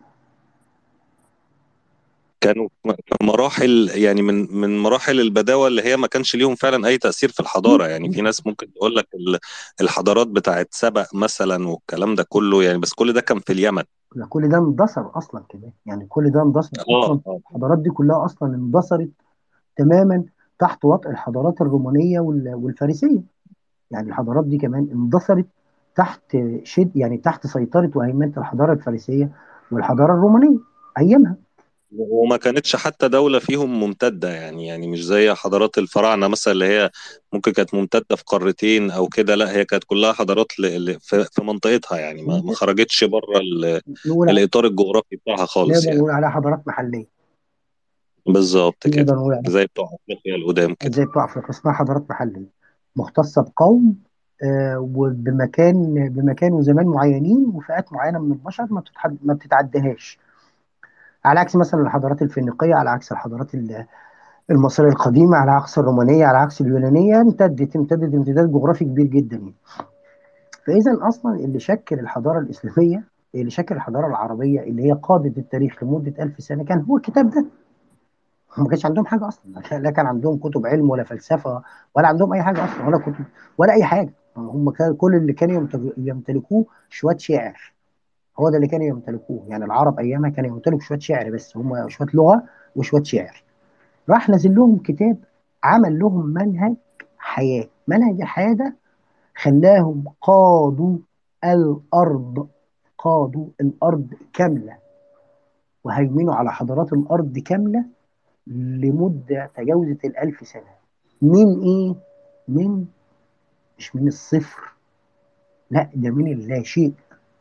كانوا مراحل يعني من من مراحل البداوه اللي هي ما كانش ليهم فعلا اي تاثير في الحضاره يعني في ناس ممكن تقول لك الحضارات بتاعت سبق مثلا والكلام ده كله يعني بس كل ده كان في اليمن لا كل ده اندثر اصلا كمان يعني كل ده اندثر اصلا الحضارات دي كلها اصلا اندثرت تماما تحت وطء الحضارات الرومانيه والفارسيه يعني الحضارات دي كمان اندثرت تحت شد يعني تحت سيطره وهيمنه الحضاره الفارسيه والحضاره الرومانيه ايامها وما كانتش حتى دولة فيهم ممتدة يعني يعني مش زي حضارات الفراعنة مثلا اللي هي ممكن كانت ممتدة في قارتين أو كده لا هي كانت كلها حضارات في منطقتها يعني ما, ما خرجتش بره الإطار الجغرافي بتاعها خالص يعني نقول عليها حضارات محلية بالظبط كده نقدر نقول عليها زي بتوع افريقيا القدام كده زي بتوع افريقيا اسمها حضارات محليه مختصه بقوم آه، وبمكان بمكان وزمان معينين وفئات معينه من البشر ما بتتحد ما بتتعداهاش على عكس مثلا الحضارات الفينيقيه على عكس الحضارات ال- المصريه القديمه على عكس الرومانيه على عكس اليونانيه امتدت امتدت امتداد جغرافي كبير جدا يعني. فاذا اصلا اللي شكل الحضاره الاسلاميه اللي شكل الحضاره العربيه اللي هي قادت التاريخ لمده ألف سنه كان هو الكتاب ده هم ما كانش عندهم حاجه اصلا لا كان عندهم كتب علم ولا فلسفه ولا عندهم اي حاجه اصلا ولا كتب ولا اي حاجه هم كان كل اللي كانوا يمتل- يمتلكوه شويه شعر هو ده اللي كانوا يمتلكوه يعني العرب ايامها كانوا يمتلكوا شويه شعر بس هم شويه لغه وشويه شعر راح نزل لهم كتاب عمل لهم منهج حياه منهج الحياه ده خلاهم قادوا الارض قادوا الارض كامله وهيمنوا على حضارات الارض كامله لمدة تجاوزت الألف سنة من إيه؟ من مش من الصفر لا ده من اللا شيء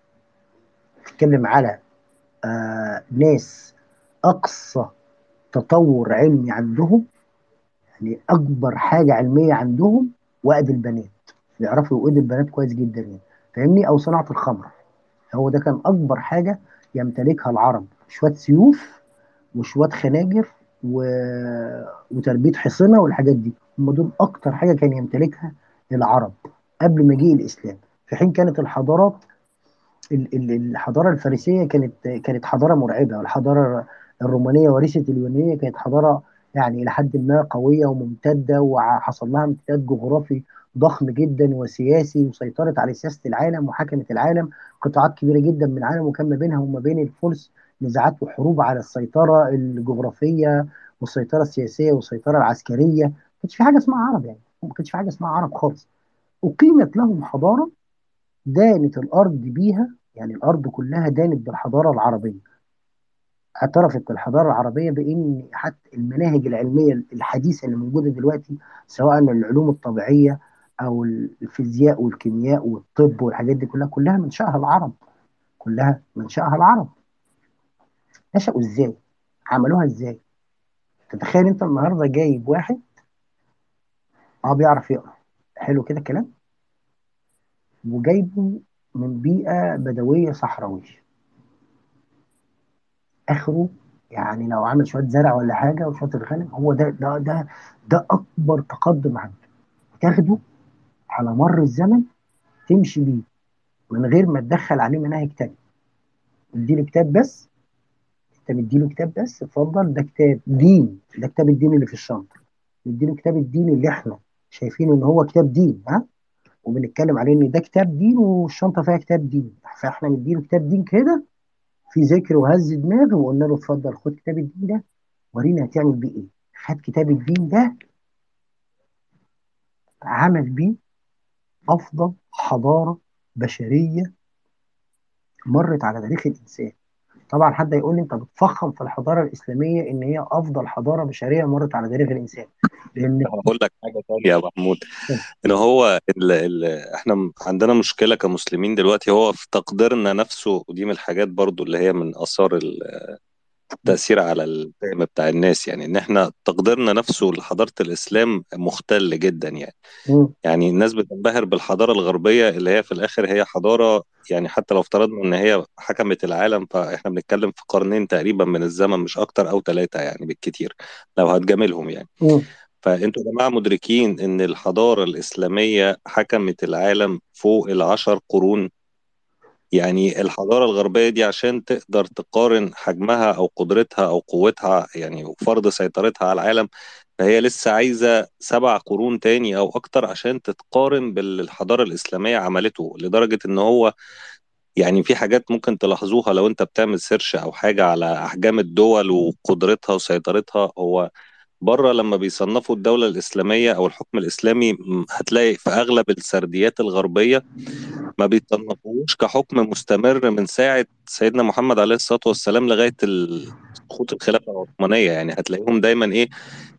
تتكلم على آه ناس أقصى تطور علمي عندهم يعني أكبر حاجة علمية عندهم وقد البنات بيعرفوا يوقدوا البنات كويس جدا يعني فاهمني أو صناعة الخمر هو ده كان أكبر حاجة يمتلكها العرب شوية سيوف وشوية خناجر و... وتربية حصنة والحاجات دي هم دول أكتر حاجة كان يمتلكها العرب قبل مجيء الإسلام في حين كانت الحضارات ال- ال- الحضارة الفارسية كانت كانت حضارة مرعبة والحضارة الرومانية ورثة اليونانية كانت حضارة يعني إلى حد ما قوية وممتدة وحصل لها امتداد جغرافي ضخم جدا وسياسي وسيطرت على سياسة العالم وحكمت العالم قطاعات كبيرة جدا من العالم وكان ما بينها وما بين الفرس نزاعات وحروب على السيطرة الجغرافية والسيطرة السياسية والسيطرة العسكرية ما كانش في حاجة اسمها عرب يعني ما كانش في حاجة اسمها عرب خالص أقيمت لهم حضارة دانت الأرض بيها يعني الأرض كلها دانت بالحضارة العربية اعترفت الحضارة العربية بأن حتى المناهج العلمية الحديثة اللي موجودة دلوقتي سواء العلوم الطبيعية أو الفيزياء والكيمياء والطب والحاجات دي كلها كلها منشأها العرب كلها منشأها العرب نشأوا إزاي؟ عملوها إزاي؟ تتخيل أنت النهاردة جايب واحد أه بيعرف يقرأ حلو كده الكلام وجايبه من بيئة بدوية صحراوية اخره يعني لو عامل شويه زرع ولا حاجه وشويه الغنم هو ده ده ده ده اكبر تقدم عنده تاخده على مر الزمن تمشي بيه من غير ما تدخل عليه مناهج تانية اديله كتاب بس انت مديله كتاب بس اتفضل ده كتاب دين ده كتاب الدين اللي في الشنطه نديله كتاب الدين اللي احنا شايفين ان هو كتاب دين ها وبنتكلم عليه ان ده كتاب دين والشنطه فيها كتاب دين فاحنا مديله كتاب دين كده في ذكر وهز دماغه وقلنا له اتفضل خد كتاب الدين ده ورينا هتعمل بيه ايه خد كتاب الدين ده عمل بيه افضل حضاره بشريه مرت على تاريخ الانسان طبعا حد يقول لي انت بتفخم في الحضاره الاسلاميه ان هي افضل حضاره بشريه مرت على تاريخ الانسان لان هقول لك حاجه ثانيه يا محمود ان هو ال ال احنا عندنا مشكله كمسلمين دلوقتي هو في تقديرنا نفسه ودي من الحاجات برضو اللي هي من اثار ال- التاثير على الفهم بتاع الناس يعني ان احنا تقديرنا نفسه لحضاره الاسلام مختل جدا يعني مم. يعني الناس بتنبهر بالحضاره الغربيه اللي هي في الاخر هي حضاره يعني حتى لو افترضنا ان هي حكمت العالم فاحنا بنتكلم في قرنين تقريبا من الزمن مش اكتر او ثلاثه يعني بالكتير لو هتجاملهم يعني مم. فانتوا يا جماعه مدركين ان الحضاره الاسلاميه حكمت العالم فوق العشر قرون يعني الحضاره الغربيه دي عشان تقدر تقارن حجمها او قدرتها او قوتها يعني وفرض سيطرتها على العالم فهي لسه عايزه سبع قرون تاني او اكتر عشان تتقارن بالحضاره الاسلاميه عملته لدرجه ان هو يعني في حاجات ممكن تلاحظوها لو انت بتعمل سيرش او حاجه على احجام الدول وقدرتها وسيطرتها هو بره لما بيصنفوا الدولة الإسلامية أو الحكم الإسلامي م، هتلاقي في أغلب السرديات الغربية ما بيصنفوش كحكم مستمر من ساعة سيدنا محمد عليه الصلاة والسلام لغاية ال- سقوط الخلافة العثمانية يعني هتلاقيهم دايما إيه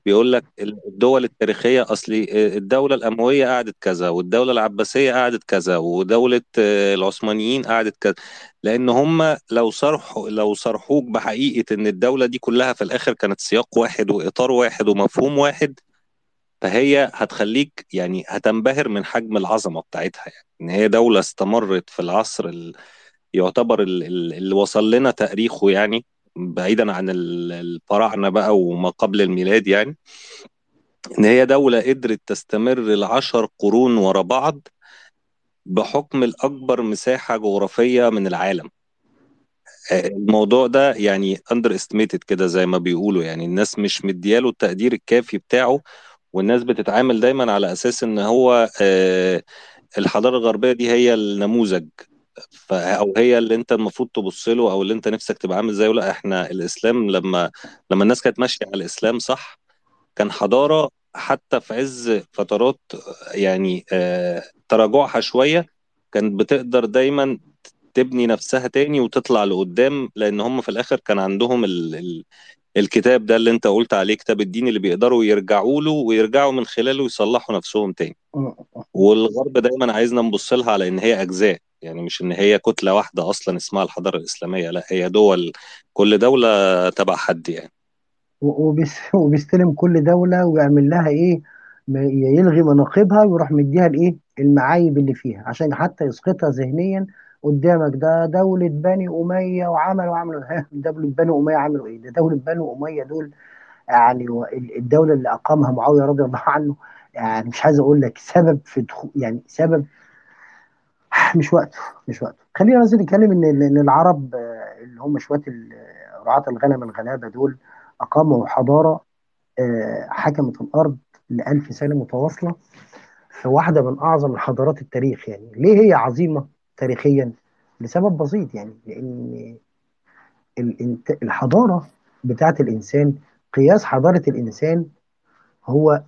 بيقول لك الدول التاريخية أصلي الدولة الأموية قعدت كذا والدولة العباسية قعدت كذا ودولة آه، العثمانيين قعدت كذا لأن هم لو صرحوا لو صرحوك بحقيقة إن الدولة دي كلها في الآخر كانت سياق واحد وإطار واحد ومفهوم واحد فهي هتخليك يعني هتنبهر من حجم العظمة بتاعتها يعني إن هي دولة استمرت في العصر ال... يعتبر ال- ال- اللي وصل لنا تاريخه يعني بعيدا عن ال- الفراعنة بقى وما قبل الميلاد يعني إن هي دولة قدرت تستمر العشر قرون ورا بعض بحكم الأكبر مساحة جغرافية من العالم آه، الموضوع ده يعني اندر استيميتد كده زي ما بيقولوا يعني الناس مش مدياله التقدير الكافي بتاعه والناس بتتعامل دايما على أساس إن هو آه، الحضارة الغربية دي هي النموذج ف... او هي اللي انت المفروض تبص له او اللي انت نفسك تبقى عامل زيه لا احنا الاسلام لما لما الناس كانت ماشيه على الاسلام صح كان حضاره حتى في عز فترات يعني آه تراجعها شويه كانت بتقدر دايما تبني نفسها تاني وتطلع لقدام لان هم في الاخر كان عندهم ال... ال... الكتاب ده اللي انت قلت عليه كتاب الدين اللي بيقدروا يرجعوا له ويرجعوا من خلاله يصلحوا نفسهم تاني والغرب دايما عايزنا نبص لها على ان هي اجزاء يعني مش ان هي كتله واحده اصلا اسمها الحضاره الاسلاميه لا هي دول كل دوله تبع حد يعني و- وبيس- وبيستلم كل دولة ويعمل لها ايه ما- يلغي مناقبها ويروح مديها الايه المعايب اللي فيها عشان حتى يسقطها ذهنيا قدامك ده دولة بني أمية وعملوا وعملوا ها دولة بني أمية عملوا ايه ده دولة بني أمية دول يعني و- ال- الدولة اللي أقامها معاوية رضي الله عنه يعني مش عايز أقول لك سبب في دخول يعني سبب مش وقته مش وقته خلينا بس نتكلم ان ان العرب آه، اللي هم شويه ال- رعاة الغنم الغلابه دول اقاموا حضاره آه، حكمت الارض لألف سنه متواصله في واحده من اعظم الحضارات التاريخ يعني ليه هي عظيمه تاريخيا لسبب بسيط يعني لان الانت- الحضاره بتاعت الانسان قياس حضاره الانسان هو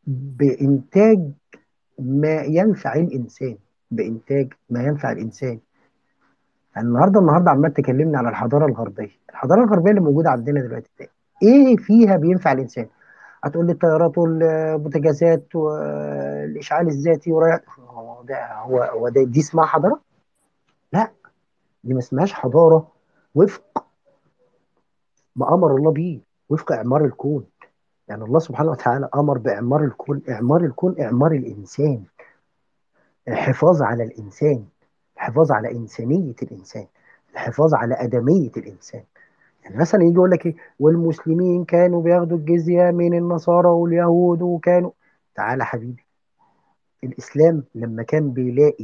بانتاج ما ينفع الانسان بانتاج ما ينفع الانسان يعني النهارده النهارده عمال تكلمني على الحضاره الغربيه الحضاره الغربيه اللي موجوده عندنا دلوقتي ده ايه فيها بينفع الانسان هتقول لي الطيارات والبوتاجازات والاشعال الذاتي ورايح هو ده هو هو ده دي اسمها حضاره لا دي ما اسمهاش حضاره وفق ما امر الله به وفق اعمار الكون يعني الله سبحانه وتعالى امر باعمار الكون اعمار الكون اعمار الانسان الحفاظ على الانسان الحفاظ على انسانيه الانسان الحفاظ على ادميه الانسان يعني مثلا يجي يقول لك ايه والمسلمين كانوا بياخدوا الجزيه من النصارى واليهود وكانوا تعالى حبيبي الاسلام لما كان بيلاقي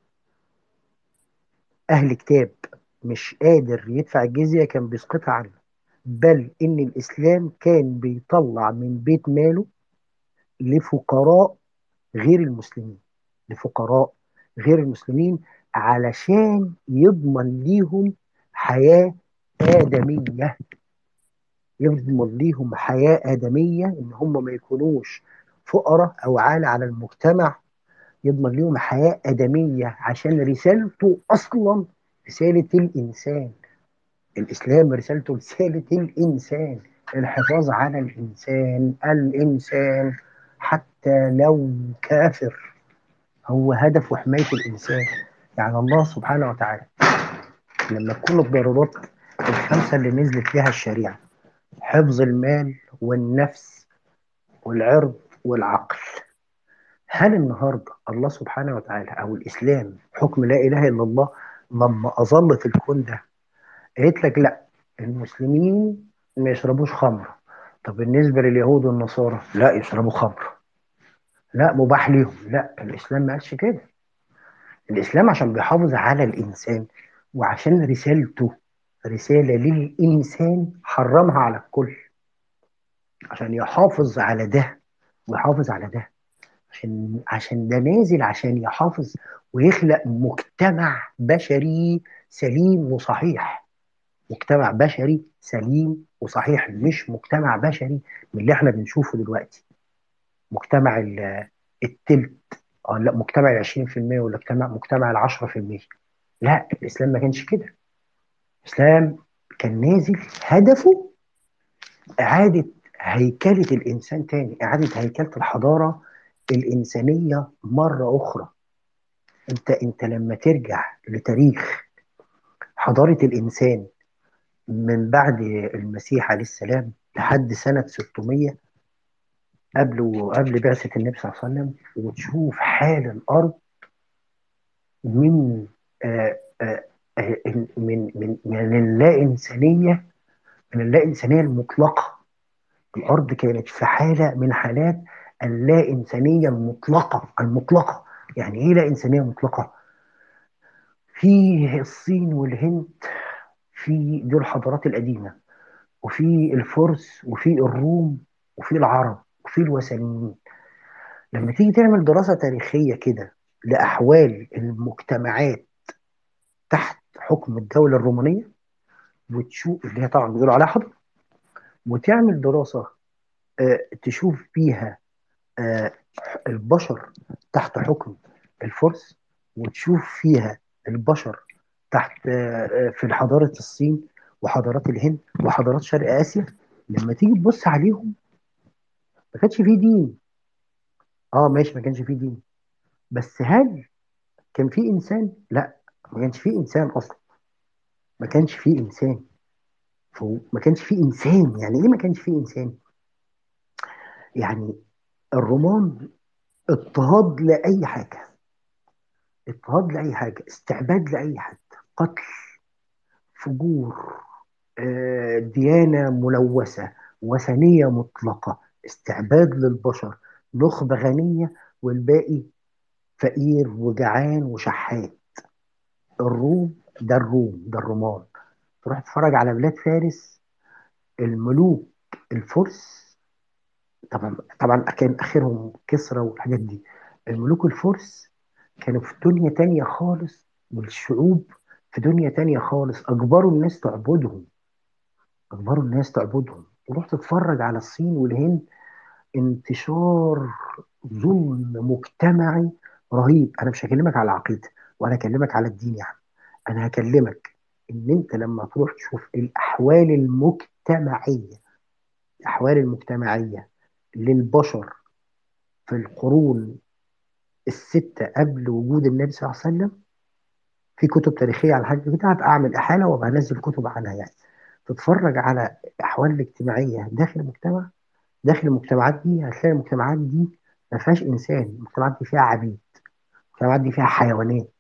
اهل كتاب مش قادر يدفع الجزيه كان بيسقطها عنه بل ان الاسلام كان بيطلع من بيت ماله لفقراء غير المسلمين لفقراء غير المسلمين علشان يضمن ليهم حياه ادميه يضمن ليهم حياة آدمية إن هم ما يكونوش فقراء أو عالة على المجتمع يضمن ليهم حياة آدمية عشان رسالته أصلا رسالة الإنسان الإسلام رسالته رسالة الإنسان الحفاظ على الإنسان الإنسان حتى لو كافر هو هدفه حماية الإنسان يعني الله سبحانه وتعالى لما تكون الضرورات الخمسة اللي نزلت فيها الشريعة حفظ المال والنفس والعرض والعقل هل النهارده الله سبحانه وتعالى او الاسلام حكم لا اله الا الله لما اظلت الكون ده قالت لك لا المسلمين ما يشربوش خمر طب بالنسبه لليهود والنصارى لا يشربوا خمر لا مباح ليهم لا الاسلام ما قالش كده الاسلام عشان بيحافظ على الانسان وعشان رسالته رساله للانسان حرمها على الكل عشان يحافظ على ده ويحافظ على ده عشان عشان ده نازل عشان يحافظ ويخلق مجتمع بشري سليم وصحيح مجتمع بشري سليم وصحيح مش مجتمع بشري من اللي احنا بنشوفه دلوقتي مجتمع ال- التلت اه لا مجتمع ال 20% ولا مجتمع مجتمع ال 10% لا الاسلام ما كانش كده الاسلام كان نازل هدفه اعاده هيكلة الإنسان تاني إعادة هيكلة الحضارة الإنسانية مرة أخرى أنت أنت لما ترجع لتاريخ حضارة الإنسان من بعد المسيح عليه السلام لحد سنة 600 قبل وقبل بعثة النبي صلى الله عليه وسلم وتشوف حال الأرض من آه آه آه من من من اللا إنسانية من اللا إنسانية المطلقة الأرض كانت في حالة من حالات اللا إنسانية المطلقة المطلقة يعني إيه لا إنسانية مطلقة؟ في الصين والهند في دول الحضارات القديمة وفي الفرس وفي الروم وفي العرب وفي الوثنيين لما تيجي تعمل دراسة تاريخية كده لأحوال المجتمعات تحت حكم الدولة الرومانية وتشوف اللي هي طبعا بيقولوا عليها حضر وتعمل دراسة آه تشوف بيها آه البشر تحت حكم الفرس وتشوف فيها البشر تحت آه في حضارة الصين وحضارات الهند وحضارات شرق آسيا لما تيجي تبص عليهم ما كانش فيه دين اه ماشي ما كانش فيه دين بس هل كان فيه انسان لا ما كانش فيه انسان اصلا ما كانش فيه انسان ما كانش فيه انسان يعني ايه ما كانش فيه انسان يعني الرومان اضطهاد لاي حاجه اضطهاد لاي حاجه استعباد لاي حد قتل فجور آه، ديانه ملوثه وثنيه مطلقه استعباد للبشر نخبه غنيه والباقي فقير وجعان وشحات الروم ده الروم ده الرومان تروح تتفرج على بلاد فارس الملوك الفرس طبعا طبعا كان اخرهم كسرى والحاجات دي الملوك الفرس كانوا في دنيا تانية خالص والشعوب في دنيا تانية خالص اجبروا الناس تعبدهم اجبروا الناس تعبدهم تروح تتفرج على الصين والهند انتشار ظلم مجتمعي رهيب انا مش هكلمك على العقيده وانا هكلمك على الدين يعني انا هكلمك ان انت لما تروح تشوف الاحوال المجتمعيه الاحوال المجتمعيه للبشر في القرون الستة قبل وجود النبي صلى الله عليه وسلم في كتب تاريخية على حاجة كده هبقى أعمل إحالة وأبقى أنزل كتب عنها يعني تتفرج على الأحوال الاجتماعية داخل المجتمع داخل المجتمعات دي هتلاقي المجتمعات دي ما فيهاش إنسان المجتمعات دي فيها عبيد المجتمعات دي فيها حيوانات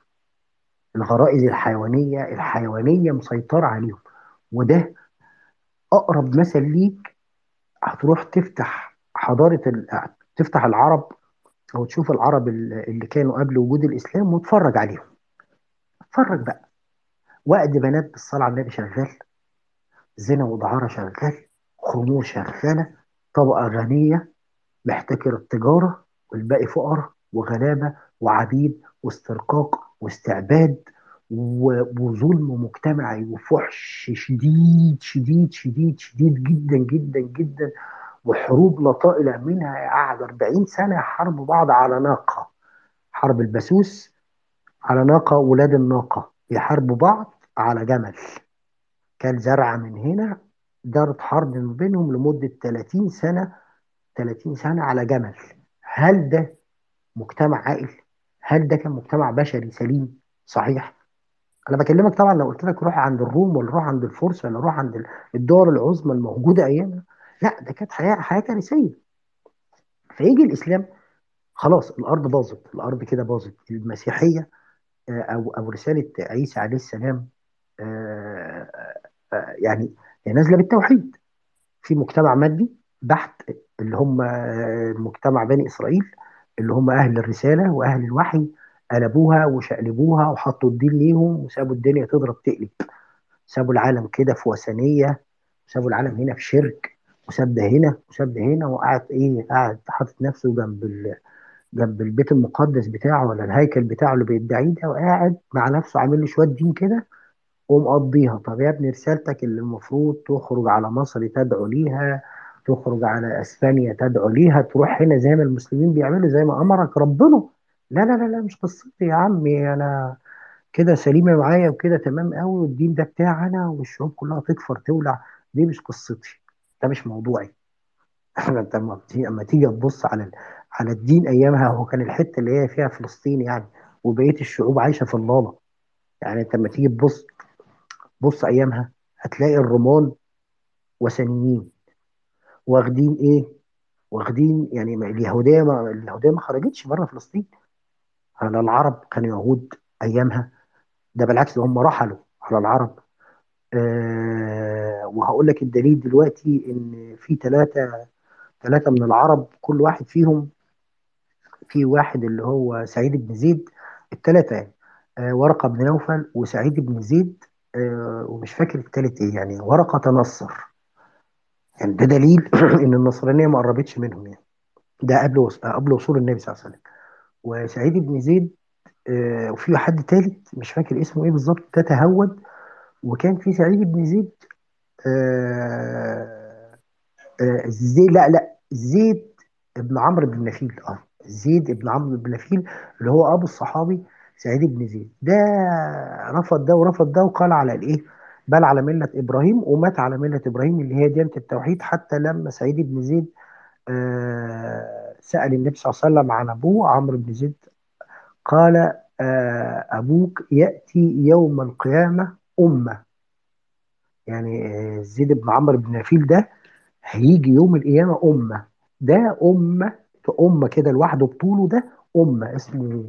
الغرائز الحيوانية الحيوانية مسيطرة عليهم وده أقرب مثل ليك هتروح تفتح حضارة ال... تفتح العرب أو تشوف العرب اللي كانوا قبل وجود الإسلام وتفرج عليهم اتفرج بقى وقت بنات بالصلاة على النبي شغال زنا ودعارة شغال خمور شغالة طبقة غنية محتكرة التجارة والباقي فقراء وغلابة وعبيد واسترقاق واستعباد وظلم مجتمعي وفحش شديد شديد شديد شديد جدا جدا جدا وحروب لا طائل منها قعد 40 سنة يحاربوا بعض على ناقة حرب البسوس على ناقة ولاد الناقة يحاربوا بعض على جمل كان زرعة من هنا دارت حرب ما بينهم لمدة 30 سنة 30 سنة على جمل هل ده مجتمع عاقل؟ هل ده كان مجتمع بشري سليم صحيح؟ انا بكلمك طبعا لو قلت لك روح عند الروم ولا روح عند الفرس ولا روح عند الدول العظمى الموجوده ايامها لا ده كانت حياه حياه كارثيه فيجي الاسلام خلاص الارض باظت الارض كده باظت المسيحيه او او رساله عيسى عليه السلام يعني هي نازله بالتوحيد في مجتمع مادي بحت اللي هم مجتمع بني اسرائيل اللي هم اهل الرساله واهل الوحي قلبوها وشقلبوها وحطوا الدين ليهم وسابوا الدنيا تضرب تقلب سابوا العالم كده في وثنيه سابوا العالم هنا في شرك وساب ده هنا وساب ده هنا وقعد ايه قاعد حاطط نفسه جنب ال... جنب البيت المقدس بتاعه ولا الهيكل بتاعه اللي بيدعيه ده وقاعد مع نفسه عامل له شويه دين كده ومقضيها طب يا ابني رسالتك اللي المفروض تخرج على مصر تدعو ليها تخرج على اسبانيا تدعو ليها تروح هنا زي ما المسلمين بيعملوا زي ما امرك ربنا لا لا لا لا مش قصتي يا عمي انا كده سليمه معايا وكده تمام قوي والدين ده بتاعنا والشعوب كلها تكفر تولع دي مش قصتي ده مش موضوعي انت لما بتيجي اما تيجي تبص على ال- على الدين ايامها هو كان الحته اللي هي فيها فلسطين يعني وبقيه الشعوب عايشه في الضاله يعني انت لما تيجي تبص بص ايامها هتلاقي الرومان وثنيين واخدين ايه واخدين يعني ما- اليهوديه ما اليهوديه ما خرجتش بره فلسطين على العرب كانوا يهود ايامها ده بالعكس ده هم رحلوا على العرب أه وهقول لك الدليل دلوقتي ان في ثلاثه ثلاثه من العرب كل واحد فيهم في واحد اللي هو سعيد بن زيد الثلاثه يعني أه ورقه بن نوفل وسعيد بن زيد أه ومش فاكر الثالث ايه يعني ورقه تنصر يعني ده دليل ان النصرانيه ما قربتش منهم يعني ده قبل وص... قبل وصول النبي صلى الله عليه وسلم وسعيد بن زيد آه، وفي حد تالت مش فاكر اسمه ايه بالظبط ده تهود وكان في سعيد بن زيد آه، آه، زيد لا لا زيد ابن عمرو بن نفيل اه زيد ابن عمرو بن نفيل اللي هو ابو الصحابي سعيد بن زيد ده رفض ده ورفض ده وقال على الايه بل على ملة إبراهيم ومات على ملة إبراهيم اللي هي ديانة التوحيد حتى لما سعيد بن زيد آه، سأل النبي صلى الله عليه وسلم عن أبوه عمرو بن زيد قال آه، أبوك يأتي يوم القيامة أمة يعني آه، زيد بن عمرو بن نفيل ده هيجي يوم القيامة أمة ده أمة أمة كده لوحده بطوله ده أمة اسمه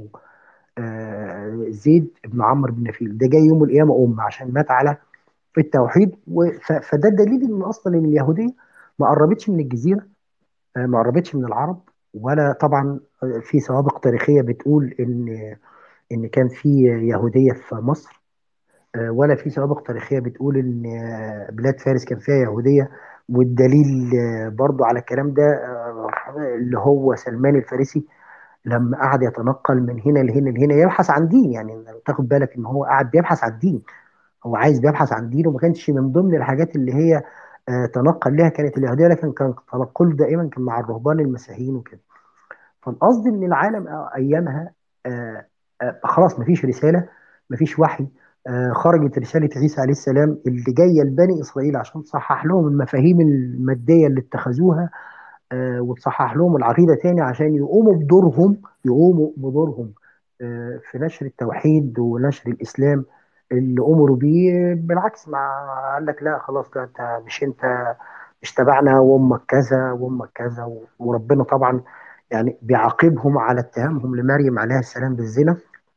آه، زيد بن عمرو بن نفيل ده جاي يوم القيامة أمة عشان مات على التوحيد و- ف- فده الدليل إن أصلا إن اليهودية ما قربتش من الجزيرة آه، ما قربتش من العرب ولا طبعا آه، في سوابق تاريخية بتقول إن إن كان في يهودية في مصر آه، ولا في سوابق تاريخية بتقول إن آه، بلاد فارس كان فيها يهودية والدليل آه، برضو على الكلام ده آه، اللي هو سلمان الفارسي لما قعد يتنقل من هنا لهنا لهنا يبحث عن دين يعني لو تاخد بالك ان هو قاعد بيبحث عن دين هو عايز بيبحث عن دين وما كانش من ضمن الحاجات اللي هي آه، تنقل لها كانت اليهودية لكن كان تنقله دائما كان مع الرهبان المسيحيين وكده فالقصد ان العالم ايامها آه، آه، خلاص مفيش رساله مفيش وحي آه، خرجت رساله عيسى عليه السلام اللي جايه لبني اسرائيل عشان تصحح لهم المفاهيم الماديه اللي اتخذوها آه، وتصحح لهم العقيده تاني عشان يقوموا بدورهم يقوموا بدورهم آه، في نشر التوحيد ونشر الاسلام اللي امروا بيه بالعكس ما قال لك لا خلاص ده انت مش انت مش تبعنا وامك كذا وامك كذا و- وربنا طبعا يعني بيعاقبهم على اتهامهم لمريم عليها السلام بالزنا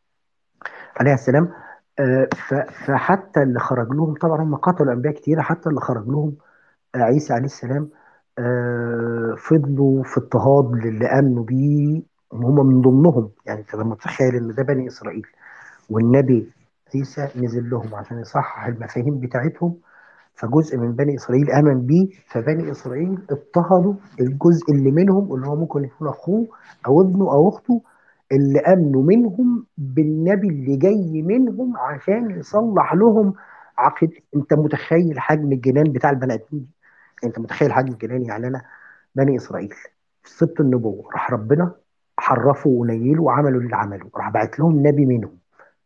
عليها السلام آه، ف- فحتى اللي خرج لهم طبعا هم قتلوا انبياء كتيره حتى اللي خرج لهم آه، عيسى عليه السلام آه، فضلوا في اضطهاد للي امنوا بيه هم من ضمنهم يعني انت لما تتخيل ان ده بني اسرائيل والنبي عيسى نزل لهم عشان يصحح المفاهيم بتاعتهم فجزء من بني اسرائيل امن بيه فبني اسرائيل اضطهدوا الجزء اللي منهم اللي هو ممكن يكون اخوه او ابنه او اخته اللي امنوا منهم بالنبي اللي جاي منهم عشان يصلح لهم عقيده انت متخيل حجم الجنان بتاع البني ادمين دي انت متخيل حجم الجنان يعني انا بني اسرائيل في سبط النبوه راح ربنا حرفوا ونيلوا وعملوا اللي عملوا راح بعت لهم نبي منهم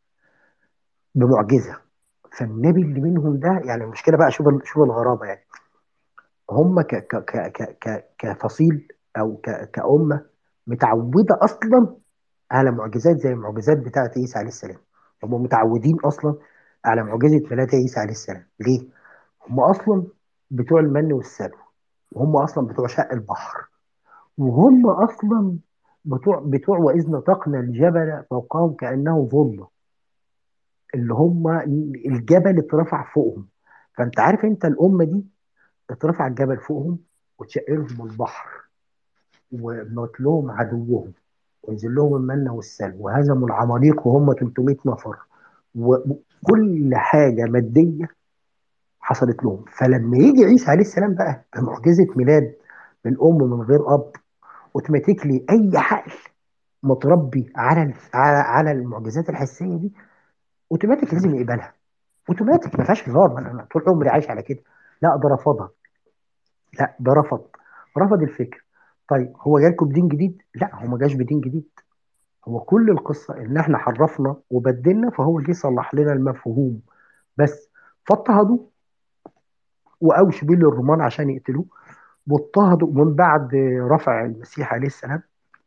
بمعجزه فالنبي اللي منهم ده يعني المشكله بقى شوف شوف الغرابه يعني هم ك ك ك ك ك كفصيل او ك كأمة متعودة اصلا على معجزات زي المعجزات بتاعة عيسى عليه السلام هم متعودين اصلا على معجزة ميلاد عيسى عليه السلام ليه؟ هم اصلا بتوع المن والسلوى وهم اصلا بتوع شق البحر وهم اصلا بتوع بتوع واذ نطقنا الجبل فوقهم كانه ظله اللي هم الجبل اترفع فوقهم فانت عارف انت الامه دي اترفع الجبل فوقهم وتشق لهم البحر وموت لهم عدوهم وينزل لهم المن والسلوى وهزموا العماليق وهم 300 نفر وكل حاجه ماديه حصلت لهم فلما يجي عيسى عليه السلام بقى بمعجزه ميلاد من ام من غير اب اوتوماتيكلي اي عقل متربي على على على المعجزات الحسيه دي اوتوماتيك لازم يقبلها اوتوماتيك ما فيهاش هزار ما انا طول عمري عايش على كده لا ده رفضها لا ده رفض رفض الفكر طيب هو جالكم بدين جديد لا هو ما جاش بدين جديد هو كل القصه ان احنا حرفنا وبدلنا فهو جه صلح لنا المفهوم بس فاضطهدوه واوشوا بيه للرومان عشان يقتلوه واضطهدوا من بعد رفع المسيح عليه السلام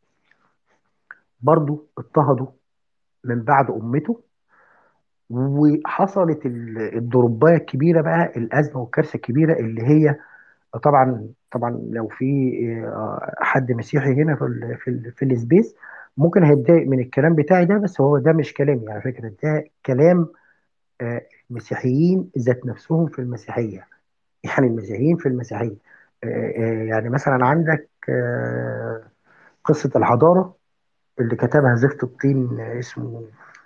برضو اضطهدوا من بعد امته وحصلت ال- الضربايه الكبيره بقى الازمه والكارثه الكبيره اللي هي طبعا طبعا لو في آه، حد مسيحي هنا في ال في ال في السبيس ممكن هيتضايق من الكلام بتاعي ده بس هو ده مش كلامي على فكره ده كلام آه، المسيحيين ذات نفسهم في المسيحيه يعني المسيحيين في المسيحيه آه، آه، يعني مثلا عندك آه، قصه الحضاره اللي كتبها زفت الطين آه، اسمه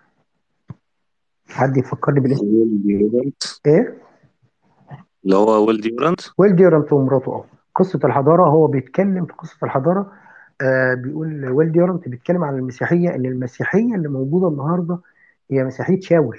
حد يفكرني بالاسم ويل ديورانت ايه اللي هو ويل ديورانت ويل ديورانت ومراته اه قصه الحضاره هو بيتكلم في قصه الحضاره آه بيقول ويل ديورانت بيتكلم عن المسيحيه ان المسيحيه اللي موجوده النهارده هي مسيحيه شاول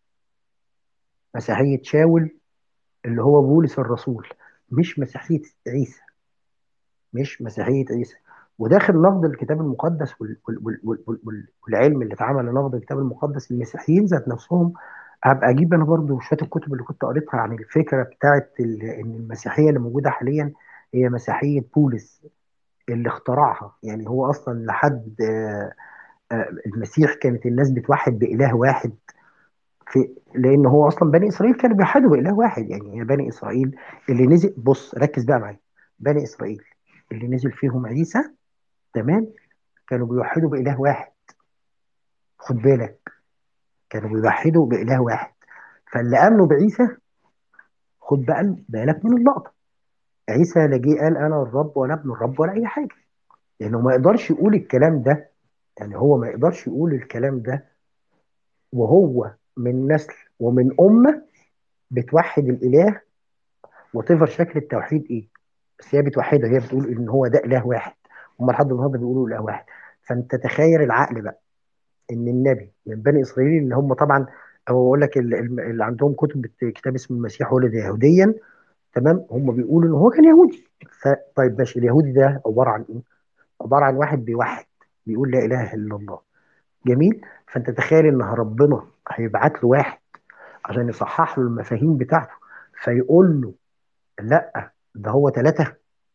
مسيحيه شاول اللي هو بولس الرسول مش مسيحيه عيسى مش مسيحيه عيسى وداخل نقد الكتاب المقدس وال وال وال وال وال وال والعلم اللي اتعمل لنقد الكتاب المقدس المسيحيين ذات نفسهم هبقى اجيب انا برضو شويه الكتب اللي كنت قريتها عن الفكره بتاعت ال- ان المسيحيه اللي موجوده حاليا هي مسيحيه بولس اللي اخترعها يعني هو اصلا لحد آه، آه، المسيح كانت الناس بتوحد باله واحد في لان هو اصلا بني اسرائيل كانوا بيوحدوا باله واحد يعني هي بني اسرائيل اللي نزل بص ركز بقى معايا بني اسرائيل اللي نزل فيهم عيسى تمام كانوا بيوحدوا باله واحد خد بالك كانوا بيوحدوا باله واحد فاللي امنوا بعيسى خد بقى بالك من اللقطه عيسى لا جه قال انا الرب ولا ابن الرب ولا اي حاجه لانه ما يقدرش يقول الكلام ده يعني هو ما يقدرش يقول الكلام ده وهو من نسل ومن امه بتوحد الاله وتفر شكل التوحيد ايه بس هي بتوحدها هي بتقول ان هو ده اله واحد هم لحد النهارده بيقولوا اله واحد فانت تخيل العقل بقى ان النبي من بني اسرائيل اللي هم طبعا او اقول لك اللي, اللي عندهم كتب كتاب اسمه المسيح ولد يهوديا تمام هم بيقولوا ان هو كان يهودي فطيب ماشي اليهودي ده عباره عن ايه؟ عباره عن واحد بيوحد بيقول لا اله الا الله جميل فانت تخيل ان ربنا هيبعت له واحد عشان يصحح له المفاهيم بتاعته فيقول له لا ده هو ثلاثه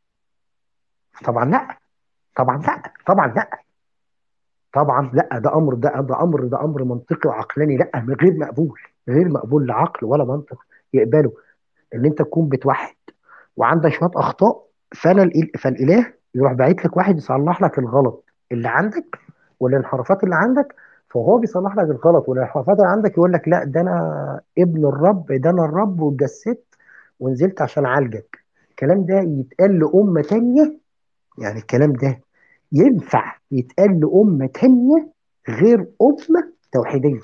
طبعا لا طبعا لا طبعا لا طبعا لا ده امر ده ده امر ده امر منطقي وعقلاني لا غير مقبول غير مقبول لا عقل ولا منطق يقبله ان انت تكون بتوحد وعندك شويه اخطاء فانا الإل- فالاله يروح باعت لك واحد يصلح لك الغلط اللي عندك والانحرافات اللي عندك فهو بيصلح لك الغلط والانحرافات اللي عندك يقول لك لا ده انا ابن الرب ده انا الرب واتجسدت ونزلت عشان اعالجك الكلام ده يتقال لأمة تانية يعني الكلام ده ينفع يتقال لأمة تانية غير أمة توحيدية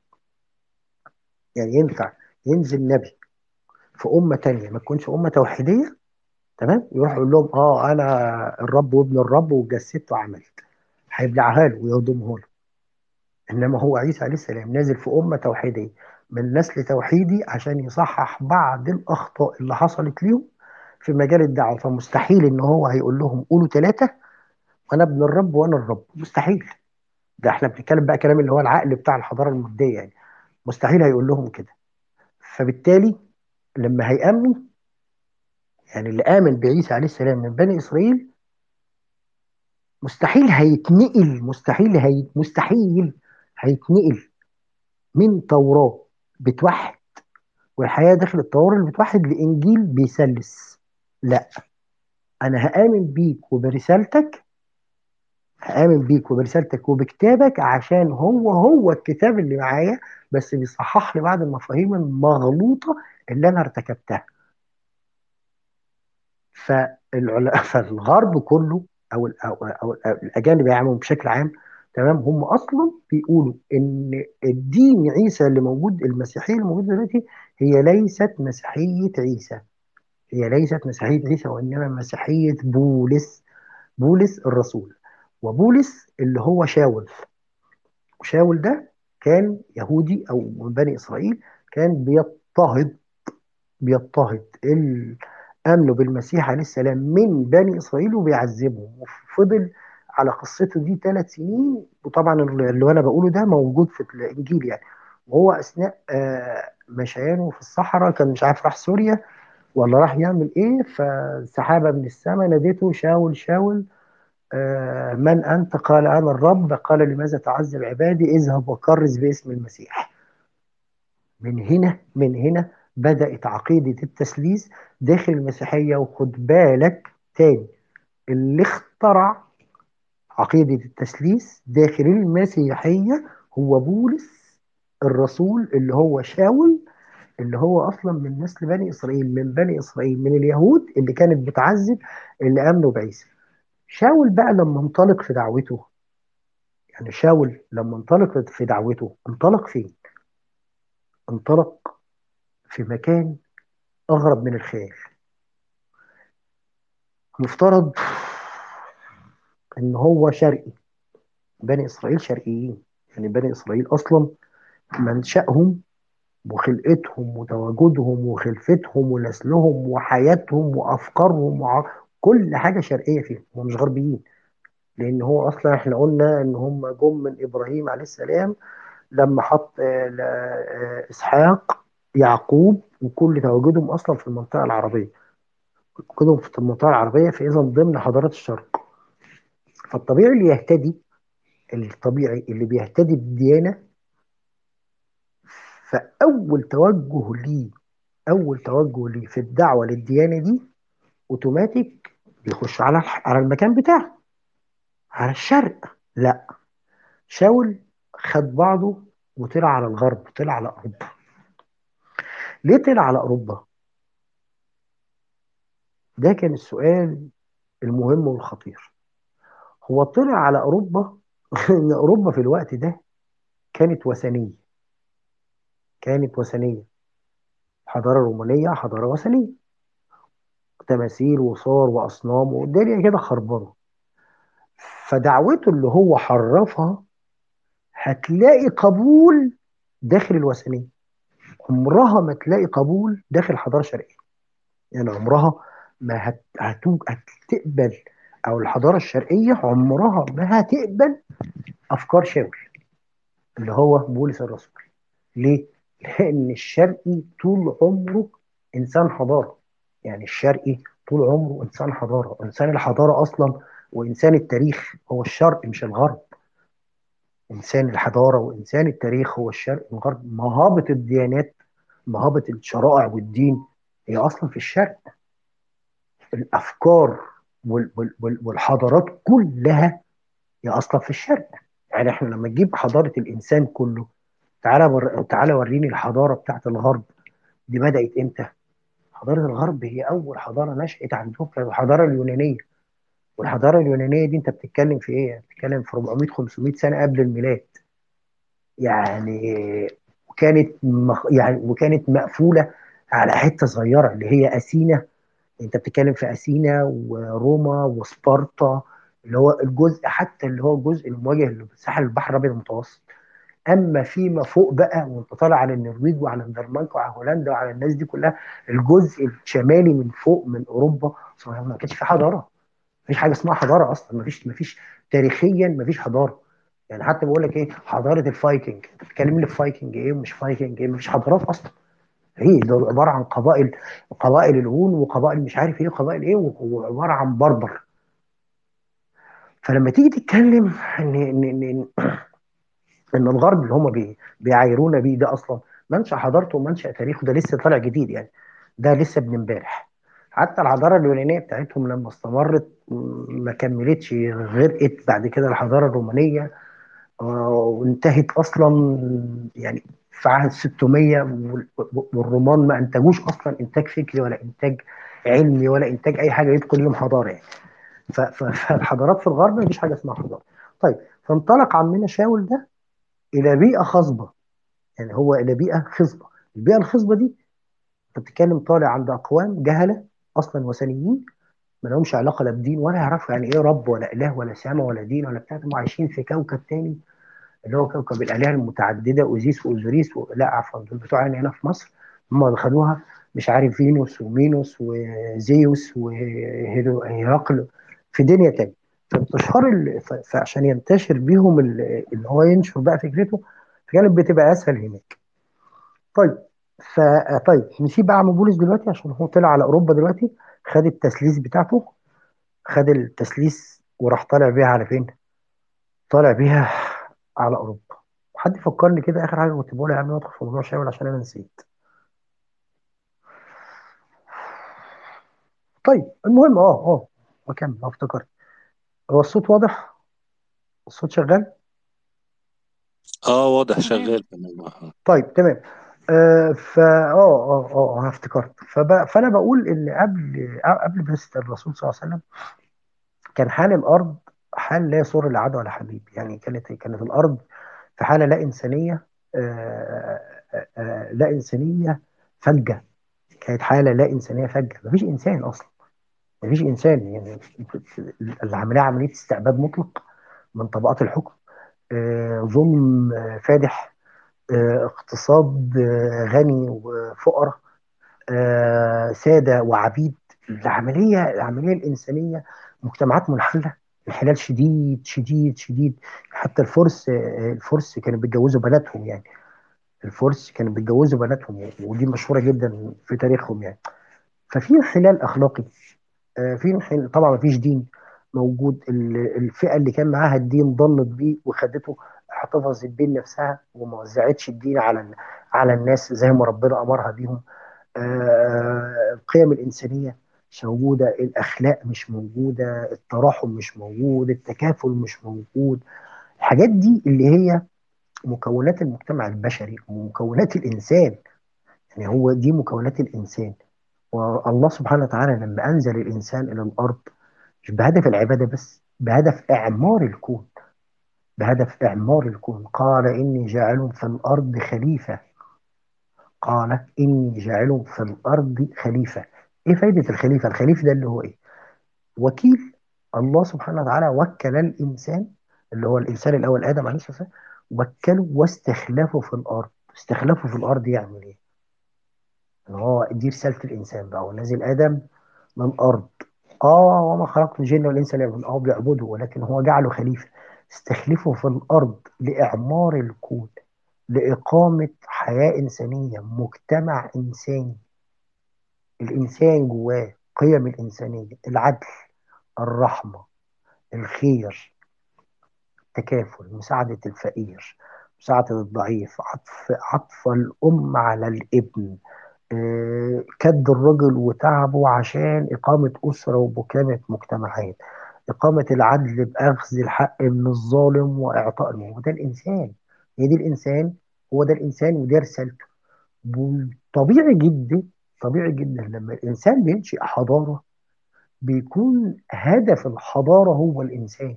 يعني ينفع ينزل نبي في أمة تانية ما تكونش أمة توحيدية تمام يروح يقول لهم اه انا الرب وابن الرب وجسدت وعملت هيبلعها له ويهضمه له انما هو عيسى عليه السلام نازل في امه توحيديه من نسل توحيدي عشان يصحح بعض الاخطاء اللي حصلت ليهم في مجال الدعوه فمستحيل ان هو هيقول لهم قولوا ثلاثه انا ابن الرب وانا الرب مستحيل ده احنا بنتكلم بقى كلام اللي هو العقل بتاع الحضاره الماديه يعني مستحيل هيقول لهم كده فبالتالي لما هيأمن يعني اللي آمن بعيسى عليه السلام من بني إسرائيل مستحيل هيتنقل مستحيل هي مستحيل هيتنقل من توراة بتوحد والحياة داخل التوراة اللي بتوحد لإنجيل بيسلس لا أنا هآمن بيك وبرسالتك هآمن بيك وبرسالتك وبكتابك عشان هو هو الكتاب اللي معايا بس بيصحح لي بعض المفاهيم المغلوطة اللي أنا ارتكبتها فالعلا... فالغرب كله او ال- او, أو الاجانب يعني بشكل عام تمام هم اصلا بيقولوا ان الدين عيسى اللي موجود المسيحيه اللي موجوده دلوقتي هي ليست مسيحيه عيسى هي ليست مسيحيه عيسى وانما مسيحيه بولس بولس الرسول وبولس اللي هو شاول وشاول ده كان يهودي او من بني اسرائيل كان بيضطهد بيضطهد ال- امنوا بالمسيح عليه السلام من بني اسرائيل وبيعذبهم وفضل على قصته دي ثلاث سنين وطبعا اللي انا بقوله ده موجود في الانجيل يعني وهو اثناء آه، مشيانه في الصحراء كان مش عارف راح سوريا ولا راح يعمل ايه فسحابه من السماء نادته شاول شاول آه من انت قال انا الرب قال لماذا تعذب عبادي اذهب وكرز باسم المسيح من هنا من هنا بدات عقيده التثليث داخل المسيحيه وخد بالك تاني اللي اخترع عقيده التثليث داخل المسيحيه هو بولس الرسول اللي هو شاول اللي هو اصلا من نسل بني اسرائيل من بني اسرائيل من اليهود اللي كانت بتعذب اللي امنوا بعيسى شاول بقى لما انطلق في دعوته يعني شاول لما انطلق في دعوته انطلق فين انطلق في مكان اغرب من الخيال مفترض ان هو شرقي بني اسرائيل شرقيين يعني بني اسرائيل اصلا منشأهم وخلقتهم وتواجدهم وخلفتهم ونسلهم وحياتهم وافكارهم وع... كل حاجه شرقيه فيهم هم مش غربيين لان هو اصلا احنا قلنا ان هم جم من ابراهيم عليه السلام لما حط اسحاق يعقوب وكل تواجدهم اصلا في المنطقه العربيه تواجدهم في المنطقه العربيه فاذا ضمن حضارات الشرق فالطبيعي اللي يهتدي الطبيعي اللي بيهتدي بالديانه فاول توجه ليه اول توجه ليه في الدعوه للديانه دي اوتوماتيك بيخش على على المكان بتاعه على الشرق لا شاول خد بعضه وطلع على الغرب طلع على اوروبا ليه طلع على اوروبا ده كان السؤال المهم والخطير هو طلع على اوروبا ان اوروبا في الوقت ده كانت وثنيه كانت وثنيه الحضاره الرومانيه حضاره وثنيه تماثيل وصور واصنام والدنيا كده خربانه فدعوته اللي هو حرفها هتلاقي قبول داخل الوثنيه عمرها ما تلاقي قبول داخل الحضاره الشرقيه يعني عمرها ما هت... هتوج... هتقبل او الحضاره الشرقيه عمرها ما هتقبل افكار شاول اللي هو بولس الرسول ليه؟ لان الشرقي طول عمره انسان حضاره يعني الشرقي طول عمره انسان حضاره انسان الحضاره اصلا وانسان التاريخ هو الشرق مش الغرب انسان الحضاره وانسان التاريخ هو الشرق والغرب مهابه الديانات مهابه الشرائع والدين هي اصلا في الشرق الافكار وال وال والحضارات كلها هي اصلا في الشرق يعني احنا لما نجيب حضاره الانسان كله تعالى ور... تعالى وريني الحضاره بتاعت الغرب دي بدات امتى حضاره الغرب هي اول حضاره نشات عندهم كانت الحضاره اليونانيه والحضاره اليونانيه دي انت بتتكلم في ايه بتتكلم في 400 500 سنه قبل الميلاد يعني وكانت مخ... يعني وكانت مقفوله على حته صغيره اللي هي اثينا انت بتتكلم في اثينا وروما وسبارتا اللي هو الجزء حتى اللي هو الجزء المواجه لساحل البحر الابيض المتوسط اما فيما فوق بقى وانت طالع على النرويج وعلى الدنمارك وعلى هولندا وعلى الناس دي كلها الجزء الشمالي من فوق من اوروبا ما كانش في حضاره مفيش حاجه اسمها حضاره اصلا مفيش مفيش تاريخيا مفيش حضاره يعني حتى بقول لك ايه حضاره الفايكنج انت بتتكلم لي في فايكنج ايه ومش فايكنج ايه مفيش حضارات اصلا هي ده عباره عن قبائل قبائل الهون وقبائل مش عارف ايه قبائل ايه وعباره عن بربر فلما تيجي تتكلم ان ان ان, إن الغرب اللي هم بي بيعايرونا بيه ده اصلا منشا حضارته ومنشا تاريخه ده لسه طالع جديد يعني ده لسه من امبارح حتى الحضاره اليونانيه بتاعتهم لما استمرت ما كملتش غرقت بعد كده الحضاره الرومانيه وانتهت اصلا يعني في عهد 600 والرومان ما انتجوش اصلا انتاج فكري ولا انتاج علمي ولا انتاج اي حاجه يدخل لهم حضاره يعني فالحضارات في الغرب مفيش حاجه اسمها حضاره طيب فانطلق عمنا شاول ده الى بيئه خصبه يعني هو الى بيئه خصبه البيئه الخصبه دي انت بتتكلم طالع عند اقوام جهله اصلا وثنيين ما لهمش علاقه لا بدين ولا يعرفوا يعني ايه رب ولا اله ولا سماء ولا دين ولا بتاع هم عايشين في كوكب تاني اللي هو كوكب الالهه المتعدده اوزيس واوزوريس و... لا عفوا دول بتوعنا هنا في مصر هم خدوها مش عارف فينوس ومينوس وزيوس وهيراقل في دنيا تانية فانتشار ال... فعشان ينتشر بيهم اللي هو ينشر بقى فكرته فكانت بتبقى اسهل هناك طيب فطيب نسيب بقى عم بولس دلوقتي عشان هو طلع على اوروبا دلوقتي خد التسليس بتاعته خد التسليس وراح طالع بيها على فين؟ طالع بيها على اوروبا حد فكرني كده اخر حاجه كنت بقولها قبل ما ادخل في موضوع شاول عشان انا نسيت طيب المهم اه اه وكمل اه افتكرت هو الصوت واضح الصوت شغال اه واضح تمام شغال تمام طيب تمام آه فا اه اه اه انا افتكرت فب... فانا بقول ان قبل قبل بعثه الرسول صلى الله عليه وسلم كان حال الارض حال لا يسر لعدو ولا حبيب يعني كانت كانت الارض في حاله لا انسانيه آه آه آه لا انسانيه فجه كانت حاله لا انسانيه فجه مفيش انسان اصلا مفيش انسان يعني العمليه عمليه استعباد مطلق من طبقات الحكم آه ظلم آه فادح آه اقتصاد آه غني وفقراء آه ساده وعبيد العمليه العمليه الانسانيه مجتمعات منحله انحلال شديد شديد شديد حتى الفرس آه، الفرس كانوا بيتجوزوا بناتهم يعني الفرس كانوا بيتجوزوا بناتهم ودي مشهوره جدا في تاريخهم يعني ففي انحلال اخلاقي آه، في انحلال طبعا ما فيش دين موجود ال- الفئه اللي كان معاها الدين ضلت بيه وخدته احتفظت بيه لنفسها وما وزعتش الدين على على الناس زي ما ربنا امرها بيهم آه، القيم الإنسانية مش موجودة الأخلاق مش موجودة التراحم مش موجود التكافل مش موجود الحاجات دي اللي هي مكونات المجتمع البشري ومكونات الإنسان يعني هو دي مكونات الإنسان والله سبحانه وتعالى لما أنزل الإنسان إلى الأرض مش بهدف العبادة بس بهدف إعمار الكون بهدف إعمار الكون قال إني جاعل في الأرض خليفة قال إني جاعل في الأرض خليفة إيه فايدة الخليفة؟ الخليفة ده اللي هو إيه؟ وكيل الله سبحانه وتعالى وكل الإنسان اللي هو الإنسان الأول آدم عليه الصلاة والسلام وكله واستخلفه في الأرض استخلافه في الأرض يعمل إيه؟ إن هو دي رسالة الإنسان بقى ونزل آدم من الأرض آه وما خلقت الجن والإنس إلا ليعبدون. آه بيعبده ولكن هو جعله خليفة استخلفه في الأرض لإعمار الكون لإقامة حياة إنسانية مجتمع إنساني الإنسان جواه قيم الإنسانية العدل الرحمة الخير التكافل مساعدة الفقير مساعدة الضعيف عطف عطف الأم على الابن آه، كد الرجل وتعبه عشان إقامة أسرة وبكامة مجتمعات إقامة العدل بأخذ الحق من الظالم وإعطاء المظلوم ده الإنسان هي دي الإنسان هو ده الإنسان ودي رسالته طبيعي جدا طبيعي جدا لما الإنسان بينشئ حضارة بيكون هدف الحضارة هو الإنسان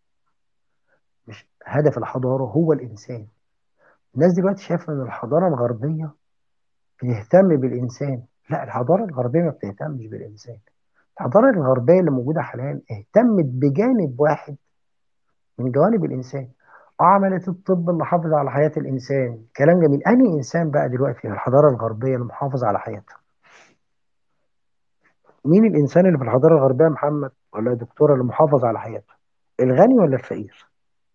مش هدف الحضارة هو الإنسان الناس دلوقتي شايفة إن الحضارة الغربية بتهتم بالإنسان لا الحضارة الغربية ما بتهتمش بالإنسان الحضارة الغربية اللي موجودة حاليا اهتمت بجانب واحد من جوانب الإنسان عملت الطب اللي حافظ على حياة الإنسان كلام جميل أنهي إنسان بقى دلوقتي في الحضارة الغربية اللي محافظ على حياته مين الإنسان اللي في الحضارة الغربية يا محمد ولا يا دكتورة اللي محافظ على حياته الغني ولا الفقير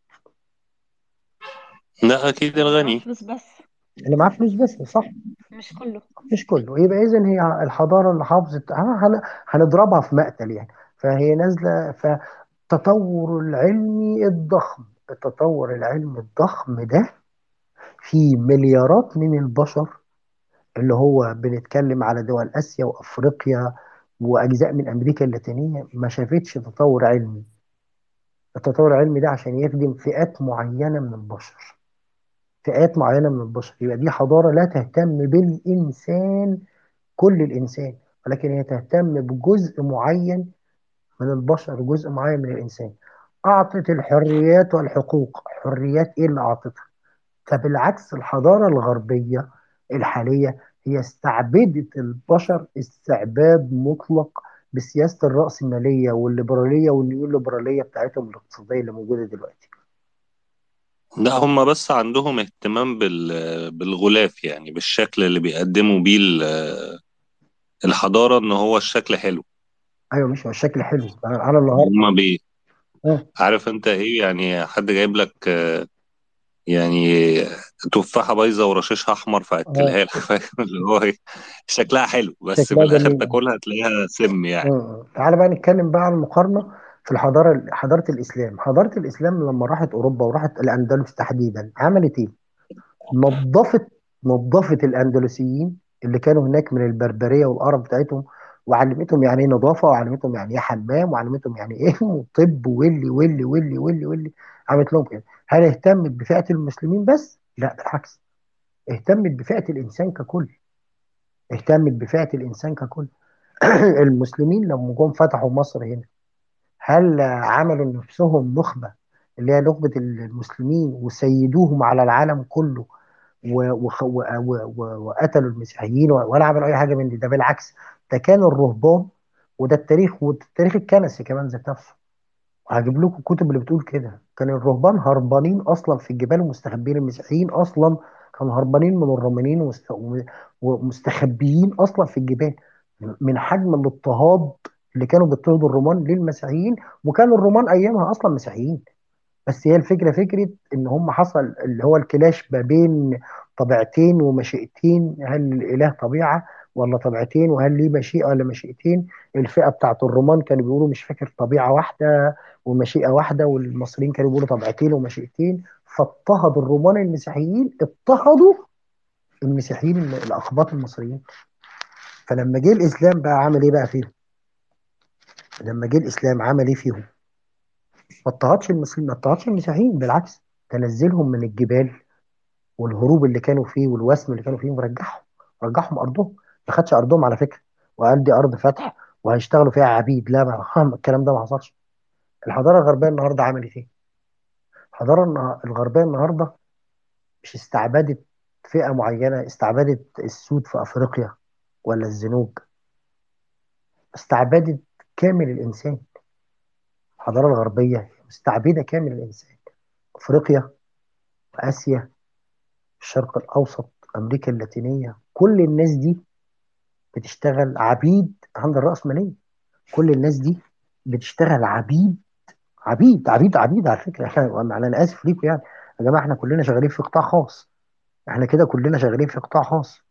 لا اكيد معاه الغني فلوس بس اللي معاه فلوس بس صح مش كله مش كله يبقى إذا هي الحضارة اللي حافظت هن- هنضربها في مقتل يعني فهي نازلة فالتطور العلمي الضخم التطور العلمي الضخم ده في مليارات من البشر اللي هو بنتكلم على دول آسيا وأفريقيا وأجزاء من أمريكا اللاتينية ما شافتش تطور علمي التطور العلمي ده عشان يخدم فئات معينة من البشر فئات معينة من البشر يبقى دي حضارة لا تهتم بالإنسان كل الإنسان ولكن هي تهتم بجزء معين من البشر جزء معين من الإنسان أعطت الحريات والحقوق حريات إيه اللي أعطتها فبالعكس الحضارة الغربية الحالية هي استعبدت البشر استعباد مطلق بسياسة الرأسمالية والليبرالية والنيوليبرالية بتاعتهم الاقتصادية اللي موجودة دلوقتي لا هم بس عندهم اهتمام بال بالغلاف يعني بالشكل اللي بيقدموا بيه ال- الحضارة ان هو الشكل حلو أيوة مش هو الشكل حلو أنا النهاردة هم بي آه. عارف انت ايه يعني حد جايب لك يعني تفاحة بايظة ورشاشها أحمر اه فأكلها لك فاهم اللي هو إيه شكلها حلو بس في شكلها الآخر جميل تاكلها تلاقيها سم يعني اه تعالى بقى نتكلم بقى عن المقارنة في الحضارة حضارة الإسلام حضارة الإسلام لما راحت أوروبا وراحت الأندلس تحديدا عملت إيه؟ نظفت نظفت الأندلسيين اللي كانوا هناك من البربرية والقرف بتاعتهم وعلمتهم يعني ايه نظافة وعلمتهم يعني ايه حمام وعلمتهم يعني ايه طب واللي واللي واللي واللي واللي عملت لهم كده هل اهتمت بفئة المسلمين بس؟ لا بالعكس اهتمت بفئة الإنسان ككل اهتمت بفئة الإنسان ككل المسلمين لما جم فتحوا مصر هنا هل عملوا لنفسهم نخبة اللي هي نخبة المسلمين وسيدوهم على العالم كله و- وخ- و- و- و- وقتلوا المسيحيين ولا عملوا أي حاجة من دي ده بالعكس ده كان الرهبان وده التاريخ والتاريخ الكنسي كمان ذات نفسه هجيب لكم الكتب اللي بتقول كده كان الرهبان هربانين اصلا في الجبال ومستخبين المسيحيين اصلا كانوا هربانين من الرومانيين ومست- وم- ومستخبيين اصلا في الجبال من حجم الاضطهاد اللي كانوا بيضطهدوا الرومان للمسيحيين وكانوا الرومان ايامها اصلا مسيحيين بس هي الفكرة فكرة إن هم حصل اللي هو الكلاش ما بين طبيعتين ومشيئتين هل الإله طبيعة ولا طبيعتين وهل ليه مشيئة ولا مشيئتين الفئة بتاعت الرومان كانوا بيقولوا مش فاكر طبيعة واحدة ومشيئة واحدة والمصريين كانوا بيقولوا طبيعتين ومشيئتين فاضطهد الرومان المسيحيين اضطهدوا المسيحيين الأقباط المصريين فلما جه الإسلام بقى عمل إيه بقى فيهم؟ لما جه الإسلام عمل إيه فيهم؟ ما اضطهدش المسلمين ما اضطهدش المسيحيين بالعكس تنزلهم من الجبال والهروب اللي كانوا فيه والوسم اللي كانوا فيه ورجعهم رجعهم ارضهم ما خدش ارضهم على فكره وقال دي ارض فتح وهيشتغلوا فيها عبيد لا ما الكلام ده ما حصلش الحضاره الغربيه النهارده عملت ايه؟ الحضاره النه- الغربيه النهارده مش استعبدت فئه معينه استعبدت السود في افريقيا ولا الزنوج استعبدت كامل الانسان الحضاره الغربيه مستعبده كامل الانسان افريقيا واسيا الشرق الاوسط امريكا اللاتينيه كل الناس دي بتشتغل عبيد عند الرأسمالية كل الناس دي بتشتغل عبيد عبيد عبيد عبيد على فكرة احنا انا أنا اسف ليكم يعني يا جماعة احنا كلنا شغالين في قطاع خاص احنا كده كلنا شغالين في قطاع خاص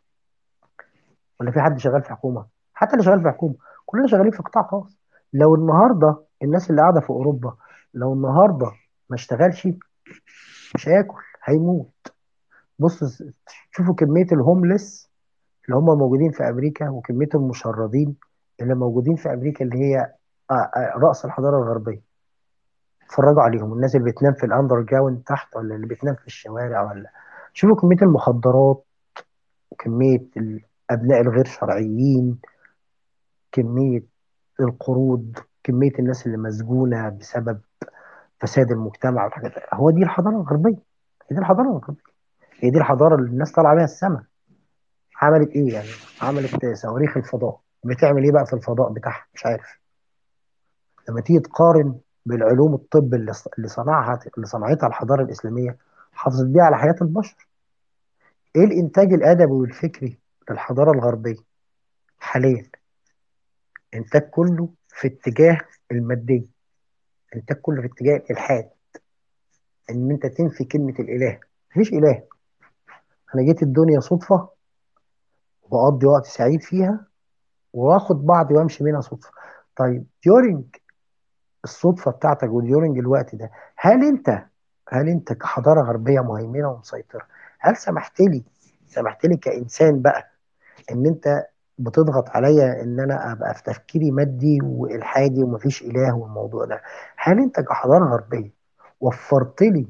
ولا في حد شغال في حكومة حتى اللي شغال في حكومة كلنا شغالين في قطاع خاص لو النهاردة الناس اللي قاعدة في أوروبا لو النهاردة ما اشتغلش مش هياكل هيموت بص شوفوا كمية الهوملس اللي هم موجودين في امريكا وكميه المشردين اللي موجودين في امريكا اللي هي آه، آه، راس الحضاره الغربيه اتفرجوا عليهم الناس اللي بتنام في الاندر جراوند تحت ولا اللي بتنام في الشوارع ولا شوفوا كميه المخدرات وكميه الابناء الغير شرعيين كميه القروض كميه الناس اللي مسجونه بسبب فساد المجتمع والحاجات دي. هو دي الحضاره الغربيه هي دي الحضاره الغربيه هي دي الحضاره اللي الناس طالعه بيها السما عملت ايه يعني عملت صواريخ الفضاء بتعمل ايه بقى في الفضاء بتاعها مش عارف لما تيجي تقارن بالعلوم الطب اللي اللي صنعها اللي صنعتها الحضاره الاسلاميه حافظت بيها على حياه البشر ايه الانتاج الادبي والفكري للحضاره الغربيه حاليا انتاج كله في اتجاه الماديه انتاج كله في اتجاه الالحاد ان انت تنفي كلمه الاله مفيش اله انا جيت الدنيا صدفه وبقضي وقت سعيد فيها واخد بعضي وامشي منها صدفه طيب ديورنج الصدفه بتاعتك وديورنج الوقت ده هل انت هل انت كحضاره غربيه مهيمنه ومسيطره هل سمحت لي سمحت لي كانسان بقى ان انت بتضغط عليا ان انا ابقى في تفكيري مادي والحادي ومفيش اله والموضوع ده هل انت كحضاره غربيه وفرت لي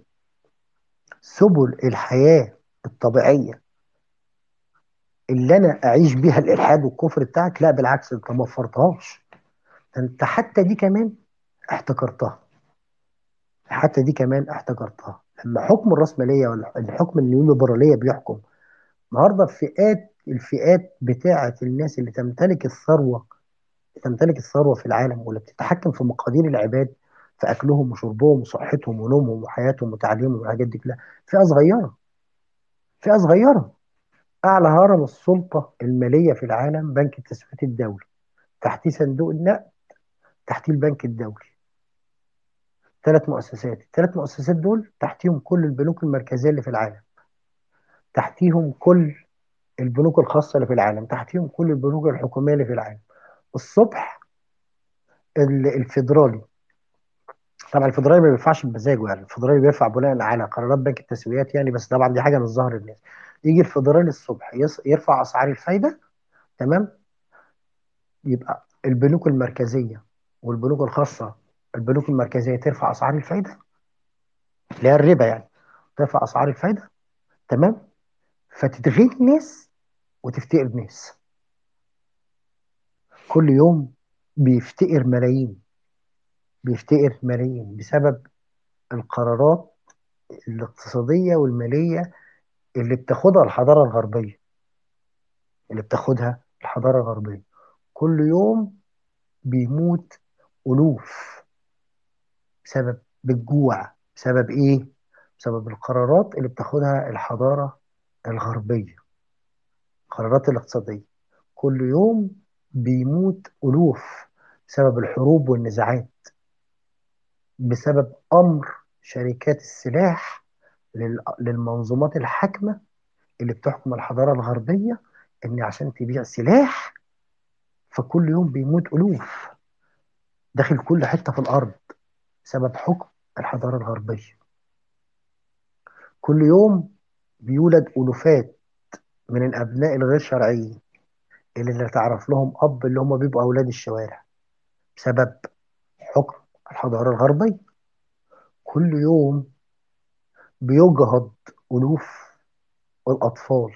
سبل الحياه الطبيعيه اللي انا اعيش بيها الالحاد والكفر بتاعك لا بالعكس انت ما وفرتهاش انت حتى دي كمان احتكرتها حتى دي كمان احتكرتها لما حكم الرأسمالية ولا الحكم النيوليبرالية بيحكم النهارده الفئات الفئات بتاعة الناس اللي تمتلك الثروة تمتلك الثروة في العالم واللي بتتحكم في مقادير العباد في أكلهم وشربهم وصحتهم ونومهم وحياتهم وتعليمهم والحاجات دي كلها فئة صغيرة فئة صغيرة أعلى هرم السلطة المالية في العالم بنك التسويات الدولي تحتيه صندوق النقد تحتيه البنك الدولي ثلاث مؤسسات الثلاث مؤسسات دول تحتيهم كل البنوك المركزيه اللي في العالم تحتيهم كل البنوك الخاصه اللي في العالم تحتيهم كل البنوك الحكوميه اللي في العالم الصبح ال- الفيدرالي طبعا الفيدرالي ما بيرفعش بمزاجه يعني الفيدرالي بيرفع بناء على قرارات بنك التسويات يعني بس طبعا دي حاجه مش ظاهره للناس يجي الفيدرالي الصبح يص- يرفع اسعار الفايده تمام يبقى البنوك المركزيه والبنوك الخاصه البنوك المركزيه ترفع اسعار الفايده اللي هي الربا يعني ترفع اسعار الفايده تمام فتتغني الناس وتفتقر الناس كل يوم بيفتقر ملايين بيفتقر ملايين بسبب القرارات الاقتصاديه والماليه اللي بتاخدها الحضاره الغربيه اللي بتاخدها الحضاره الغربيه كل يوم بيموت الوف بسبب بالجوع بسبب ايه بسبب القرارات اللي بتاخدها الحضاره الغربيه القرارات الاقتصاديه كل يوم بيموت الوف بسبب الحروب والنزاعات بسبب امر شركات السلاح لل- للمنظومات الحاكمه اللي بتحكم الحضاره الغربيه ان عشان تبيع سلاح فكل يوم بيموت الوف داخل كل حته في الارض بسبب حكم الحضاره الغربيه كل يوم بيولد الوفات من الابناء الغير شرعيين اللي لا تعرف لهم اب اللي هم بيبقوا اولاد الشوارع بسبب حكم الحضاره الغربيه كل يوم بيجهض الوف الاطفال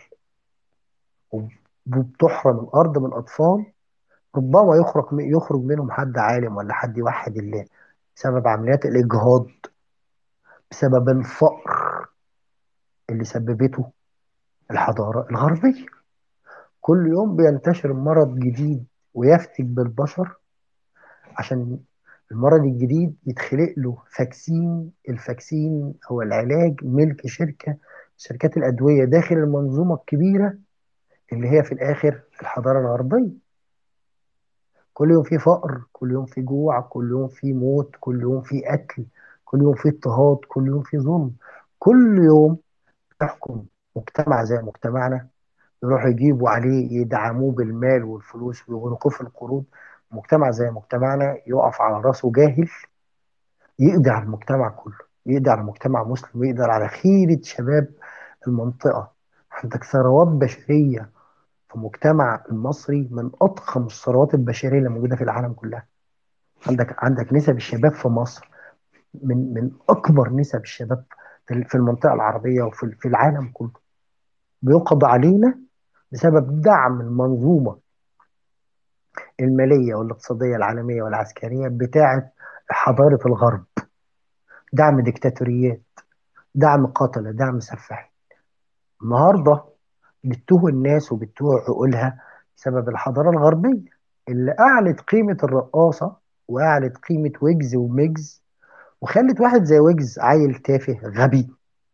وبتحرم الارض من اطفال ربما يخرج يخرج منهم حد عالم ولا حد يوحد الله بسبب عمليات الاجهاض بسبب الفقر اللي سببته الحضاره الغربيه كل يوم بينتشر مرض جديد ويفتك بالبشر عشان المرض الجديد يتخلق له فاكسين الفاكسين هو العلاج ملك شركة شركات الأدوية داخل المنظومة الكبيرة اللي هي في الآخر الحضارة الغربية كل يوم في فقر كل يوم في جوع كل يوم في موت كل يوم في قتل كل يوم في اضطهاد كل يوم في ظلم كل يوم تحكم مجتمع زي مجتمعنا يروحوا يجيبوا عليه يدعموه بالمال والفلوس ويغرقوه في القروض مجتمع زي مجتمعنا يقف على راسه جاهل يقضي على المجتمع كله يقضي على مجتمع مسلم ويقدر على خيرة شباب المنطقة عندك ثروات بشرية في مجتمع المصري من أضخم الثروات البشرية اللي موجودة في العالم كلها عندك عندك نسب الشباب في مصر من من أكبر نسب الشباب في في المنطقة العربية وفي في العالم كله بيقضى علينا بسبب دعم المنظومة المالية والاقتصادية العالمية والعسكرية بتاعة حضارة الغرب دعم ديكتاتوريات دعم قتلة دعم سفاحين النهاردة بتوه الناس وبتوه عقولها بسبب الحضارة الغربية اللي أعلت قيمة الرقاصة وأعلت قيمة ويجز وميجز وخلت واحد زي ويجز عيل تافه غبي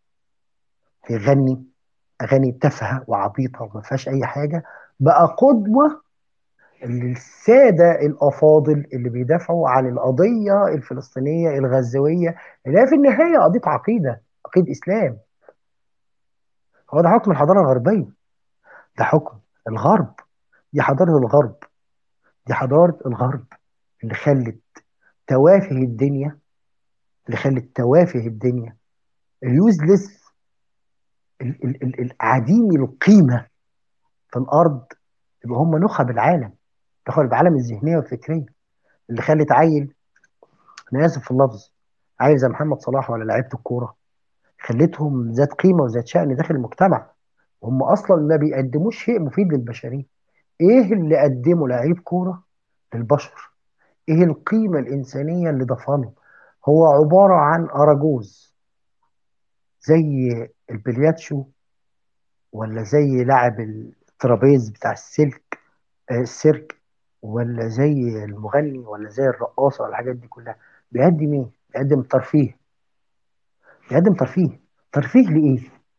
بيغني أغاني تافهة وعبيطة وما فيهاش أي حاجة بقى قدوة للسادة الأفاضل اللي بيدافعوا عن القضية الفلسطينية الغزوية اللي هي في النهاية قضية عقيدة عقيدة إسلام هو ده حكم الحضارة الغربية ده حكم الغرب دي حضارة الغرب دي حضارة الغرب اللي خلت توافه الدنيا اللي خلت توافه الدنيا اليوزلس العديم القيمة في الأرض يبقى هم نخب العالم نخب العالم الذهنية والفكرية اللي خلت عيل أنا آسف في اللفظ عيل زي محمد صلاح ولا لعيبة الكورة خلتهم ذات قيمة وذات شأن داخل المجتمع هم أصلا ما بيقدموش شيء مفيد للبشرية إيه اللي قدمه لعيب كورة للبشر إيه القيمة الإنسانية اللي ضافها لهم هو عبارة عن أراجوز زي البلياتشو ولا زي لاعب الترابيز بتاع السلك آه السيرك ولا زي المغني ولا زي الرقاصة ولا الحاجات دي كلها بيقدم ايه؟ بيقدم ترفيه بيقدم ترفيه ترفيه لإيه؟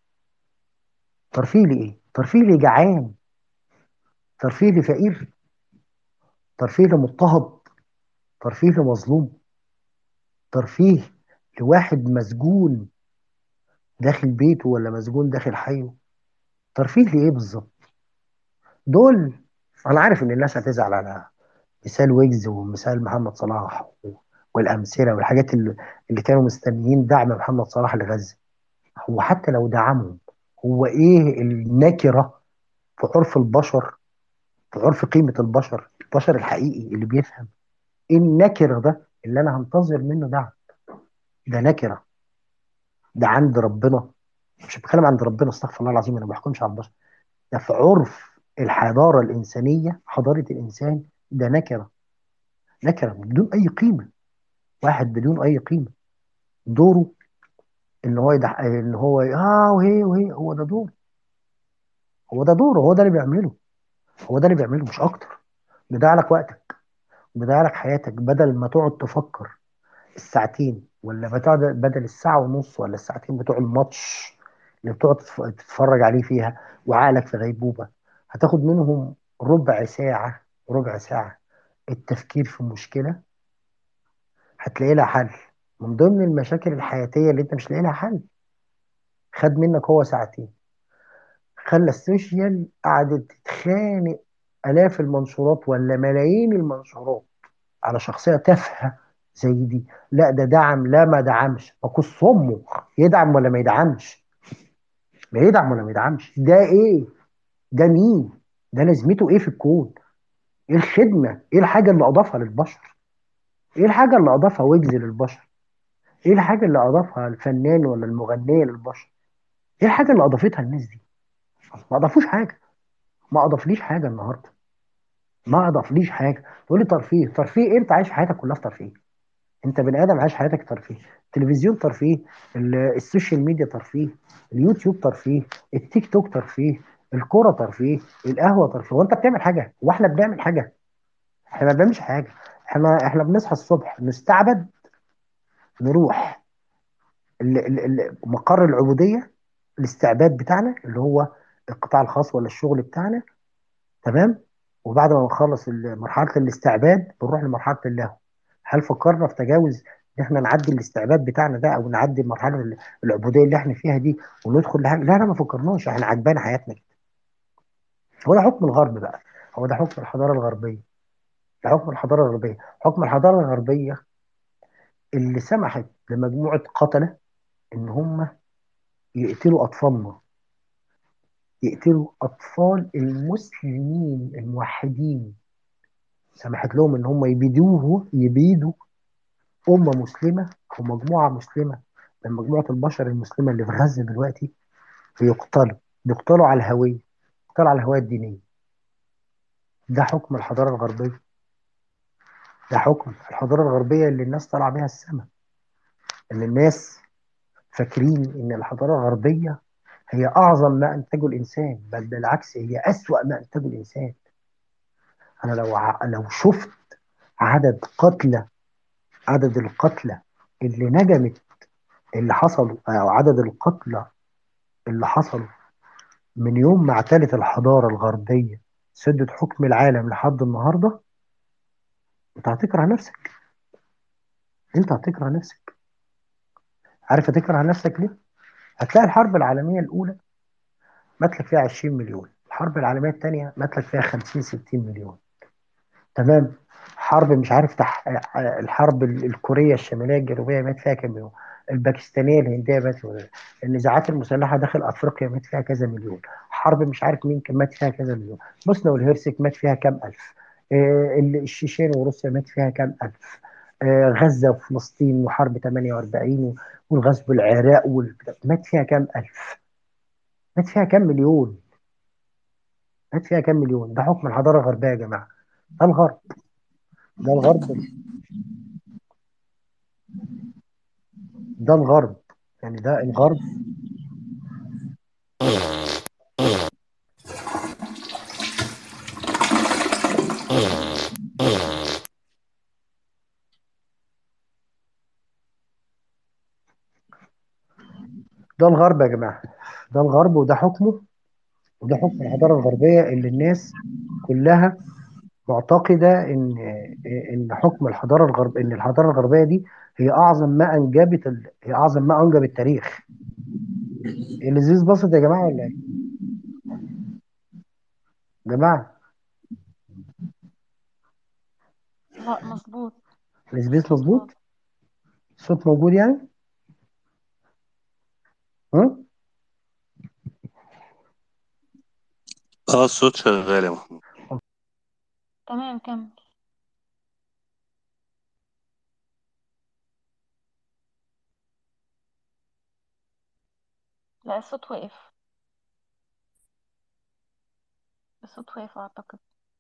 ترفيه لإيه؟ ترفيه لجعان ترفيه لفقير ترفيه لمضطهد ترفيه لمظلوم ترفيه لواحد مسجون داخل بيته ولا مسجون داخل حيه ترفيه لإيه بالظبط دول أنا عارف إن الناس هتزعل على مثال ويجز ومثال محمد صلاح و- والأمثلة والحاجات اللي, اللي كانوا مستنيين دعم محمد صلاح لغزة هو حتى لو دعمهم هو إيه النكرة في عرف البشر في عرف قيمة البشر البشر الحقيقي اللي بيفهم إيه النكرة ده اللي أنا هنتظر منه دعم ده نكرة ده عند ربنا مش بتكلم عند ربنا استغفر الله العظيم انا ما بحكمش على البشر ده في عرف الحضاره الانسانيه حضاره الانسان ده نكره نكره بدون اي قيمه واحد بدون اي قيمه دوره ان هو يدح... ان هو اه وهي وهي هو ده دوره هو ده دوره هو ده اللي بيعمله هو ده اللي بيعمله مش اكتر بيضيع لك وقتك بيضيع لك حياتك بدل ما تقعد تفكر الساعتين ولا بتقعد بدل الساعة ونص ولا الساعتين بتوع الماتش اللي بتقعد تتف- تتفرج عليه فيها وعقلك في غيبوبة هتاخد منهم ربع ساعة ربع ساعة التفكير في مشكلة هتلاقي لها حل من ضمن المشاكل الحياتية اللي انت مش لاقي لها حل خد منك هو ساعتين خلى السوشيال قعدت تتخانق آلاف المنشورات ولا ملايين المنشورات على شخصية تافهة زي دي لا ده دعم لا ما دعمش اقص امه يدعم ولا ما يدعمش ما يدعم ولا ما يدعمش ده ايه ده مين ده لازمته ايه في الكون ايه الخدمة ايه الحاجة اللي اضافها للبشر ايه الحاجة اللي اضافها ويجز للبشر ايه الحاجة اللي اضافها الفنان ولا المغنية للبشر ايه الحاجة اللي اضافتها الناس دي ما اضافوش حاجة ما اضافليش حاجة النهاردة ما اضافليش حاجة تقول لي ترفيه ترفيه ايه انت عايش حياتك كلها في ترفيه انت بني ادم عايش حياتك ترفيه التلفزيون ترفيه ال- السوشيال ميديا ترفيه اليوتيوب ترفيه التيك توك ترفيه الكوره ترفيه القهوه ترفيه وانت بتعمل حاجه واحنا بنعمل حاجه احنا ما بنعملش حاجه احنا احنا بنصحى الصبح نستعبد نروح ال- ال- ال- مقر العبوديه الاستعباد بتاعنا اللي هو القطاع الخاص ولا الشغل بتاعنا تمام وبعد ما نخلص ال- مرحله الاستعباد بنروح لمرحله اللهو هل فكرنا في تجاوز ان احنا نعدي الاستعباد بتاعنا ده او نعدي المرحله ال- العبوديه اللي احنا فيها دي وندخل لحاجه لا لا ما فكرناش احنا عجبانا حياتنا كده هو ده حكم الغرب بقى هو ده حكم الحضاره الغربيه ده حكم الحضاره الغربيه حكم الحضاره الغربيه اللي سمحت لمجموعه قتله ان هم يقتلوا اطفالنا يقتلوا اطفال المسلمين الموحدين سمحت لهم ان هم يبيدوه يبيدوا أمة مسلمة أو مجموعة مسلمة من مجموعة البشر المسلمة اللي في غزة دلوقتي بيقتلوا بيقتلوا على الهوية بيقتلوا على الهوية الدينية ده حكم الحضارة الغربية ده حكم الحضارة الغربية اللي الناس طالعة بيها السماء اللي الناس فاكرين إن الحضارة الغربية هي أعظم ما أنتجه الإنسان بل بالعكس هي أسوأ ما أنتجه الإنسان أنا لو ع... لو شفت عدد قتلى عدد القتلى اللي نجمت اللي حصلوا أو عدد القتلى اللي حصلوا من يوم ما اعتلت الحضارة الغربية سدت حكم العالم لحد النهاردة انت هتكره نفسك انت هتكره نفسك عارف هتكره نفسك ليه؟ هتلاقي الحرب العالمية الأولى مات لك فيها 20 مليون الحرب العالمية الثانية مات لك فيها 50 60 مليون تمام حرب مش عارف تح... الحرب الكورية الشمالية الجنوبية مات فيها كام مليون الباكستانية الهندية مات فيها النزاعات المسلحة داخل أفريقيا مات فيها كذا مليون حرب مش عارف مين كان مات فيها كذا مليون بوسنا والهرسك مات فيها كام ألف آه، الشيشان وروسيا مات فيها كام ألف آه، غزة وفلسطين وحرب 48 والغزو بالعراق وال... مات فيها كام ألف مات فيها كام مليون مات فيها كام مليون ده حكم الحضارة الغربية يا جماعة ده الغرب ده الغرب ده الغرب يعني ده الغرب ده الغرب يا جماعة ده الغرب وده حكمه وده حكم الحضارة الغربية اللي الناس كلها معتقده ان ان حكم الحضاره الغرب ان الحضاره الغربيه دي هي اعظم ما انجبت ال... هي اعظم ما انجب التاريخ الازاز بسط يا جماعه ولا ايه؟ يا جماعه لا مظبوط الازاز الصوت مظبوط واضح الصوت موجود يعني؟ ها؟ اه الصوت شغال يا محمود تمام كمل لا الصوت وقف الصوت وقف أعتقد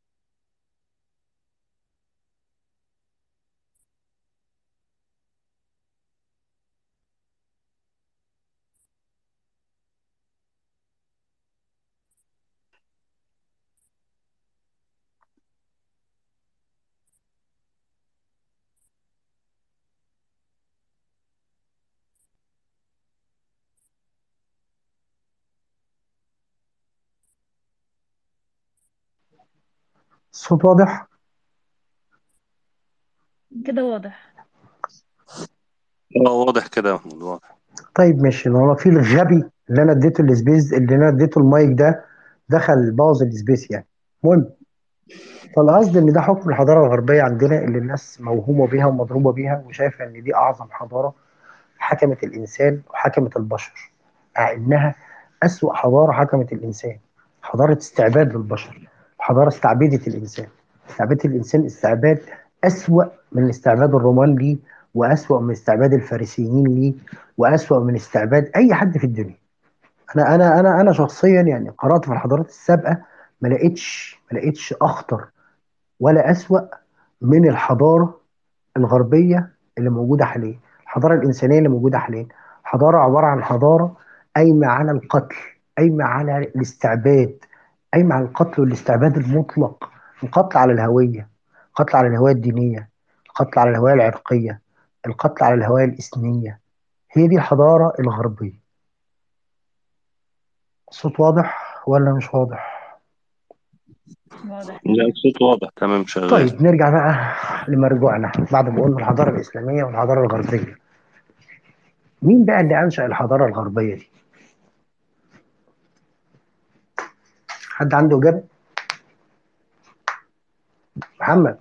الصوت واضح؟ كده واضح اه واضح كده يا محمود واضح طيب ماشي هو في الغبي اللي انا اديته السبيس اللي انا اديته المايك ده دخل بوظ السبيس يعني المهم فالقصد ان ده حكم الحضاره الغربيه عندنا اللي الناس موهومه بيها ومضروبه بيها وشايفه ان دي اعظم حضاره حكمت الانسان وحكمت البشر مع انها اسوا حضاره حكمت الانسان حضاره استعباد للبشر حضاره استعبدت الانسان استعبدت الانسان استعباد اسوا من استعباد الرومان ليه واسوا من استعباد الفارسيين ليه واسوا من استعباد اي حد في الدنيا انا انا انا انا شخصيا يعني قرات في الحضارات السابقه ما لقيتش ما لقيتش اخطر ولا اسوا من الحضاره الغربيه اللي موجوده حاليا الحضاره الانسانيه اللي موجوده حاليا حضاره عباره عن حضاره قايمه على القتل قايمه على الاستعباد قايمه على القتل والاستعباد المطلق القتل على الهويه القتل على الهويه الدينيه القتل على الهويه العرقيه القتل على الهويه الإثنية هي دي الحضارة الغربية الصوت واضح ولا مش واضح واضح لا الصوت واضح تمام شغال طيب نرجع بقى لمرجوعنا بعد ما قلنا الحضارة الإسلامية والحضارة الغربية مين بقى اللي أنشأ الحضارة الغربية دي حد عنده إجابة محمد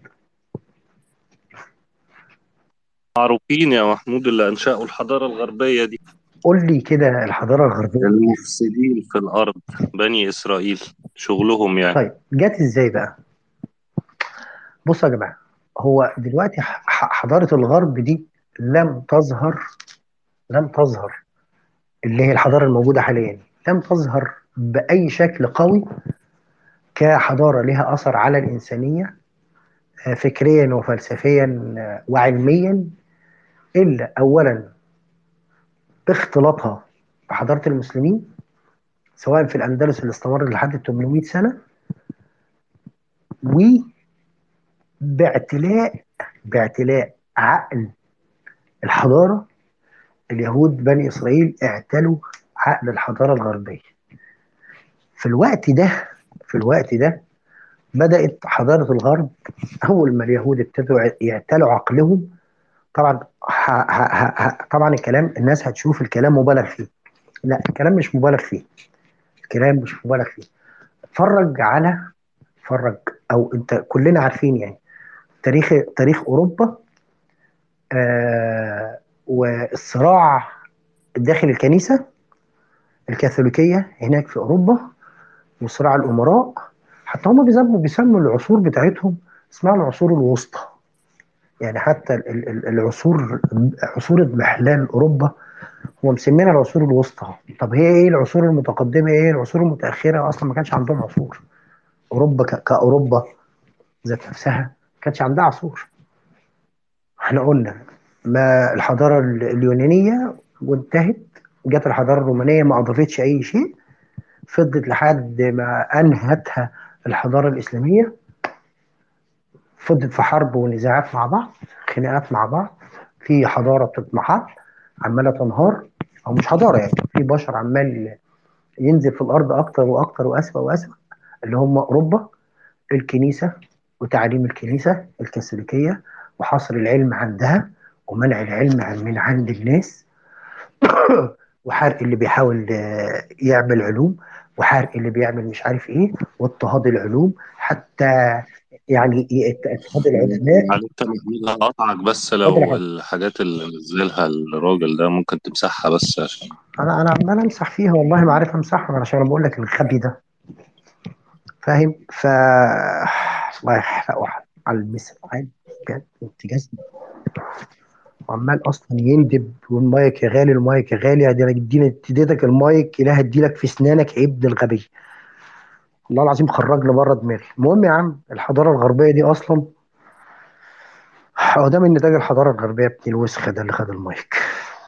معروفين يا محمود اللي أنشأوا الحضارة الغربية دي قول لي كده الحضارة الغربية المفسدين في الأرض بني إسرائيل شغلهم يعني طيب جت ازاي بقى بصوا يا جماعه هو دلوقتي ح- ح- حضاره الغرب دي لم تظهر لم تظهر اللي هي الحضاره الموجوده حاليا لم تظهر باي شكل قوي كحضاره لها اثر على الانسانيه آه، فكريا وفلسفيا آه، وعلميا الا اولا باختلاطها بحضاره المسلمين سواء في الاندلس اللي استمر لحد 800 سنه وباعتلاء باعتلاء عقل الحضاره اليهود بني اسرائيل اعتلوا عقل الحضاره الغربيه في الوقت ده في الوقت ده بدات حضاره الغرب اول ما اليهود ابتدوا يعتلوا عقلهم طبعا ه ه ه ه طبعا الكلام الناس هتشوف الكلام مبالغ فيه لا الكلام مش مبالغ فيه الكلام مش مبالغ فيه اتفرج على اتفرج او انت كلنا عارفين يعني تاريخ تاريخ اوروبا آه والصراع داخل الكنيسه الكاثوليكيه هناك في اوروبا وصراع الامراء حتى هم بيسموا بيسموا العصور بتاعتهم اسمها العصور الوسطى يعني حتى ال- ال- ال- العصور عصور اضمحلال اوروبا هو مسمينها العصور الوسطى طب هي ايه العصور المتقدمه ايه العصور المتاخره اصلا ما كانش عندهم عصور اوروبا ك- كاوروبا ذات نفسها ما كانش عندها عصور احنا قلنا ما الحضاره ال- اليونانيه وانتهت جت الحضاره الرومانيه ما اضافتش اي شيء فضلت لحد ما انهتها الحضاره الاسلاميه فضلت في حرب ونزاعات مع بعض خناقات مع بعض في حضاره بتتمحل عماله تنهار او مش حضاره يعني في بشر عمال ينزل في الارض اكتر واكتر واسوأ واسوأ اللي هم اوروبا الكنيسه وتعليم الكنيسة الكاثوليكية وحصر العلم عندها ومنع العلم عن من عند الناس وحرق اللي بيحاول آه، يعمل علوم وحرق اللي بيعمل مش عارف ايه واضطهاد العلوم حتى يعني ي- اضطهاد العلماء معلش انا محمود هقطعك بس اتفضل يا لو حبيبي الحاجات اللي نزلها الراجل ده ممكن تمسحها بس عشان انا انا عمال امسح فيها والله ما عارف امسحها عشان انا بقول لك الغبي ده فاهم ف الله يحرقه على المثل عادي بجد انتجاز وعمال اصلا يندب والمايك يا غالي المايك يا غالي ادي انا ادينا اديتك المايك اله اديلك في اسنانك يا ابن الغبي والله العظيم خرجنا بره دماغي المهم يا عم الحضاره الغربيه دي اصلا هو ده من نتاج الحضاره الغربيه ابن الوسخه ده اللي خد المايك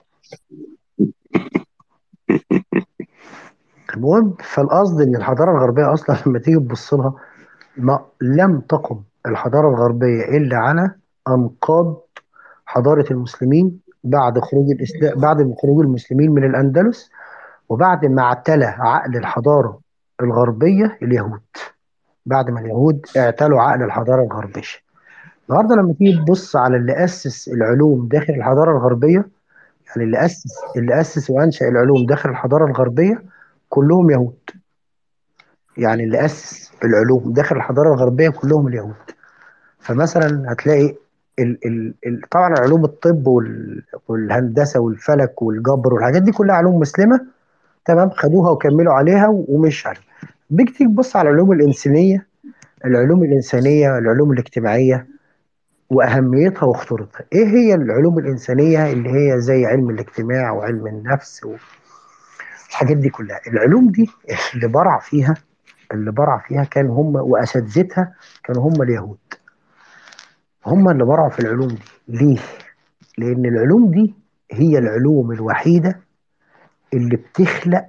المهم فالقصد ان الحضاره الغربيه اصلا لما تيجي تبص لها ما لم تقم الحضاره الغربيه الا على انقاض حضاره المسلمين بعد خروج الاسلام بعد خروج المسلمين من الاندلس وبعد ما اعتلى عقل الحضاره الغربيه اليهود بعد ما اليهود اعتلوا عقل الحضاره الغربيه النهارده لما تيجي تبص على اللي اسس العلوم داخل الحضاره الغربيه يعني اللي اسس اللي اسس وانشا العلوم داخل الحضاره الغربيه كلهم يهود يعني اللي اسس العلوم داخل الحضاره الغربيه كلهم اليهود فمثلا هتلاقي ال ال ال طبعا علوم الطب وال والهندسه والفلك والجبر والحاجات دي كلها علوم مسلمه تمام خدوها وكملوا عليها و- ومش عليها بيجي تيجي تبص على العلوم الانسانيه العلوم الانسانيه العلوم الاجتماعيه واهميتها وخطورتها ايه هي العلوم الانسانيه اللي هي زي علم الاجتماع وعلم النفس والحاجات دي كلها العلوم دي اللي برع فيها اللي برع فيها كان هم واساتذتها كانوا هم اليهود هم اللي برعوا في العلوم دي ليه لان العلوم دي هي العلوم الوحيده اللي بتخلق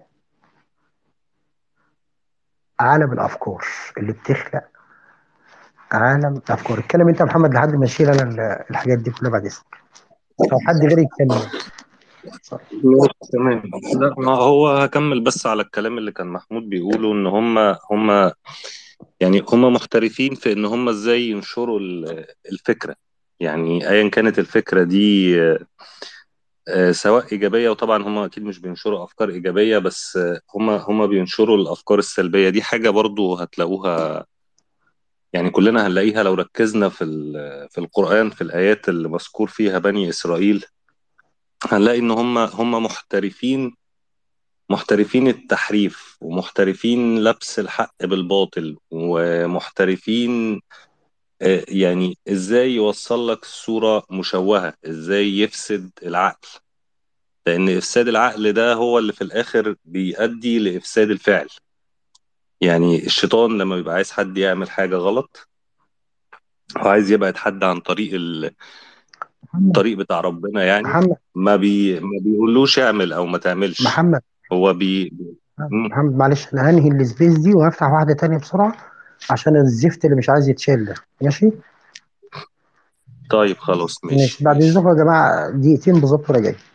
عالم الافكار اللي بتخلق عالم الافكار اتكلم انت يا محمد لحد ما اشيل انا ال- الحاجات دي كلها بعد اذنك او حد غيري يتكلم ماشي تمام لا ما هو هكمل بس على الكلام اللي كان محمود بيقوله ان هم هم يعني هم محترفين في ان هم ازاي ينشروا ال- الفكرة يعني ايا كانت الفكرة دي آه، آه، سواء ايجابية وطبعا هم اكيد مش بينشروا افكار ايجابية بس آه، هم هم بينشروا الافكار السلبية دي حاجة برضو هتلاقوها يعني كلنا هنلاقيها لو ركزنا في ال- في القرآن في الآيات اللي مذكور فيها بني إسرائيل هنلاقي ان هم هم محترفين محترفين التحريف ومحترفين لبس الحق بالباطل ومحترفين آه، يعني ازاي يوصل لك صورة مشوهة ازاي يفسد العقل لان افساد العقل ده هو اللي في الاخر بيؤدي لافساد الفعل يعني الشيطان لما بيبقى عايز حد يعمل حاجة غلط هو عايز يبعد حد عن طريق ال- محمد الطريق بتاع ربنا يعني محمد ما بي ما بيقولوش اعمل او ما تعملش محمد هو بي مم. محمد معلش انا هنهي السبيس دي وهفتح واحده تانية بسرعه عشان الزفت اللي مش عايز يتشال ده ماشي طيب خلاص ماشي ماشي بعد ماشي اذنكم يا جماعه دقيقتين بالظبط وراجع